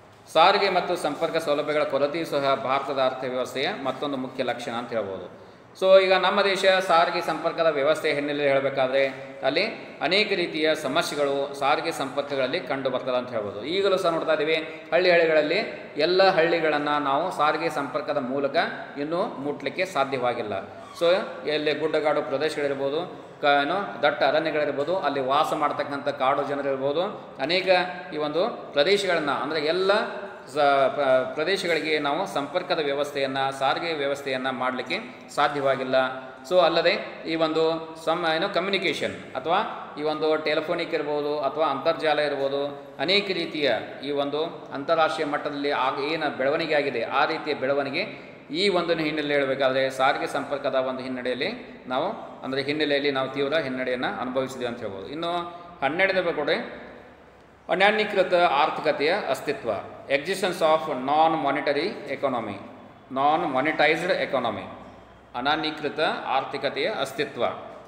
ಸಾರಿಗೆ ಮತ್ತು ಸಂಪರ್ಕ ಸೌಲಭ್ಯಗಳ ಕೊರತೆಯೂ ಸಹ ಭಾರತದ ಅರ್ಥವ್ಯವಸ್ಥೆಯ ಮತ್ತೊಂದು ಮುಖ್ಯ ಲಕ್ಷಣ ಅಂತ ಹೇಳ್ಬೋದು ಸೊ ಈಗ ನಮ್ಮ ದೇಶ ಸಾರಿಗೆ ಸಂಪರ್ಕದ ವ್ಯವಸ್ಥೆ ಹಿನ್ನೆಲೆ ಹೇಳಬೇಕಾದ್ರೆ ಅಲ್ಲಿ ಅನೇಕ ರೀತಿಯ ಸಮಸ್ಯೆಗಳು ಸಾರಿಗೆ ಸಂಪರ್ಕಗಳಲ್ಲಿ ಕಂಡು ಬರ್ತದೆ ಅಂತ ಹೇಳ್ಬೋದು ಈಗಲೂ ಸಹ ನೋಡ್ತಾ ಇದ್ದೀವಿ ಹಳ್ಳಿ ಹಳ್ಳಿಗಳಲ್ಲಿ ಎಲ್ಲ ಹಳ್ಳಿಗಳನ್ನು ನಾವು ಸಾರಿಗೆ ಸಂಪರ್ಕದ ಮೂಲಕ ಇನ್ನೂ ಮುಟ್ಲಿಕ್ಕೆ ಸಾಧ್ಯವಾಗಿಲ್ಲ ಸೊ ಎಲ್ಲಿ ಗುಡ್ಡಗಾಡು ಪ್ರದೇಶಗಳಿರ್ಬೋದು ಕ ಏನು ದಟ್ಟ ಅರಣ್ಯಗಳಿರ್ಬೋದು ಅಲ್ಲಿ ವಾಸ ಮಾಡ್ತಕ್ಕಂಥ ಕಾಡು ಜನರಿರ್ಬೋದು ಅನೇಕ ಈ ಒಂದು ಪ್ರದೇಶಗಳನ್ನು ಅಂದರೆ ಎಲ್ಲ ಸ ಪ್ರ- ಪ್ರದೇಶಗಳಿಗೆ ನಾವು ಸಂಪರ್ಕದ ವ್ಯವಸ್ಥೆಯನ್ನು ಸಾರಿಗೆ ವ್ಯವಸ್ಥೆಯನ್ನು ಮಾಡಲಿಕ್ಕೆ ಸಾಧ್ಯವಾಗಿಲ್ಲ ಸೊ ಅಲ್ಲದೆ ಈ ಒಂದು ಸಮ್ ಏನು ಕಮ್ಯುನಿಕೇಷನ್ ಅಥವಾ ಈ ಒಂದು ಟೆಲಿಫೋನಿಕ್ ಇರ್ಬೋದು ಅಥವಾ ಅಂತರ್ಜಾಲ ಇರ್ಬೋದು ಅನೇಕ ರೀತಿಯ ಈ ಒಂದು ಅಂತಾರಾಷ್ಟ್ರೀಯ ಮಟ್ಟದಲ್ಲಿ ಆಗ ಏನು ಬೆಳವಣಿಗೆ ಆಗಿದೆ ಆ ರೀತಿಯ ಬೆಳವಣಿಗೆ ಈ ಒಂದು ಹಿನ್ನೆಲೆ ಹೇಳಬೇಕಾದ್ರೆ ಸಾರಿಗೆ ಸಂಪರ್ಕದ ಒಂದು ಹಿನ್ನಡೆಯಲ್ಲಿ ನಾವು ಅಂದರೆ ಹಿನ್ನೆಲೆಯಲ್ಲಿ ನಾವು ತೀವ್ರ ಹಿನ್ನಡೆಯನ್ನು ಅನುಭವಿಸಿದ್ವಿ ಅಂತ ಹೇಳ್ಬೋದು ಇನ್ನು ಹನ್ನೆರಡನೇ ಬಗ್ಗೆ ಅನ್ಯಾನ್ಯೀಕೃತ ಆರ್ಥಿಕತೆಯ ಅಸ್ತಿತ್ವ existence of non monetary economy non monetised economy ಅನಾನೀಕೃತ ಆರ್ಥಿಕತೆಯ ಅಸ್ತಿತ್ವ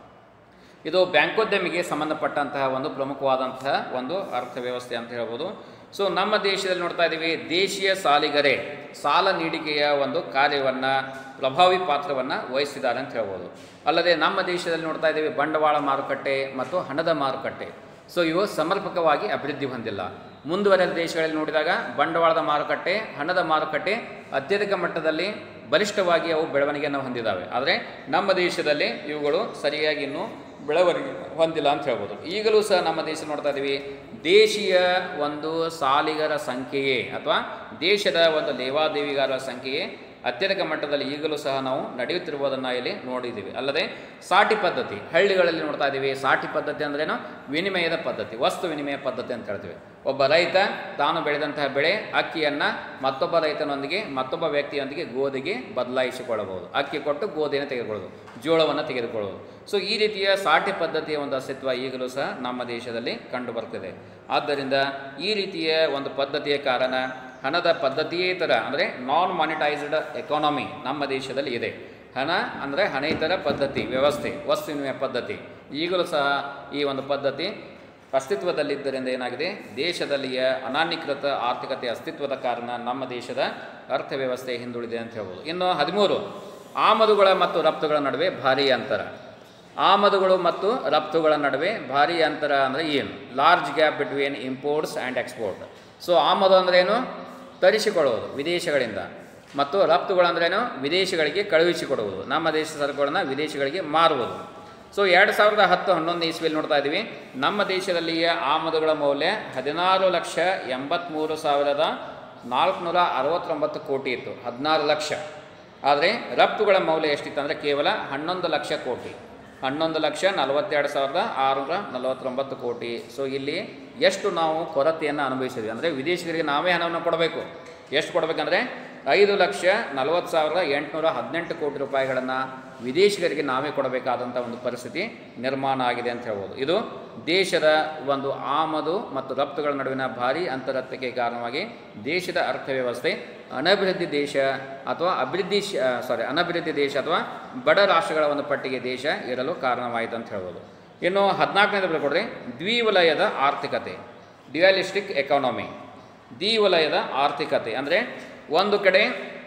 ಇದು ಬ್ಯಾಂಕೋದ್ಯಮಿಗೆ ಸಂಬಂಧಪಟ್ಟಂತಹ ಒಂದು ಪ್ರಮುಖವಾದಂತಹ ಒಂದು ಅರ್ಥವ್ಯವಸ್ಥೆ ಅಂತ ಹೇಳ್ಬೋದು ಸೊ ನಮ್ಮ ದೇಶದಲ್ಲಿ ನೋಡ್ತಾ ಇದ್ದೀವಿ ದೇಶೀಯ ಸಾಲಿಗರೆ ಸಾಲ ನೀಡಿಕೆಯ ಒಂದು ಕಾರ್ಯವನ್ನು ಪ್ರಭಾವಿ ಪಾತ್ರವನ್ನು ವಹಿಸಿದ್ದಾರೆ ಅಂತ ಹೇಳ್ಬೋದು ಅಲ್ಲದೆ ನಮ್ಮ ದೇಶದಲ್ಲಿ ನೋಡ್ತಾ ಇದ್ದೀವಿ ಬಂಡವಾಳ ಮಾರುಕಟ್ಟೆ ಮತ್ತು ಹಣದ ಮಾರುಕಟ್ಟೆ ಸೊ ಇವು ಸಮರ್ಪಕವಾಗಿ ಅಭಿವೃದ್ಧಿ ಹೊಂದಿಲ್ಲ ಮುಂದುವರೆದ ದೇಶಗಳಲ್ಲಿ ನೋಡಿದಾಗ ಬಂಡವಾಳದ ಮಾರುಕಟ್ಟೆ ಹಣದ ಮಾರುಕಟ್ಟೆ ಅತ್ಯಧಿಕ ಮಟ್ಟದಲ್ಲಿ ಬಲಿಷ್ಠವಾಗಿ ಅವು ಬೆಳವಣಿಗೆಯನ್ನು ಹೊಂದಿದ್ದಾವೆ ಆದರೆ ನಮ್ಮ ದೇಶದಲ್ಲಿ ಇವುಗಳು ಸರಿಯಾಗಿ ಇನ್ನೂ ಬೆಳವಣಿಗೆ ಹೊಂದಿಲ್ಲ ಅಂತ ಹೇಳ್ಬೋದು ಈಗಲೂ ಸಹ ನಮ್ಮ ದೇಶ ನೋಡ್ತಾ ಇದ್ದೀವಿ ದೇಶೀಯ ಒಂದು ಸಾಲಿಗರ ಸಂಖ್ಯೆಯೇ ಅಥವಾ ದೇಶದ ಒಂದು ಲೇವಾದೇವಿಗಾರರ ಸಂಖ್ಯೆಯೇ ಅತ್ಯಧಿಕ ಮಟ್ಟದಲ್ಲಿ ಈಗಲೂ ಸಹ ನಾವು ನಡೆಯುತ್ತಿರುವುದನ್ನು ಇಲ್ಲಿ ನೋಡಿದ್ದೀವಿ ಅಲ್ಲದೆ ಸಾಟಿ ಪದ್ಧತಿ ಹಳ್ಳಿಗಳಲ್ಲಿ ನೋಡ್ತಾ ಇದ್ದೀವಿ ಸಾಟಿ ಪದ್ಧತಿ ಅಂದ್ರೇನು ವಿನಿಮಯದ ಪದ್ಧತಿ ವಸ್ತು ವಿನಿಮಯ ಪದ್ಧತಿ ಅಂತ ಹೇಳ್ತೀವಿ ಒಬ್ಬ ರೈತ ತಾನು ಬೆಳೆದಂತಹ ಬೆಳೆ ಅಕ್ಕಿಯನ್ನು ಮತ್ತೊಬ್ಬ ರೈತನೊಂದಿಗೆ ಮತ್ತೊಬ್ಬ ವ್ಯಕ್ತಿಯೊಂದಿಗೆ ಗೋಧಿಗೆ ಬದಲಾಯಿಸಿಕೊಳ್ಳಬಹುದು ಅಕ್ಕಿ ಕೊಟ್ಟು ಗೋಧಿಯನ್ನು ತೆಗೆದುಕೊಳ್ಳೋದು ಜೋಳವನ್ನು ತೆಗೆದುಕೊಳ್ಳೋದು ಸೊ ಈ ರೀತಿಯ ಸಾಟಿ ಪದ್ಧತಿಯ ಒಂದು ಅಸ್ತಿತ್ವ ಈಗಲೂ ಸಹ ನಮ್ಮ ದೇಶದಲ್ಲಿ ಕಂಡು ಬರ್ತಿದೆ ಆದ್ದರಿಂದ ಈ ರೀತಿಯ ಒಂದು ಪದ್ಧತಿಯ ಕಾರಣ ಹಣದ ಪದ್ಧತಿಯೇತರ ಅಂದರೆ ನಾನ್ ಮಾನಿಟೈಸ್ಡ್ ಎಕಾನಮಿ ನಮ್ಮ ದೇಶದಲ್ಲಿ ಇದೆ ಹಣ ಅಂದರೆ ಹಣೇತರ ಪದ್ಧತಿ ವ್ಯವಸ್ಥೆ ವಸ್ತು ವಿನಿಮಯ ಪದ್ಧತಿ ಈಗಲೂ ಸಹ ಈ ಒಂದು ಪದ್ಧತಿ ಅಸ್ತಿತ್ವದಲ್ಲಿದ್ದರಿಂದ ಏನಾಗಿದೆ ದೇಶದಲ್ಲಿಯ ಅನಾನೀಕೃತ ಆರ್ಥಿಕತೆ ಅಸ್ತಿತ್ವದ ಕಾರಣ ನಮ್ಮ ದೇಶದ ಅರ್ಥವ್ಯವಸ್ಥೆ ಹಿಂದುಳಿದೆ ಅಂತ ಹೇಳ್ಬೋದು ಇನ್ನು ಹದಿಮೂರು ಆಮದುಗಳ ಮತ್ತು ರಫ್ತುಗಳ ನಡುವೆ ಭಾರೀ ಅಂತರ ಆಮದುಗಳು ಮತ್ತು ರಫ್ತುಗಳ ನಡುವೆ ಭಾರೀ ಅಂತರ ಅಂದರೆ ಏನು large gap between imports and export so ಆಮದು ಅಂದ್ರೇನು ತರಿಸಿಕೊಳ್ಳುವುದು ವಿದೇಶಗಳಿಂದ ಮತ್ತು ರಫ್ತುಗಳು ಅಂದ್ರೇನು ವಿದೇಶಗಳಿಗೆ ಕಳುಹಿಸಿಕೊಡುವುದು ನಮ್ಮ ದೇಶ ಸರಕುಗಳನ್ನು ವಿದೇಶಗಳಿಗೆ ಮಾರುವುದು ಸೊ ಎರಡು ಸಾವಿರದ ಹತ್ತು ಹನ್ನೊಂದು ಇಸ್ವಿಯಲ್ಲಿ ನೋಡ್ತಾ ಇದ್ದೀವಿ ನಮ್ಮ ದೇಶದಲ್ಲಿಯ ಆಮದುಗಳ ಮೌಲ್ಯ ಹದಿನಾರು ಲಕ್ಷ ಎಂಬತ್ತ್ಮೂರು ಸಾವಿರದ ನಾಲ್ಕುನೂರ ಅರವತ್ತೊಂಬತ್ತು ಕೋಟಿ ಇತ್ತು ಹದಿನಾರು ಲಕ್ಷ ಆದರೆ ರಫ್ತುಗಳ ಮೌಲ್ಯ ಎಷ್ಟಿತ್ತು ಅಂದರೆ ಕೇವಲ ಹನ್ನೊಂದು ಲಕ್ಷ ಕೋಟಿ ಹನ್ನೊಂದು ಲಕ್ಷ ನಲವತ್ತೆರಡು ಸಾವಿರದ ಆರುನೂರ ನಲವತ್ತೊಂಬತ್ತು ಕೋಟಿ ಸೊ ಇಲ್ಲಿ ಎಷ್ಟು ನಾವು ಕೊರತೆಯನ್ನು ಅನುಭವಿಸಿದ್ವಿ ಅಂದರೆ ವಿದೇಶಿಗರಿಗೆ ನಾವೇ ಹಣವನ್ನು ಕೊಡಬೇಕು ಎಷ್ಟು ಕೊಡಬೇಕಂದ್ರೆ ಐದು ಲಕ್ಷ ನಲವತ್ತು ಸಾವಿರದ ಎಂಟುನೂರ ಹದಿನೆಂಟು ಕೋಟಿ ರೂಪಾಯಿಗಳನ್ನು ವಿದೇಶಿಗರಿಗೆ ನಾವೇ ಕೊಡಬೇಕಾದಂಥ ಒಂದು ಪರಿಸ್ಥಿತಿ ನಿರ್ಮಾಣ ಆಗಿದೆ ಅಂತ ಹೇಳ್ಬೋದು ಇದು ದೇಶದ ಒಂದು ಆಮದು ಮತ್ತು ರಫ್ತುಗಳ ನಡುವಿನ ಭಾರೀ ಅಂತರತ್ವಕ್ಕೆ ಕಾರಣವಾಗಿ ದೇಶದ ಅರ್ಥವ್ಯವಸ್ಥೆ ಅನಭಿವೃದ್ಧಿ ದೇಶ ಅಥವಾ ಅಭಿವೃದ್ಧಿ ಸಾರಿ ಅನಭಿವೃದ್ಧಿ ದೇಶ ಅಥವಾ ಬಡ ರಾಷ್ಟ್ರಗಳ ಒಂದು ಪಟ್ಟಿಗೆ ದೇಶ ಇರಲು ಕಾರಣವಾಯಿತು ಅಂತ ಹೇಳ್ಬೋದು ಇನ್ನು ಹದಿನಾಲ್ಕನೇದು ಕೊಡ್ರಿ ದ್ವಿವಲಯದ ಆರ್ಥಿಕತೆ ಡ್ಯುಯಾಲಿಸ್ಟಿಕ್ ಎಕಾನಮಿ ದ್ವಿವಲಯದ ಆರ್ಥಿಕತೆ ಅಂದರೆ ಒಂದು ಕಡೆ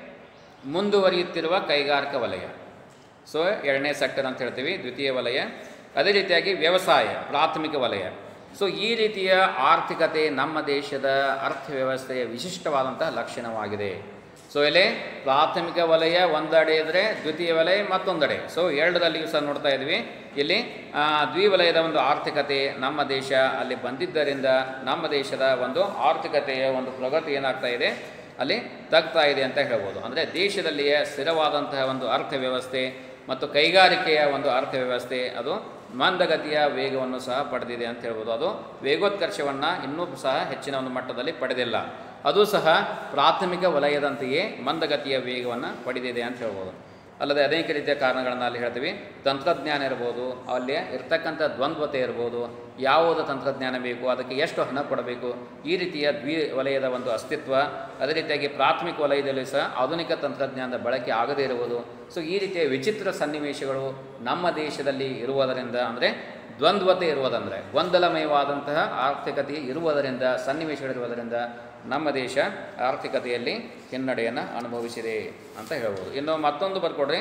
ಮುಂದುವರಿಯುತ್ತಿರುವ ಕೈಗಾರಿಕಾ ವಲಯ ಸೊ ಎರಡನೇ ಸೆಕ್ಟರ್ ಅಂತ ಹೇಳ್ತೀವಿ ದ್ವಿತೀಯ ವಲಯ ಅದೇ ರೀತಿಯಾಗಿ ವ್ಯವಸಾಯ ಪ್ರಾಥಮಿಕ ವಲಯ ಸೊ ಈ ರೀತಿಯ ಆರ್ಥಿಕತೆ ನಮ್ಮ ದೇಶದ ಅರ್ಥವ್ಯವಸ್ಥೆಯ ವಿಶಿಷ್ಟವಾದಂತಹ ಲಕ್ಷಣವಾಗಿದೆ ಸೊ ಇಲ್ಲಿ ಪ್ರಾಥಮಿಕ ವಲಯ ಒಂದೆಡೆ ಇದ್ದರೆ ದ್ವಿತೀಯ ವಲಯ ಮತ್ತೊಂದೆಡೆ ಸೊ ಎರಡರಲ್ಲಿಯೂ ಸಹ ನೋಡ್ತಾ ಇದ್ವಿ ಇಲ್ಲಿ ಆ, ದ್ವಿವಲಯದ ಒಂದು ಆರ್ಥಿಕತೆ ನಮ್ಮ ದೇಶ ಅಲ್ಲಿ ಬಂದಿದ್ದರಿಂದ ನಮ್ಮ ದೇಶದ ಒಂದು ಆರ್ಥಿಕತೆಯ ಒಂದು ಪ್ರಗತಿ ಏನಾಗ್ತಾ ಇದೆ ಅಲ್ಲಿ ತಗ್ತಾ ಇದೆ ಅಂತ ಹೇಳ್ಬೋದು ಅಂದರೆ ದೇಶದಲ್ಲಿಯೇ ಸ್ಥಿರವಾದಂತಹ ಒಂದು ಅರ್ಥವ್ಯವಸ್ಥೆ ಮತ್ತು ಕೈಗಾರಿಕೆಯ ಒಂದು ಅರ್ಥವ್ಯವಸ್ಥೆ ಅದು ಮಂದಗತಿಯ ವೇಗವನ್ನು ಸಹ ಪಡೆದಿದೆ ಅಂತ ಹೇಳ್ಬೋದು ಅದು ವೇಗೋತ್ಕರ್ಷವನ್ನು ಇನ್ನೂ ಸಹ ಹೆಚ್ಚಿನ ಒಂದು ಮಟ್ಟದಲ್ಲಿ ಪಡೆದಿಲ್ಲ ಅದು ಸಹ ಪ್ರಾಥಮಿಕ ವಲಯದಂತೆಯೇ ಮಂದಗತಿಯ ವೇಗವನ್ನು ಪಡೆದಿದೆ ಅಂತ ಹೇಳ್ಬೋದು ಅಲ್ಲದೆ ಅನೇಕ ರೀತಿಯ ಕಾರಣಗಳನ್ನು ಅಲ್ಲಿ ಹೇಳ್ತೀವಿ ತಂತ್ರಜ್ಞಾನ ಇರ್ಬೋದು ಅಲ್ಲಿ ಇರ್ತಕ್ಕಂಥ ದ್ವಂದ್ವತೆ ಇರ್ಬೋದು ಯಾವುದು ತಂತ್ರಜ್ಞಾನ ಬೇಕು ಅದಕ್ಕೆ ಎಷ್ಟು ಹಣ ಕೊಡಬೇಕು ಈ ರೀತಿಯ ದ್ವಿ ವಲಯದ ಒಂದು ಅಸ್ತಿತ್ವ ಅದೇ ರೀತಿಯಾಗಿ ಪ್ರಾಥಮಿಕ ವಲಯದಲ್ಲಿ ಸಹ ಆಧುನಿಕ ತಂತ್ರಜ್ಞಾನದ ಬಳಕೆ ಆಗದೇ ಇರುವುದು ಸೊ ಈ ರೀತಿಯ ವಿಚಿತ್ರ ಸನ್ನಿವೇಶಗಳು ನಮ್ಮ ದೇಶದಲ್ಲಿ ಇರುವುದರಿಂದ ಅಂದರೆ ದ್ವಂದ್ವತೆ ಇರುವುದಂದರೆ ಗೊಂದಲಮಯವಾದಂತಹ ಆರ್ಥಿಕತೆ ಇರುವುದರಿಂದ ಸನ್ನಿವೇಶಗಳಿರುವುದರಿಂದ ನಮ್ಮ ದೇಶ ಆರ್ಥಿಕತೆಯಲ್ಲಿ ಹಿನ್ನಡೆಯನ್ನು ಅನುಭವಿಸಿದೆ ಅಂತ ಹೇಳ್ಬೋದು ಇನ್ನು ಮತ್ತೊಂದು ಬರ್ಕೊಡ್ರಿ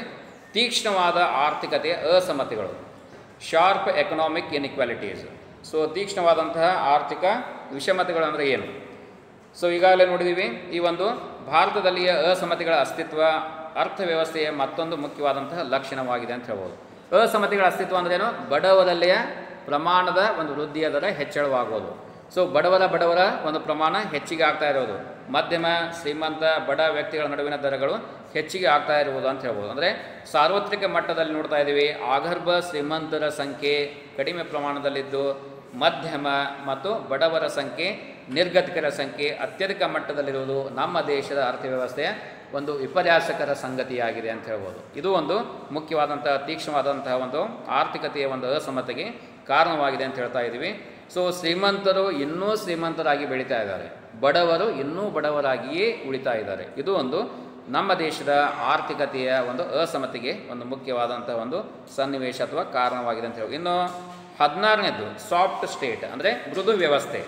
ತೀಕ್ಷ್ಣವಾದ ಆರ್ಥಿಕತೆಯ ಅಸಮತೆಗಳು ಶಾರ್ಪ್ ಎಕನಾಮಿಕ್ ಇನ್ಇಕ್ವಾಲಿಟೀಸ್ ಸೊ ತೀಕ್ಷ್ಣವಾದಂತಹ ಆರ್ಥಿಕ ವಿಷಮತೆಗಳು ಅಂದರೆ ಏನು ಸೊ ಈಗಾಗಲೇ ನೋಡಿದ್ದೀವಿ ಈ ಒಂದು ಭಾರತದಲ್ಲಿಯ ಅಸಮತೆಗಳ ಅಸ್ತಿತ್ವ ಅರ್ಥವ್ಯವಸ್ಥೆಯ ಮತ್ತೊಂದು ಮುಖ್ಯವಾದಂತಹ ಲಕ್ಷಣವಾಗಿದೆ ಅಂತ ಹೇಳ್ಬೋದು ಅಸಮತೆಗಳ ಅಸ್ತಿತ್ವ ಅಂದ್ರೇನು ಬಡವರಲ್ಲಿಯ ಪ್ರಮಾಣದ ಒಂದು ವೃದ್ಧಿಯ ದರ ಹೆಚ್ಚಳವಾಗುವುದು ಸೊ ಬಡವರ ಬಡವರ ಒಂದು ಪ್ರಮಾಣ ಹೆಚ್ಚಿಗೆ ಆಗ್ತಾ ಇರೋದು ಮಧ್ಯಮ ಶ್ರೀಮಂತ ಬಡ ವ್ಯಕ್ತಿಗಳ ನಡುವಿನ ದರಗಳು ಹೆಚ್ಚಿಗೆ ಆಗ್ತಾ ಇರುವುದು ಅಂತ ಹೇಳ್ಬೋದು ಅಂದರೆ ಸಾರ್ವತ್ರಿಕ ಮಟ್ಟದಲ್ಲಿ ನೋಡ್ತಾ ಇದ್ದೀವಿ ಆಗರ್ಭ ಶ್ರೀಮಂತರ ಸಂಖ್ಯೆ ಕಡಿಮೆ ಪ್ರಮಾಣದಲ್ಲಿದ್ದು ಮಧ್ಯಮ ಮತ್ತು ಬಡವರ ಸಂಖ್ಯೆ ನಿರ್ಗತಿಕರ ಸಂಖ್ಯೆ ಅತ್ಯಧಿಕ ಮಟ್ಟದಲ್ಲಿರುವುದು ನಮ್ಮ ದೇಶದ ಅರ್ಥವ್ಯವಸ್ಥೆಯ ಒಂದು ವಿಪರ್ಯಾಸಕರ ಸಂಗತಿಯಾಗಿದೆ ಅಂತ ಹೇಳ್ಬೋದು ಇದು ಒಂದು ಮುಖ್ಯವಾದಂತಹ ತೀಕ್ಷ್ಣವಾದಂತಹ ಒಂದು ಆರ್ಥಿಕತೆಯ ಒಂದು ಅಸಮತೆಗೆ ಕಾರಣವಾಗಿದೆ ಅಂತ ಹೇಳ್ತಾ ಇದ್ದೀವಿ ಸೊ ಶ್ರೀಮಂತರು ಇನ್ನೂ ಶ್ರೀಮಂತರಾಗಿ ಬೆಳೀತಾ ಇದ್ದಾರೆ ಬಡವರು ಇನ್ನೂ ಬಡವರಾಗಿಯೇ ಉಳಿತಾ ಇದ್ದಾರೆ ಇದು ಒಂದು ನಮ್ಮ ದೇಶದ ಆರ್ಥಿಕತೆಯ ಒಂದು ಅಸಮತೆಗೆ ಒಂದು ಮುಖ್ಯವಾದಂಥ ಒಂದು ಸನ್ನಿವೇಶ ಅಥವಾ ಕಾರಣವಾಗಿದೆ ಅಂತ ಹೇಳಿ ಇನ್ನು ಹದಿನಾರನೇದು ಸಾಫ್ಟ್ ಸ್ಟೇಟ್ ಅಂದರೆ ಮೃದು ವ್ಯವಸ್ಥೆ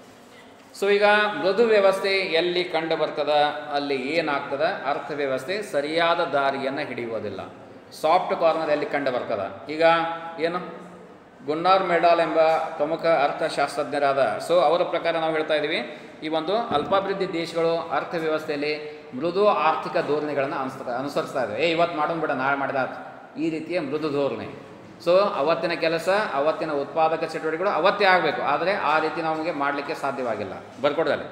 ಸೊ ಈಗ ಮೃದು ವ್ಯವಸ್ಥೆ ಎಲ್ಲಿ ಕಂಡು ಬರ್ತದ ಅಲ್ಲಿ ಏನಾಗ್ತದ ಅರ್ಥವ್ಯವಸ್ಥೆ ಸರಿಯಾದ ದಾರಿಯನ್ನು ಹಿಡಿಯುವುದಿಲ್ಲ ಸಾಫ್ಟ್ ಕಾರ್ನರ್ ಎಲ್ಲಿ ಕಂಡು ಬರ್ತದ ಈಗ ಏನು ಗುನ್ನಾರ್ ಮೆಡಾಲ್ ಎಂಬ ಪ್ರಮುಖ ಅರ್ಥಶಾಸ್ತ್ರಜ್ಞರಾದ ಸೊ ಅವರ ಪ್ರಕಾರ ನಾವು ಹೇಳ್ತಾ ಇದ್ದೀವಿ ಈ ಒಂದು ಅಲ್ಪಾಭಿವೃದ್ಧಿ ದೇಶಗಳು ಅರ್ಥವ್ಯವಸ್ಥೆಯಲ್ಲಿ ಮೃದು ಆರ್ಥಿಕ ಧೋರಣೆಗಳನ್ನು ಅನುಸ ಅನುಸರಿಸ್ತಾ ಇದ್ದಾವೆ ಏ ಇವತ್ತು ಮಾಡೋಣ ಬಿಡ ನಾಳೆ ಮಾಡಿದ ಈ ರೀತಿಯ ಮೃದು ಧೋರಣೆ ಸೊ ಅವತ್ತಿನ ಕೆಲಸ ಅವತ್ತಿನ ಉತ್ಪಾದಕ ಚಟುವಟಿಕೆಗಳು ಅವತ್ತೇ ಆಗಬೇಕು ಆದರೆ ಆ ರೀತಿ ನಮಗೆ ಮಾಡಲಿಕ್ಕೆ ಸಾಧ್ಯವಾಗಿಲ್ಲ ಬರ್ಕೊಡ್ದಲ್ಲಿ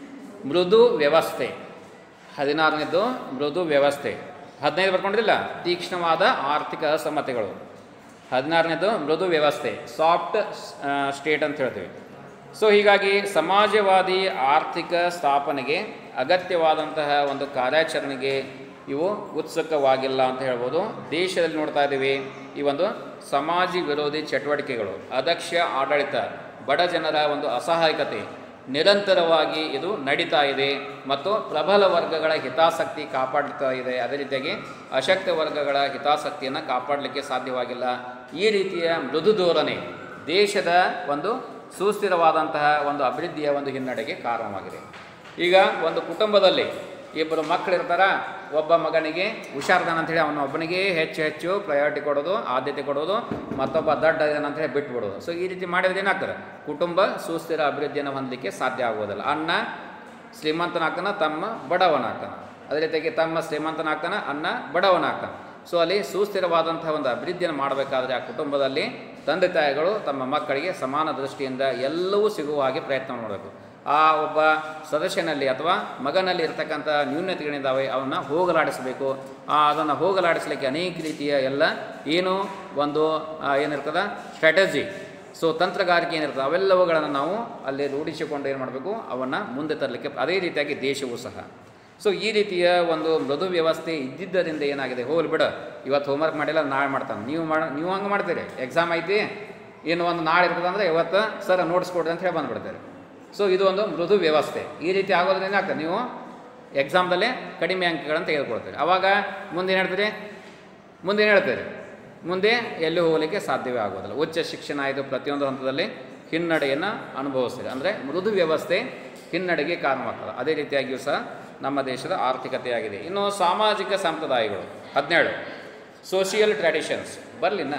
ಮೃದು ವ್ಯವಸ್ಥೆ ಹದಿನಾರನೇದು ಮೃದು ವ್ಯವಸ್ಥೆ ಹದಿನೈದು ಬರ್ಕೊಂಡಿಲ್ಲ ತೀಕ್ಷ್ಣವಾದ ಆರ್ಥಿಕ ಅಸಮತೆಗಳು ಹದಿನಾರನೇದು ಮೃದು ವ್ಯವಸ್ಥೆ ಸಾಫ್ಟ್ ಸ್ಟೇಟ್ ಅಂತ ಹೇಳ್ತೀವಿ ಸೊ ಹೀಗಾಗಿ ಸಮಾಜವಾದಿ ಆರ್ಥಿಕ ಸ್ಥಾಪನೆಗೆ ಅಗತ್ಯವಾದಂತಹ ಒಂದು ಕಾರ್ಯಾಚರಣೆಗೆ ಇವು ಉತ್ಸುಕವಾಗಿಲ್ಲ ಅಂತ ಹೇಳ್ಬೋದು ದೇಶದಲ್ಲಿ ನೋಡ್ತಾ ಇದ್ದೀವಿ ಈ ಒಂದು ಸಮಾಜ ವಿರೋಧಿ ಚಟುವಟಿಕೆಗಳು ಅದಕ್ಷ ಆಡಳಿತ ಬಡ ಜನರ ಒಂದು ಅಸಹಾಯಕತೆ ನಿರಂತರವಾಗಿ ಇದು ನಡೀತಾ ಇದೆ ಮತ್ತು ಪ್ರಬಲ ವರ್ಗಗಳ ಹಿತಾಸಕ್ತಿ ಕಾಪಾಡ್ತಾ ಇದೆ ಅದೇ ರೀತಿಯಾಗಿ ಅಶಕ್ತ ವರ್ಗಗಳ ಹಿತಾಸಕ್ತಿಯನ್ನು ಕಾಪಾಡಲಿಕ್ಕೆ ಸಾಧ್ಯವಾಗಿಲ್ಲ ಈ ರೀತಿಯ ಮೃದು ಧೋರಣೆ ದೇಶದ ಒಂದು ಸುಸ್ಥಿರವಾದಂತಹ ಒಂದು ಅಭಿವೃದ್ಧಿಯ ಒಂದು ಹಿನ್ನಡೆಗೆ ಕಾರಣವಾಗಿದೆ ಈಗ ಒಂದು ಕುಟುಂಬದಲ್ಲಿ ಇಬ್ಬರು ಮಕ್ಕಳು ಇರ್ತಾರ ಒಬ್ಬ ಮಗನಿಗೆ ಹುಷಾರ್ದಾನ ಅಂತೇಳಿ ಅವನ ಒಬ್ಬನಿಗೆ ಹೆಚ್ಚು ಹೆಚ್ಚು ಪ್ರಯಾರಿಟಿ ಕೊಡೋದು ಆದ್ಯತೆ ಕೊಡೋದು ಮತ್ತೊಬ್ಬ ದಡ್ಡ ಇದಾನ ಅಂತೇಳಿ ಬಿಟ್ಬಿಡೋದು ಸೊ ಈ ರೀತಿ ಮಾಡಿದ್ರೆ ಏನಾಗ್ತದೆ ಕುಟುಂಬ ಸುಸ್ಥಿರ ಅಭಿವೃದ್ಧಿಯನ್ನು ಹೊಂದಲಿಕ್ಕೆ ಸಾಧ್ಯ ಆಗೋದಿಲ್ಲ ಅಣ್ಣ ಶ್ರೀಮಂತನಾಗ್ತಾನ ತಮ್ಮ ಬಡವನಾಗ್ತಾನೆ ಅದೇ ರೀತಿಯಾಗಿ ತಮ್ಮ ಶ್ರೀಮಂತನಾಗ್ತಾನೆ ಅಣ್ಣ ಬಡವನಾಗ್ತಾನೆ ಸೊ ಅಲ್ಲಿ ಸುಸ್ಥಿರವಾದಂತಹ ಒಂದು ಅಭಿವೃದ್ಧಿಯನ್ನು ಮಾಡಬೇಕಾದ್ರೆ ಆ ಕುಟುಂಬದಲ್ಲಿ ತಂದೆ ತಾಯಿಗಳು ತಮ್ಮ ಮಕ್ಕಳಿಗೆ ಸಮಾನ ದೃಷ್ಟಿಯಿಂದ ಎಲ್ಲವೂ ಸಿಗುವ ಹಾಗೆ ಪ್ರಯತ್ನ ಮಾಡಬೇಕು ಆ ಒಬ್ಬ ಸದಸ್ಯನಲ್ಲಿ ಅಥವಾ ಮಗನಲ್ಲಿ ಇರ್ತಕ್ಕಂಥ ನ್ಯೂನತೆಗಳಿದ್ದಾವೆ ಅವನ್ನ ಹೋಗಲಾಡಿಸಬೇಕು ಆ ಅದನ್ನು ಹೋಗಲಾಡಿಸಲಿಕ್ಕೆ ಅನೇಕ ರೀತಿಯ ಎಲ್ಲ ಏನು ಒಂದು ಆ, ಏನಿರ್ತದ ಸ್ಟ್ರಾಟಜಿ ಸೊ ತಂತ್ರಗಾರಿಕೆ ಏನಿರ್ತದೆ ಅವೆಲ್ಲವುಗಳನ್ನು ನಾವು ಅಲ್ಲಿ ರೂಢಿಸಿಕೊಂಡು ಏನು ಮಾಡಬೇಕು ಅವನ್ನು ಮುಂದೆ ತರಲಿಕ್ಕೆ ಅದೇ ರೀತಿಯಾಗಿ ದೇಶವೂ ಸಹ ಸೊ ಈ ರೀತಿಯ ಒಂದು ಮೃದು ವ್ಯವಸ್ಥೆ ಇದ್ದಿದ್ದರಿಂದ ಏನಾಗಿದೆ ಹೋಗ್ಲಿ ಬಿಡು ಇವತ್ತು ಹೋಮ್ವರ್ಕ್ ಮಾಡಿಲ್ಲ ನಾಳೆ ಮಾಡ್ತಾನೆ ನೀವು ಮಾಡ ನೀವು ಹಂಗೆ ಮಾಡ್ತೀರಿ ಎಕ್ಸಾಮ್ ಐತಿ ಇನ್ನು ಒಂದು ನಾಳೆ ಇರ್ತದೆ ಅಂದರೆ ಇವತ್ತು ಸರ್ ನೋಟ್ಸ್ ಕೊಡ್ರಿ ಅಂತ ಹೇಳಿ ಬಂದುಬಿಡ್ತೀರಿ ಸೊ ಇದು ಒಂದು ಮೃದು ವ್ಯವಸ್ಥೆ ಈ ರೀತಿ ಆಗೋದ್ರಿಂದ ಏನಾಗ್ತದೆ ನೀವು ಎಕ್ಸಾಮ್ದಲ್ಲೇ ಕಡಿಮೆ ಅಂಕಗಳನ್ನು ತೆಗೆದುಕೊಳ್ತೀರಿ ಆವಾಗ ಮುಂದೆ ಏನು ಹೇಳ್ತೀರಿ ಮುಂದೆ ಏನು ಹೇಳ್ತೀರಿ ಮುಂದೆ ಎಲ್ಲೂ ಹೋಗಲಿಕ್ಕೆ ಸಾಧ್ಯವೇ ಆಗೋದಿಲ್ಲ ಉಚ್ಚ ಶಿಕ್ಷಣ ಇದು ಪ್ರತಿಯೊಂದು ಹಂತದಲ್ಲಿ ಹಿನ್ನಡೆಯನ್ನು ಅನುಭವಿಸ್ತೀರಿ ಅಂದರೆ ಮೃದು ವ್ಯವಸ್ಥೆ ಹಿನ್ನಡೆಗೆ ಕಾರಣವಾಗ್ತದೆ ಅದೇ ರೀತಿಯಾಗಿಯೂ ಸಹ ನಮ್ಮ ದೇಶದ ಆರ್ಥಿಕತೆಯಾಗಿದೆ ಇನ್ನು ಸಾಮಾಜಿಕ ಸಂಪ್ರದಾಯಗಳು ಹದಿನೇಳು ಸೋಷಿಯಲ್ ಟ್ರೆಡಿಷನ್ಸ್ ಬರಲಿನ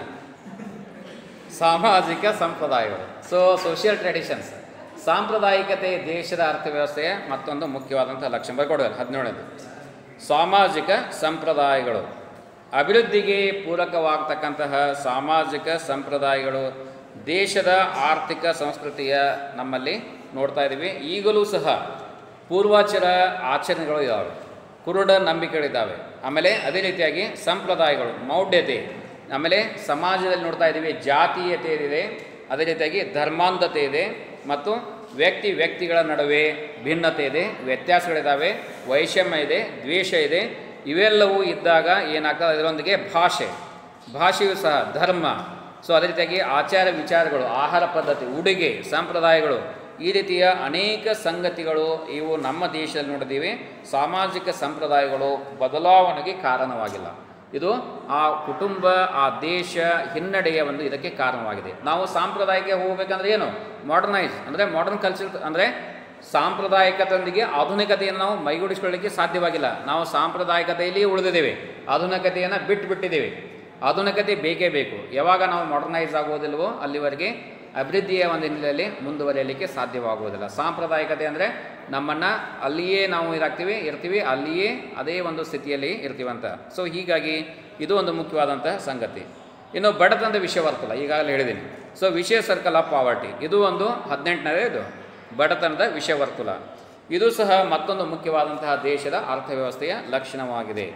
ಸಾಮಾಜಿಕ ಸಂಪ್ರದಾಯಗಳು ಸೊ ಸೋಷಿಯಲ್ ಟ್ರೆಡಿಷನ್ಸ್ ಸಾಂಪ್ರದಾಯಿಕತೆ ದೇಶದ ಅರ್ಥವ್ಯವಸ್ಥೆಯ ಮತ್ತೊಂದು ಮುಖ್ಯವಾದಂಥ ಲಕ್ಷಣ ಬರ್ಕೊಡೋದು ಹದಿನೇಳನೇದು ಸಾಮಾಜಿಕ ಸಂಪ್ರದಾಯಗಳು ಅಭಿವೃದ್ಧಿಗೆ ಪೂರಕವಾಗ್ತಕ್ಕಂತಹ ಸಾಮಾಜಿಕ ಸಂಪ್ರದಾಯಗಳು ದೇಶದ ಆರ್ಥಿಕ ಸಂಸ್ಕೃತಿಯ ನಮ್ಮಲ್ಲಿ ನೋಡ್ತಾ ಇದ್ದೀವಿ ಈಗಲೂ ಸಹ ಪೂರ್ವಾಚರ ಆಚರಣೆಗಳು ಇದ್ದಾವೆ ಕುರುಡ ನಂಬಿಕೆಗಳಿದ್ದಾವೆ ಆಮೇಲೆ ಅದೇ ರೀತಿಯಾಗಿ ಸಂಪ್ರದಾಯಗಳು ಮೌಢ್ಯತೆ ಆಮೇಲೆ ಸಮಾಜದಲ್ಲಿ ನೋಡ್ತಾ ಇದ್ದೀವಿ ಜಾತೀಯತೆ ಇದೆ ಅದೇ ರೀತಿಯಾಗಿ ಧರ್ಮಾಂಧತೆ ಇದೆ ಮತ್ತು ವ್ಯಕ್ತಿ ವ್ಯಕ್ತಿಗಳ ನಡುವೆ ಭಿನ್ನತೆ ಇದೆ ವ್ಯತ್ಯಾಸಗಳಿದ್ದಾವೆ ವೈಷಮ್ಯ ಇದೆ ದ್ವೇಷ ಇದೆ ಇವೆಲ್ಲವೂ ಇದ್ದಾಗ ಏನಾಗ್ತದೆ ಅದರೊಂದಿಗೆ ಭಾಷೆ ಭಾಷೆಯು ಸಹ ಧರ್ಮ ಸೊ ಅದೇ ರೀತಿಯಾಗಿ ಆಚಾರ ವಿಚಾರಗಳು ಆಹಾರ ಪದ್ಧತಿ ಉಡುಗೆ ಸಂಪ್ರದಾಯಗಳು ಈ ರೀತಿಯ ಅನೇಕ ಸಂಗತಿಗಳು ಇವು ನಮ್ಮ ದೇಶದಲ್ಲಿ ನೋಡಿದ್ದೀವಿ ಸಾಮಾಜಿಕ ಸಂಪ್ರದಾಯಗಳು ಬದಲಾವಣೆಗೆ ಕಾರಣವಾಗಿಲ್ಲ ಇದು ಆ ಕುಟುಂಬ ಆ ದೇಶ ಹಿನ್ನಡೆಯ ಒಂದು ಇದಕ್ಕೆ ಕಾರಣವಾಗಿದೆ ನಾವು ಸಾಂಪ್ರದಾಯಕ್ಕೆ ಹೋಗ್ಬೇಕಂದ್ರೆ ಏನು ಮಾಡರ್ನೈಸ್ ಅಂದರೆ ಮಾಡರ್ನ್ ಕಲ್ಚರ್ ಅಂದರೆ ಸಾಂಪ್ರದಾಯಿಕತೆಯೊಂದಿಗೆ ಆಧುನಿಕತೆಯನ್ನು ನಾವು ಮೈಗೂಡಿಸಿಕೊಳ್ಳಲಿಕ್ಕೆ ಸಾಧ್ಯವಾಗಿಲ್ಲ ನಾವು ಸಾಂಪ್ರದಾಯಿಕತೆಯಲ್ಲಿ ಉಳಿದಿದ್ದೇವೆ ಆಧುನಿಕತೆಯನ್ನು ಬಿಟ್ಟು ಬಿಟ್ಟಿದ್ದೇವೆ ಆಧುನಿಕತೆ ಬೇಕೇ ಬೇಕು ಯಾವಾಗ ನಾವು ಮಾಡರ್ನೈಸ್ ಆಗೋದಿಲ್ವೋ ಅಲ್ಲಿವರೆಗೆ ಅಭಿವೃದ್ಧಿಯ ಒಂದು ಹಿನ್ನೆಲೆಯಲ್ಲಿ ಮುಂದುವರಿಯಲಿಕ್ಕೆ ಸಾಧ್ಯವಾಗುವುದಿಲ್ಲ ಸಾಂಪ್ರದಾಯಿಕತೆ ಅಂದರೆ ನಮ್ಮನ್ನು ಅಲ್ಲಿಯೇ ನಾವು ಇರಾಗ್ತೀವಿ ಇರ್ತೀವಿ ಅಲ್ಲಿಯೇ ಅದೇ ಒಂದು ಸ್ಥಿತಿಯಲ್ಲಿ ಇರ್ತೀವಂತ ಸೊ ಹೀಗಾಗಿ ಇದು ಒಂದು ಮುಖ್ಯವಾದಂತಹ ಸಂಗತಿ ಇನ್ನು ಬಡತನದ ವಿಷಯ ಬರ್ತಲ್ಲ ಈಗಾಗಲೇ ಹೇಳಿದ್ದೀನಿ ಸೊ ವಿಷಯ ಸರ್ಕಲ್ ಆಫ್ ಪಾವರ್ಟಿ ಇದು ಒಂದು ಹದಿನೆಂಟನೇ ಇದು ಬಡತನದ ವಿಷಯ ವರ್ತುಲ ಇದು ಸಹ ಮತ್ತೊಂದು ಮುಖ್ಯವಾದಂತಹ ದೇಶದ ಅರ್ಥವ್ಯವಸ್ಥೆಯ ಲಕ್ಷಣವಾಗಿದೆ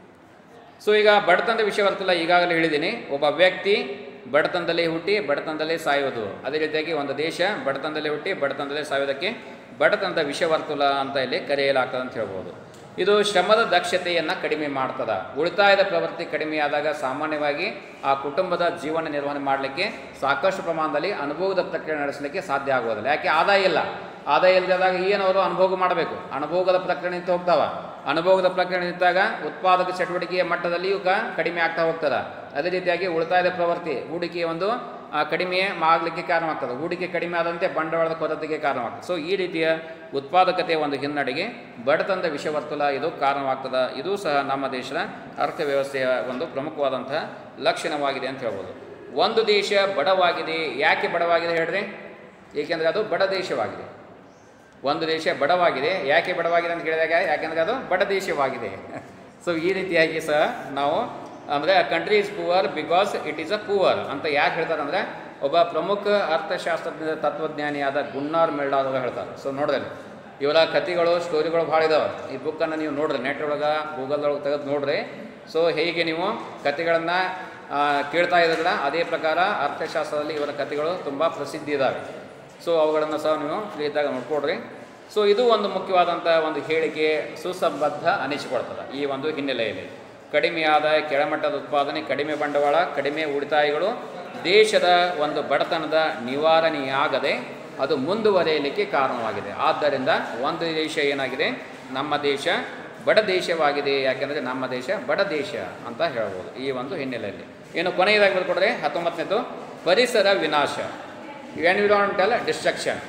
ಸೊ ಈಗ ಬಡತನದ ವಿಷಯ ಬರ್ತಲ್ಲ ಈಗಾಗಲೇ ಹೇಳಿದ್ದೀನಿ ಒಬ್ಬ ವ್ಯಕ್ತಿ ಬಡತನದಲ್ಲೇ ಹುಟ್ಟಿ ಬಡತನದಲ್ಲೇ ಸಾಯೋದು ಅದೇ ರೀತಿಯಾಗಿ ಒಂದು ದೇಶ ಬಡತನದಲ್ಲೇ ಹುಟ್ಟಿ ಬಡತನದಲ್ಲೇ ಸಾಯೋದಕ್ಕೆ ಬಡತನದ ವಿಷವರ್ತುಲ ಅಂತ ಇಲ್ಲಿ ಕರೆಯಲಾಗ್ತದೆ ಅಂತ ಹೇಳ್ಬೋದು ಇದು ಶ್ರಮದ ದಕ್ಷತೆಯನ್ನು ಕಡಿಮೆ ಮಾಡ್ತದ ಉಳಿತಾಯದ ಪ್ರವೃತ್ತಿ ಕಡಿಮೆ ಆದಾಗ ಸಾಮಾನ್ಯವಾಗಿ ಆ ಕುಟುಂಬದ ಜೀವನ ನಿರ್ವಹಣೆ ಮಾಡಲಿಕ್ಕೆ ಸಾಕಷ್ಟು ಪ್ರಮಾಣದಲ್ಲಿ ಅನುಭವದ ಪ್ರಕ್ರಿಯೆ ನಡೆಸಲಿಕ್ಕೆ ಸಾಧ್ಯ ಆಗೋದಿಲ್ಲ ಯಾಕೆ ಆದಾಯ ಇಲ್ಲ ಆದಾಯ ಇಲ್ಲದಾಗ ಏನವರು ಅನುಭೋಗ ಮಾಡಬೇಕು ಅನುಭೋಗದ ಪ್ರಕ್ರಿಯೆ ನಿಂತು ಹೋಗ್ತಾವ ಅನುಭೋಗದ ಪ್ರಕ್ರಿಯೆ ನಿಂತಾಗ ಉತ್ಪಾದಕ ಚಟುವಟಿಕೆಯ ಮಟ್ಟದಲ್ಲಿಯೂ ಕ ಕಡಿಮೆ ಆಗ್ತಾ ಹೋಗ್ತದೆ ಅದೇ ರೀತಿಯಾಗಿ ಉಳಿತಾಯದ ಪ್ರವೃತ್ತಿ ಹೂಡಿಕೆಯ ಒಂದು ಆ, ಕಡಿಮೆ ಆಗಲಿಕ್ಕೆ ಕಾರಣವಾಗ್ತದೆ ಹೂಡಿಕೆ ಕಡಿಮೆ ಆದಂತೆ ಬಂಡವಾಳದ ಕೊರತೆಗೆ ಕಾರಣವಾಗ್ತದೆ ಸೊ ಈ ರೀತಿಯ ಉತ್ಪಾದಕತೆಯ ಒಂದು ಹಿನ್ನಡೆಗೆ ಬಡತನದ ವಿಷವರ್ತುಲ ಇದು ಕಾರಣವಾಗ್ತದೆ ಇದು ಸಹ ನಮ್ಮ ದೇಶದ ಅರ್ಥವ್ಯವಸ್ಥೆಯ ಒಂದು ಪ್ರಮುಖವಾದಂತಹ ಲಕ್ಷಣವಾಗಿದೆ ಅಂತ ಹೇಳ್ಬೋದು ಒಂದು ದೇಶ ಬಡವಾಗಿದೆ ಯಾಕೆ ಬಡವಾಗಿದೆ ಹೇಳ್ರಿ ಏಕೆಂದರೆ ಅದು ಬಡ ದೇಶವಾಗಿದೆ ಒಂದು ದೇಶ ಬಡವಾಗಿದೆ ಯಾಕೆ ಬಡವಾಗಿದೆ ಅಂತ ಕೇಳಿದಾಗ ಯಾಕೆಂದರೆ ಅದು ಬಡ ದೇಶವಾಗಿದೆ ಸೊ ಈ ರೀತಿಯಾಗಿ ಸಹ ನಾವು ಅಂದರೆ country is poor because it is a poor ಅಂತ ಯಾಕೆ ಹೇಳ್ತಾರೆ ಅಂದರೆ ಒಬ್ಬ ಪ್ರಮುಖ ಅರ್ಥಶಾಸ್ತ್ರಜ್ಞ ತತ್ವಜ್ಞಾನಿಯಾದ ಗುನ್ನಾರ್ ಮೆಲ್ಡಾದವರು ಹೇಳ್ತಾರೆ ಸೊ ನೋಡಿದ್ರೆ ಇವರ ಕಥೆಗಳು ಸ್ಟೋರಿಗಳು ಭಾಳ ಇದಾವೆ ಈ ಬುಕ್ಕನ್ನು ನೀವು ನೋಡ್ರಿ ನೆಟ್ ಒಳಗೆ ಗೂಗಲ್ದೊಳಗೆ ತೆಗೆದು ನೋಡ್ರಿ ಸೊ ಹೇಗೆ ನೀವು ಕಥೆಗಳನ್ನು ಕೇಳ್ತಾ ಇದ್ರಲ್ಲ ಅದೇ ಪ್ರಕಾರ ಅರ್ಥಶಾಸ್ತ್ರದಲ್ಲಿ ಇವರ ಕಥೆಗಳು ತುಂಬ ಪ್ರಸಿದ್ಧಿ ಇದ್ದಾವೆ ಸೊ ಅವುಗಳನ್ನು ಸಹ ನೀವು ಫ್ರೀ ಇದ್ದಾಗ ನೋಡ್ಕೊಡ್ರಿ ಸೊ ಇದು ಒಂದು ಮುಖ್ಯವಾದಂಥ ಒಂದು ಹೇಳಿಕೆ ಸುಸಂಬದ್ಧ ಅನಿಸಿಕೊಳ್ತದೆ ಈ ಒಂದು ಹಿನ್ನೆಲೆಯಲ್ಲಿ ಕಡಿಮೆ ಆದಾಯ ಕೆಳಮಟ್ಟದ ಉತ್ಪಾದನೆ ಕಡಿಮೆ ಬಂಡವಾಳ ಕಡಿಮೆ ಉಳಿತಾಯಗಳು ದೇಶದ ಒಂದು ಬಡತನದ ನಿವಾರಣೆಯಾಗದೆ ಅದು ಮುಂದುವರಿಯಲಿಕ್ಕೆ ಕಾರಣವಾಗಿದೆ ಆದ್ದರಿಂದ ಒಂದು ದೇಶ ಏನಾಗಿದೆ ನಮ್ಮ ದೇಶ ಬಡ ದೇಶವಾಗಿದೆ ಯಾಕೆಂದರೆ ನಮ್ಮ ದೇಶ ಬಡ ದೇಶ ಅಂತ ಹೇಳ್ಬೋದು ಈ ಒಂದು ಹಿನ್ನೆಲೆಯಲ್ಲಿ ಇನ್ನು ಕೊನೆಯದಾಗಿ ಬರ್ಕೊಡ್ರೆ ಹತ್ತೊಂಬತ್ತನೇದು ಪರಿಸರ ವಿನಾಶ ಎನ್ವಿರಾನ್ಮೆಂಟಲ್ ಡಿಸ್ಟ್ರಕ್ಷನ್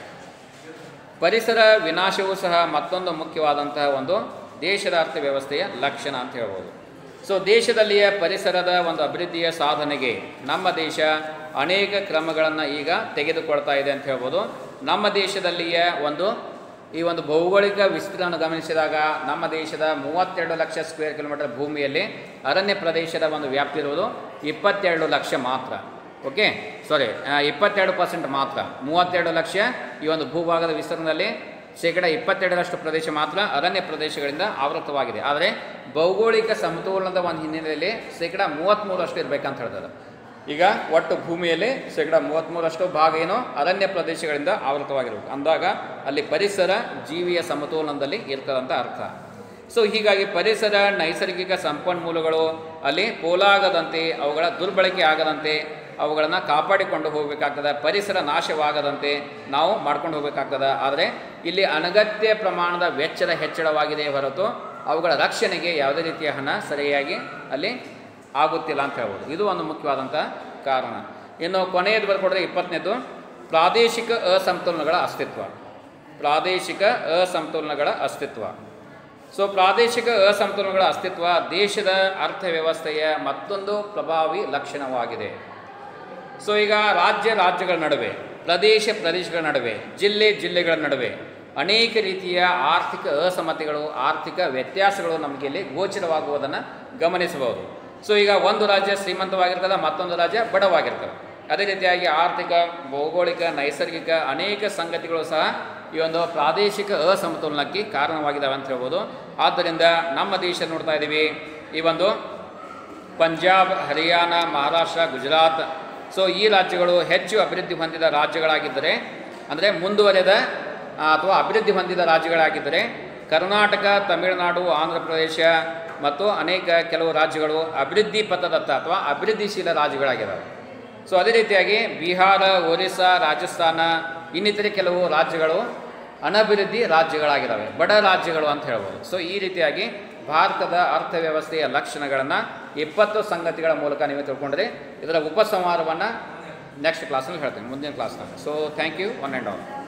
ಪರಿಸರ ವಿನಾಶವೂ ಸಹ ಮತ್ತೊಂದು ಮುಖ್ಯವಾದಂತಹ ಒಂದು ದೇಶದ ಅರ್ಥವ್ಯವಸ್ಥೆಯ ಲಕ್ಷಣ ಅಂತ ಹೇಳ್ಬೋದು ಸೊ ದೇಶದಲ್ಲಿಯ ಪರಿಸರದ ಒಂದು ಅಭಿವೃದ್ಧಿಯ ಸಾಧನೆಗೆ ನಮ್ಮ ದೇಶ ಅನೇಕ ಕ್ರಮಗಳನ್ನು ಈಗ ತೆಗೆದುಕೊಳ್ತಾ ಇದೆ ಅಂತ ಹೇಳ್ಬೋದು ನಮ್ಮ ದೇಶದಲ್ಲಿಯ ಒಂದು ಈ ಒಂದು ಭೌಗೋಳಿಕ ವಿಸ್ತೀರ್ಣ ಗಮನಿಸಿದಾಗ ನಮ್ಮ ದೇಶದ ಮೂವತ್ತೆರಡು ಲಕ್ಷ ಸ್ಕ್ವೇರ್ ಕಿಲೋಮೀಟರ್ ಭೂಮಿಯಲ್ಲಿ ಅರಣ್ಯ ಪ್ರದೇಶದ ಒಂದು ವ್ಯಾಪ್ತಿ ಇರುವುದು ಇಪ್ಪತ್ತೆರಡು ಲಕ್ಷ ಮಾತ್ರ ಓಕೆ ಸಾರಿ ಇಪ್ಪತ್ತೆರಡು ಪರ್ಸೆಂಟ್ ಮಾತ್ರ ಮೂವತ್ತೆರಡು ಲಕ್ಷ ಈ ಒಂದು ಭೂಭಾಗದ ವಿಸ್ತರಣೆಯಲ್ಲಿ ಶೇಕಡ ಇಪ್ಪತ್ತೆರಡರಷ್ಟು ಪ್ರದೇಶ ಮಾತ್ರ ಅರಣ್ಯ ಪ್ರದೇಶಗಳಿಂದ ಆವೃತವಾಗಿದೆ ಆದರೆ ಭೌಗೋಳಿಕ ಸಮತೋಲನದ ಒಂದು ಹಿನ್ನೆಲೆಯಲ್ಲಿ ಶೇಕಡ ಮೂವತ್ತ್ಮೂರಷ್ಟು ಇರಬೇಕಂತ ಹೇಳ್ತಾರೆ ಈಗ ಒಟ್ಟು ಭೂಮಿಯಲ್ಲಿ ಶೇಕಡ ಮೂವತ್ತ್ಮೂರಷ್ಟು ಭಾಗ ಏನು ಅರಣ್ಯ ಪ್ರದೇಶಗಳಿಂದ ಆವೃತವಾಗಿರಬೇಕು ಅಂದಾಗ ಅಲ್ಲಿ ಪರಿಸರ ಜೀವಿಯ ಸಮತೋಲನದಲ್ಲಿ ಇರ್ತದಂತ ಅರ್ಥ ಸೊ ಹೀಗಾಗಿ ಪರಿಸರ ನೈಸರ್ಗಿಕ ಸಂಪನ್ಮೂಲಗಳು ಅಲ್ಲಿ ಪೋಲಾಗದಂತೆ ಅವುಗಳ ದುರ್ಬಳಕೆ ಆಗದಂತೆ ಅವುಗಳನ್ನು ಕಾಪಾಡಿಕೊಂಡು ಹೋಗಬೇಕಾಗ್ತದೆ ಪರಿಸರ ನಾಶವಾಗದಂತೆ ನಾವು ಮಾಡ್ಕೊಂಡು ಹೋಗಬೇಕಾಗ್ತದೆ ಆದರೆ ಇಲ್ಲಿ ಅನಗತ್ಯ ಪ್ರಮಾಣದ ವೆಚ್ಚದ ಹೆಚ್ಚಳವಾಗಿದೆ ಹೊರತು ಅವುಗಳ ರಕ್ಷಣೆಗೆ ಯಾವುದೇ ರೀತಿಯ ಹಣ ಸರಿಯಾಗಿ ಅಲ್ಲಿ ಆಗುತ್ತಿಲ್ಲ ಅಂತ ಹೇಳ್ಬೋದು ಇದು ಒಂದು ಮುಖ್ಯವಾದಂಥ ಕಾರಣ ಇನ್ನು ಕೊನೆಯದು ಬರ್ಕೊಡ್ರೆ ಇಪ್ಪತ್ತನೇದು ಪ್ರಾದೇಶಿಕ ಅಸಮತೋಲನಗಳ ಅಸ್ತಿತ್ವ ಪ್ರಾದೇಶಿಕ ಅಸಮತೋಲನಗಳ ಅಸ್ತಿತ್ವ ಸೊ ಪ್ರಾದೇಶಿಕ ಅಸಮತೋಲನಗಳ ಅಸ್ತಿತ್ವ ದೇಶದ ಅರ್ಥವ್ಯವಸ್ಥೆಯ ಮತ್ತೊಂದು ಪ್ರಭಾವಿ ಲಕ್ಷಣವಾಗಿದೆ ಸೊ ಈಗ ರಾಜ್ಯ ರಾಜ್ಯಗಳ ನಡುವೆ ಪ್ರದೇಶ ಪ್ರದೇಶಗಳ ನಡುವೆ ಜಿಲ್ಲೆ ಜಿಲ್ಲೆಗಳ ನಡುವೆ ಅನೇಕ ರೀತಿಯ ಆರ್ಥಿಕ ಅಸಮತೆಗಳು ಆರ್ಥಿಕ ವ್ಯತ್ಯಾಸಗಳು ನಮಗೆ ಇಲ್ಲಿ ಗೋಚರವಾಗುವುದನ್ನು ಗಮನಿಸಬಹುದು ಸೊ ಈಗ ಒಂದು ರಾಜ್ಯ ಶ್ರೀಮಂತವಾಗಿರ್ತದೆ ಮತ್ತೊಂದು ರಾಜ್ಯ ಬಡವಾಗಿರ್ತದೆ ಅದೇ ರೀತಿಯಾಗಿ ಆರ್ಥಿಕ ಭೌಗೋಳಿಕ ನೈಸರ್ಗಿಕ ಅನೇಕ ಸಂಗತಿಗಳು ಸಹ ಈ ಒಂದು ಪ್ರಾದೇಶಿಕ ಅಸಮತೋಲನಕ್ಕೆ ಕಾರಣವಾಗಿದ್ದಾವೆ ಅಂತ ಹೇಳ್ಬೋದು ಆದ್ದರಿಂದ ನಮ್ಮ ದೇಶ ನೋಡ್ತಾ ಇದ್ದೀವಿ ಈ ಒಂದು ಪಂಜಾಬ್ ಹರಿಯಾಣ ಮಹಾರಾಷ್ಟ್ರ ಗುಜರಾತ್ ಸೊ ಈ ರಾಜ್ಯಗಳು ಹೆಚ್ಚು ಅಭಿವೃದ್ಧಿ ಹೊಂದಿದ ರಾಜ್ಯಗಳಾಗಿದ್ದರೆ ಅಂದರೆ ಮುಂದುವರೆದ ಆ, ಅಥವಾ ಅಭಿವೃದ್ಧಿ ಹೊಂದಿದ ರಾಜ್ಯಗಳಾಗಿದ್ದರೆ ಕರ್ನಾಟಕ ತಮಿಳುನಾಡು ಆಂಧ್ರ ಪ್ರದೇಶ ಮತ್ತು ಅನೇಕ ಕೆಲವು ರಾಜ್ಯಗಳು ಅಭಿವೃದ್ಧಿ ಪಥದತ್ತ ಅಥವಾ ಅಭಿವೃದ್ಧಿಶೀಲ ರಾಜ್ಯಗಳಾಗಿದ್ದಾವೆ ಸೊ ಅದೇ ರೀತಿಯಾಗಿ ಬಿಹಾರ ಒರಿಸ್ಸಾ ರಾಜಸ್ಥಾನ ಇನ್ನಿತರೆ ಕೆಲವು ರಾಜ್ಯಗಳು ಅನಭಿವೃದ್ಧಿ ರಾಜ್ಯಗಳಾಗಿದ್ದಾವೆ ಬಡ ರಾಜ್ಯಗಳು ಅಂತ ಹೇಳ್ಬೋದು ಸೊ ಈ ರೀತಿಯಾಗಿ ಭಾರತದ ಅರ್ಥವ್ಯವಸ್ಥೆಯ ಲಕ್ಷಣಗಳನ್ನು ಇಪ್ಪತ್ತು ಸಂಗತಿಗಳ ಮೂಲಕ ನೀವು ತಿಳ್ಕೊಂಡ್ರೆ ಇದರ ಉಪಸಂಹಾರವನ್ನು ನೆಕ್ಸ್ಟ್ ಕ್ಲಾಸಲ್ಲಿ ಹೇಳ್ತೀನಿ ಮುಂದಿನ ಕ್ಲಾಸ್ನಲ್ಲಿ so thank you one and all